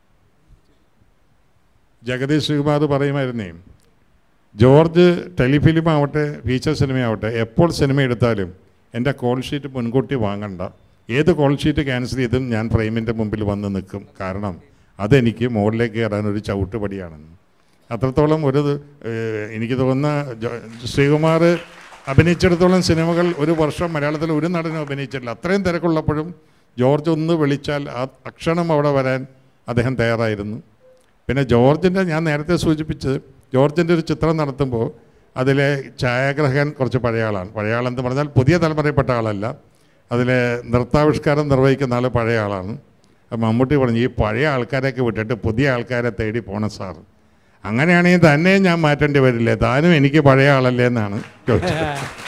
ജഗദീഷ് ശ്രീകുമാർ പറയുമായിരുന്നേ ജോർജ് ടെലിഫിലിം ആവട്ടെ ഫീച്ചർ സിനിമയാവട്ടെ എപ്പോൾ സിനിമ എടുത്താലും എൻ്റെ കോൾ ഷീറ്റ് മുൻകൂട്ടി വാങ്ങണ്ട ഏത് കോൾ ഷീറ്റ് ക്യാൻസൽ ചെയ്തും ഞാൻ ഫ്രെയിമിൻ്റെ മുമ്പിൽ വന്ന് നിൽക്കും കാരണം അതെനിക്ക് മുകളിലേക്ക് കയറാൻ ഒരു ചവിട്ടുപടിയാണെന്ന് അത്രത്തോളം ഒരു ഏഹ്, എനിക്ക് തോന്നുന്ന ജോ- ശ്രീകുമാർ അഭിനയിച്ചിടത്തോളം സിനിമകൾ ഒരു വർഷം മലയാളത്തിൽ ഒരു നടനും അഭിനയിച്ചിട്ടില്ല അത്രയും തിരക്കുള്ളപ്പോഴും ജോർജ് ഒന്ന് വിളിച്ചാൽ ആ അക്ഷണം അവിടെ വരാൻ അദ്ദേഹം തയ്യാറായിരുന്നു പിന്നെ ജോർജിൻ്റെ ഞാൻ നേരത്തെ സൂചിപ്പിച്ചത് ജോർജിൻ്റെ ഒരു ചിത്രം നടത്തുമ്പോൾ അതിലെ ഛായാഗ്രഹകൻ കുറച്ച് പഴയ ആളാണ് പഴയ ആളെന്ന് പറഞ്ഞാൽ പുതിയ തലമുറയിൽപ്പെട്ട ആളല്ല അതിലെ നൃത്താവിഷ്കാരം നിർവഹിക്കുന്ന ആൾ പഴയ ആളാണ് അപ്പം മമ്മൂട്ടി പറഞ്ഞു ഈ പഴയ ആൾക്കാരെയൊക്കെ വിട്ടിട്ട് പുതിയ ആൾക്കാരെ തേടി പോണം സാർ അങ്ങനെയാണെങ്കിൽ തന്നെ ഞാൻ മാറ്റേണ്ടി വരില്ലേ താനും എനിക്ക് പഴയ ആളല്ലേ എന്നാണ് ചോദിച്ചത്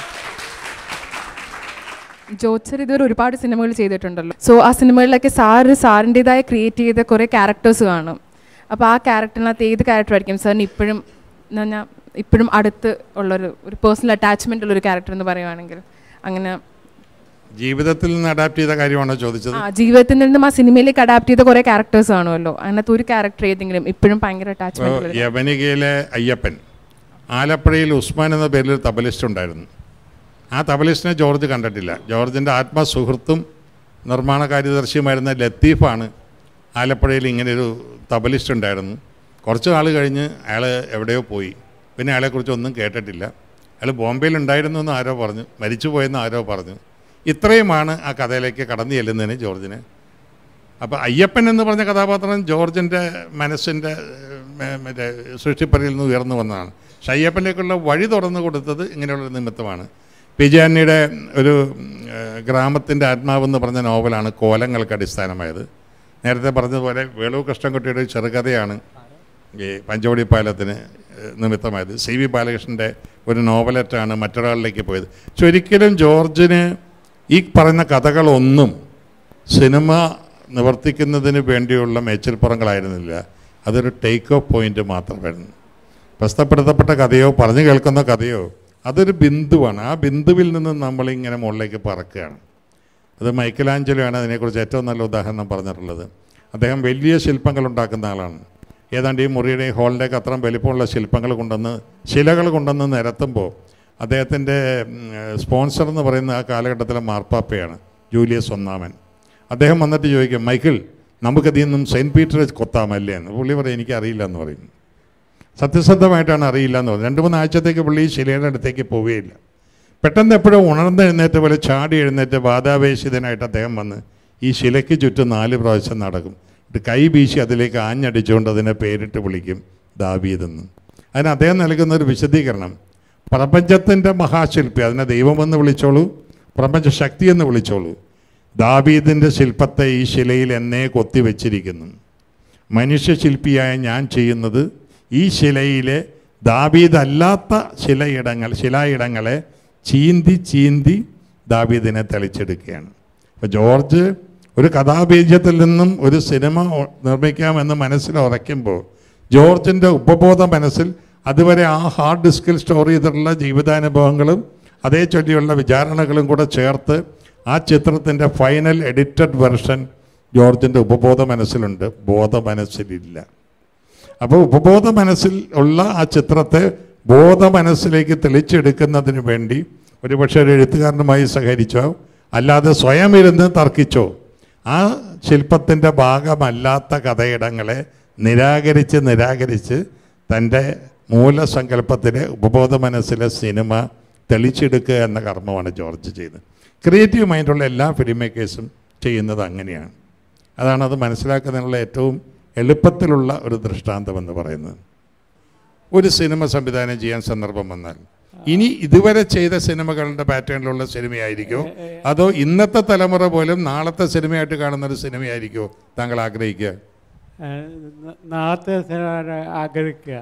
ജോത്സർ ഇതുവരെ ഒരുപാട് സിനിമകൾ ചെയ്തിട്ടുണ്ടല്ലോ സോ ആ സിനിമകളിലൊക്കെ സാറ് സാറിൻ്റെതായ ക്രിയേറ്റ് ചെയ്ത കുറേ ക്യാരക്ടേഴ്സ് കാണും അപ്പോൾ ആ ക്യാരക്ടറിനകത്ത് ഏത് ക്യാരക്ടർ ആയിരിക്കും സാറിന് ഇപ്പോഴും എന്ന് പറഞ്ഞാൽ ഇപ്പോഴും അടുത്ത് ഉള്ളൊരു ഒരു പേഴ്സണൽ അറ്റാച്ച്മെൻ്റ് ഉള്ളൊരു ക്യാരക്ടർ എന്ന് പറയുവാണെങ്കിൽ അങ്ങനെ ജീവിതത്തിൽ നിന്ന് അഡാപ്റ്റ് ചെയ്ത കാര്യമാണോ ചോദിച്ചത് ആ ജീവിതത്തിൽ നിന്നും ആ സിനിമയിലേക്ക് അഡാപ്റ്റ് ചെയ്ത കുറേ ക്യാരക്ടേഴ്സ് കാണുമല്ലോ അതിനകത്ത് ഒരു ക്യാരക്ടർ ഏതെങ്കിലും ഇപ്പോഴും ഭയങ്കര ഇപ്പോൾ അറ്റാച്ച്മെൻറ്റ് യവനികയിലെ അയ്യപ്പൻ ആലപ്പുഴയിൽ ഉസ്മാൻ എന്ന പേരിൽ ഒരു തബലിസ്റ്റ് ഉണ്ടായിരുന്നു ആ തബലിസ്റ്റിനെ ജോർജ് കണ്ടിട്ടില്ല ജോർജിൻ്റെ ആത്മസുഹൃത്തും നിർമ്മാണ കാര്യദർശിയുമായിരുന്ന ലത്തീഫാണ് ആലപ്പുഴയിൽ ഇങ്ങനെയൊരു തബലിസ്റ്റ് ഉണ്ടായിരുന്നു കുറച്ച് നാൾ കഴിഞ്ഞ് അയാൾ എവിടെയോ പോയി പിന്നെ അയാളെക്കുറിച്ച് ഒന്നും കേട്ടിട്ടില്ല അയാൾ ബോംബെയിൽ ഉണ്ടായിരുന്നു എന്ന് ആരോ പറഞ്ഞു മരിച്ചു പോയെന്ന് ആരോ പറഞ്ഞു ഇത്രയുമാണ് ആ കഥയിലേക്ക് കടന്നു ചെല്ലുന്നതിന് ജോർജിന് അപ്പോൾ അയ്യപ്പൻ എന്ന് പറഞ്ഞ കഥാപാത്രം ജോർജിൻ്റെ മനസ്സിൻ്റെ ഏഹ്, മറ്റേ സൃഷ്ടിപ്പരയിൽ നിന്ന് ഉയർന്നു വന്നതാണ് പക്ഷെ അയ്യപ്പനിലേക്കുള്ള വഴി തുറന്നു കൊടുത്തത് ഇങ്ങനെയുള്ള നിമിത്തമാണ് പി ജെ ആന്ണിയുടെ ഒരു ഗ്രാമത്തിൻ്റെ ആത്മാവെന്ന് പറഞ്ഞ നോവലാണ് കോലങ്ങൾക്ക് അടിസ്ഥാനമായത് നേരത്തെ പറഞ്ഞതുപോലെ വേളു കൃഷ്ണൻകുട്ടിയുടെ ഒരു ചെറുകഥയാണ് ഈ പഞ്ചവടി പാലത്തിന് ഏഹ്, നിമിത്തമായത് സി വി ബാലകൃഷ്ണൻ്റെ ഒരു നോവലറ്റാണ് മറ്റൊരാളിലേക്ക് പോയത് പക്ഷെ ഒരിക്കലും ജോർജിന് ഈ പറയുന്ന കഥകളൊന്നും സിനിമ നിവർത്തിക്കുന്നതിന് വേണ്ടിയുള്ള മേച്ചിൽപ്പുറങ്ങളായിരുന്നില്ല അതൊരു ടേക്ക് ഓഫ് പോയിന്റ് മാത്രമായിരുന്നു പ്രസ്തപ്പെടുത്തപ്പെട്ട കഥയോ പറഞ്ഞു കേൾക്കുന്ന കഥയോ അതൊരു ബിന്ദുവാണ് ആ ബിന്ദുവിൽ നിന്ന് നമ്മളിങ്ങനെ മുകളിലേക്ക് പറക്കുകയാണ് അത് മൈക്കലാഞ്ചലോ ആണ് അതിനെക്കുറിച്ച് ഏറ്റവും നല്ല ഉദാഹരണം പറഞ്ഞിട്ടുള്ളത് അദ്ദേഹം വലിയ ശില്പങ്ങൾ ഉണ്ടാക്കുന്ന ആളാണ് ഏതാണ്ട് ഈ മുറിയുടെ ഹോളിൻ്റെയൊക്കെ അത്രയും വലിപ്പമുള്ള ശില്പങ്ങൾ കൊണ്ടുവന്ന് ശിലകൾ കൊണ്ടുവന്ന് നിരത്തുമ്പോൾ അദ്ദേഹത്തിൻ്റെ സ്പോൺസർ എന്ന് പറയുന്ന ആ കാലഘട്ടത്തിലെ മാർപ്പാപ്പയാണ് ജൂലിയസ് ഒന്നാമൻ അദ്ദേഹം വന്നിട്ട് ചോദിക്കും മൈക്കിൾ നമുക്കതിൽ നിന്നും സെയിൻറ്റ് പീറ്റർ കൊത്താമല്ലേ എന്ന് പുള്ളി പറയും എനിക്കറിയില്ല എന്ന് പറയും സത്യസന്ധമായിട്ടാണ് അറിയില്ല എന്ന് പറഞ്ഞു രണ്ട് മൂന്ന് ആഴ്ചത്തേക്ക് പുള്ളി ഈ ശിലയുടെ അടുത്തേക്ക് പോവുകയില്ല പെട്ടെന്ന് എപ്പോഴും ഉണർന്ന് എഴുന്നേറ്റ് പോലെ ചാടി എഴുന്നേറ്റ് ബാധാവേശിതനായിട്ട് അദ്ദേഹം വന്ന് ഈ ശിലയ്ക്ക് ചുറ്റും നാല് പ്രാവശ്യം നടക്കും എന്നിട്ട് കൈ വീശി അതിലേക്ക് ആഞ്ഞടിച്ചുകൊണ്ട് അതിനെ പേരിട്ട് വിളിക്കും ദാവീതെന്ന് അതിന് അദ്ദേഹം നൽകുന്ന ഒരു വിശദീകരണം പ്രപഞ്ചത്തിൻ്റെ മഹാശില്പി അതിനെ ദൈവമെന്ന് വിളിച്ചോളൂ പ്രപഞ്ച ശക്തി എന്ന് വിളിച്ചോളൂ ദാവീദിൻ്റെ ശില്പത്തെ ഈ ശിലയിൽ എന്നെ കൊത്തിവെച്ചിരിക്കുന്നു മനുഷ്യശില്പിയായ ഞാൻ ചെയ്യുന്നത് ഈ ശിലയിലെ ദാവീദല്ലാത്ത ശിലയിടങ്ങൾ ശിലായിടങ്ങളെ ചീന്തി ചീന്തി ദാവീദിനെ തെളിച്ചെടുക്കുകയാണ് അപ്പോൾ ജോർജ് ഒരു കഥാബീജത്തിൽ നിന്നും ഒരു സിനിമ ഒ- നിർമ്മിക്കാമെന്ന് മനസ്സിൽ ഉറയ്ക്കുമ്പോൾ ജോർജിൻ്റെ ഉപബോധ മനസ്സിൽ അതുവരെ ആ ഹാർഡ് ഡിസ്കിൽ സ്റ്റോർ ചെയ്തിട്ടുള്ള ജീവിതാനുഭവങ്ങളും അതേ ചൊല്ലിയുള്ള വിചാരണകളും കൂടെ ചേർത്ത് ആ ചിത്രത്തിൻ്റെ ഫൈനൽ എഡിറ്റഡ് വെർഷൻ ജോർജിൻ്റെ ഉപബോധ മനസ്സിലുണ്ട് ബോധ മനസ്സിലില്ല അപ്പോൾ ഉപബോധ മനസ്സിൽ ഉള്ള ആ ചിത്രത്തെ ബോധ മനസ്സിലേക്ക് തെളിച്ചെടുക്കുന്നതിന് വേണ്ടി ഒരുപക്ഷെ ഒരു എഴുത്തുകാരനുമായി സഹകരിച്ചോ അല്ലാതെ സ്വയം ഇരുന്ന് തർക്കിച്ചോ ആ ശില്പത്തിൻ്റെ ഭാഗമല്ലാത്ത കഥയിടങ്ങളെ നിരാകരിച്ച് നിരാകരിച്ച് തൻ്റെ മൂലസങ്കല്പത്തിലെ ഉപബോധ മനസ്സിലെ സിനിമ തെളിച്ചെടുക്കുക എന്ന കർമ്മമാണ് ജോർജ് ചെയ്തത് ക്രിയേറ്റീവ് മൈൻഡുള്ള എല്ലാ ഫിലിം മേക്കേഴ്സും ചെയ്യുന്നത് അങ്ങനെയാണ് അതാണ് അത് മനസ്സിലാക്കുന്നതിനുള്ള ഏറ്റവും എളുപ്പത്തിലുള്ള ഒരു ദൃഷ്ടാന്തം എന്ന് പറയുന്നത് ഒരു സിനിമ സംവിധാനം ചെയ്യാൻ സന്ദർഭം വന്നാൽ ഇനി ഇതുവരെ ചെയ്ത സിനിമകളുടെ പാറ്റേണിലുള്ള സിനിമയായിരിക്കുമോ അതോ ഇന്നത്തെ തലമുറ പോലും നാളത്തെ സിനിമയായിട്ട് കാണുന്ന ഒരു സിനിമയായിരിക്കുമോ താങ്കൾ ആഗ്രഹിക്കുക നാളത്തെ സിനിമ ആഗ്രഹിക്കുക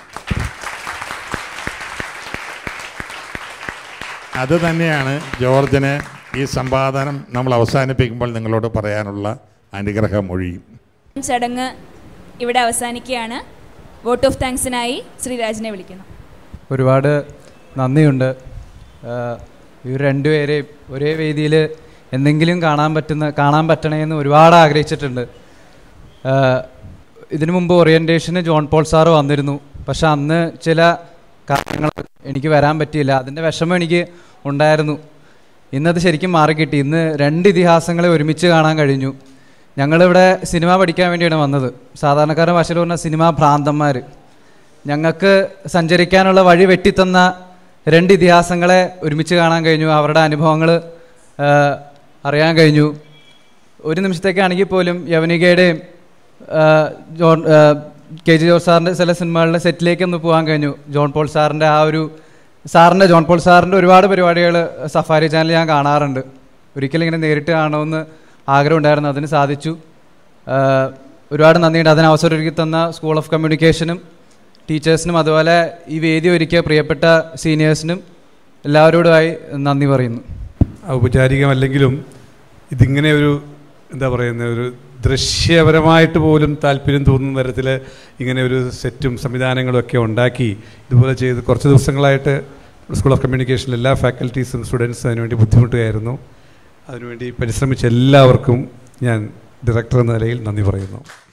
അത് തന്നെയാണ് ജോർജിന് ഈ സമ്പാദനം നമ്മൾ അവസാനിപ്പിക്കുമ്പോൾ നിങ്ങളോട് പറയാനുള്ള അനുഗ്രഹമൊഴി ചടങ്ങ് ഇവിടെ അവസാനിക്കുകയാണ് വോട്ട് ഓഫ് താങ്ക്സിനായി ശ്രീരാജിനെ വിളിക്കുന്നു ഒരുപാട് നന്ദിയുണ്ട് ആഹ് ഇവർ രണ്ടുപേരെയും ഒരേ വേദിയിൽ എന്തെങ്കിലും കാണാൻ പറ്റുന്ന കാണാൻ പറ്റണേന്ന് ഒരുപാട് ആഗ്രഹിച്ചിട്ടുണ്ട് ആഹ് ഇതിനു മുമ്പ് ഓറിയൻറ്റേഷന് ജോൺ പോൾ സാറ് വന്നിരുന്നു പക്ഷെ അന്ന് ചില കാരണങ്ങൾ എനിക്ക് വരാൻ പറ്റിയില്ല അതിൻ്റെ വിഷമം എനിക്ക് ഉണ്ടായിരുന്നു ഇന്നത് ശരിക്കും മാറിക്കിട്ടി ഇന്ന് രണ്ട് ഇതിഹാസങ്ങളെ ഒരുമിച്ച് കാണാൻ കഴിഞ്ഞു ഞങ്ങളിവിടെ സിനിമ പഠിക്കാൻ വേണ്ടിയാണ് വന്നത് സാധാരണക്കാരൻ ഭാഷയിൽ പറഞ്ഞ സിനിമാ ഭ്രാന്തന്മാർ ഞങ്ങൾക്ക് സഞ്ചരിക്കാനുള്ള വഴി വെട്ടിത്തന്ന രണ്ട് ഇതിഹാസങ്ങളെ ഒരുമിച്ച് കാണാൻ കഴിഞ്ഞു അവരുടെ അനുഭവങ്ങൾ അറിയാൻ കഴിഞ്ഞു ഒരു നിമിഷത്തേക്കാണെങ്കിൽ പോലും യവനികയുടെയും ആ, ജോൺ ആ, കെ ജി ജോർജ് സാറിൻ്റെ ചില സിനിമകളുടെ സെറ്റിലേക്ക് ഒന്ന് പോകാൻ കഴിഞ്ഞു ജോൺ പോൾ സാറിൻ്റെ ആ ഒരു സാറിൻ്റെ ജോൺ പോൾ സാറിൻ്റെ ഒരുപാട് പരിപാടികൾ സഫാരി ചാനൽ ഞാൻ കാണാറുണ്ട് ഒരിക്കലും ഇങ്ങനെ നേരിട്ട് കാണുമെന്ന് ആഗ്രഹം ഉണ്ടായിരുന്നു അതിന് സാധിച്ചു ആ, ഒരുപാട് നന്ദിയുണ്ട് അതിന് അവസരം ഒരുക്കി തന്ന സ്കൂൾ ഓഫ് കമ്മ്യൂണിക്കേഷനും ടീച്ചേഴ്സിനും അതുപോലെ ഈ വേദി ഒരുക്കിയ പ്രിയപ്പെട്ട സീനിയേഴ്സിനും എല്ലാവരോടുമായി നന്ദി പറയുന്നു ഔപചാരികമല്ലെങ്കിലും ഇതിങ്ങനെ ഒരു എന്താ പറയുന്നത് ഒരു ദൃശ്യപരമായിട്ട് പോലും താല്പര്യം തോന്നുന്ന തരത്തിൽ ഇങ്ങനെ ഒരു സെറ്റും സംവിധാനങ്ങളും ഒക്കെ ഉണ്ടാക്കി ഇതുപോലെ ചെയ്ത് കുറച്ച് ദിവസങ്ങളായിട്ട് സ്കൂൾ ഓഫ് കമ്മ്യൂണിക്കേഷനിൽ എല്ലാ ഫാക്കൽറ്റീസും സ്റ്റുഡൻസും അതിനുവേണ്ടി ബുദ്ധിമുട്ടുകയായിരുന്നു അതിനുവേണ്ടി പരിശ്രമിച്ച എല്ലാവർക്കും ഞാൻ ഡയറക്ടർ എന്ന നിലയിൽ നന്ദി പറയുന്നു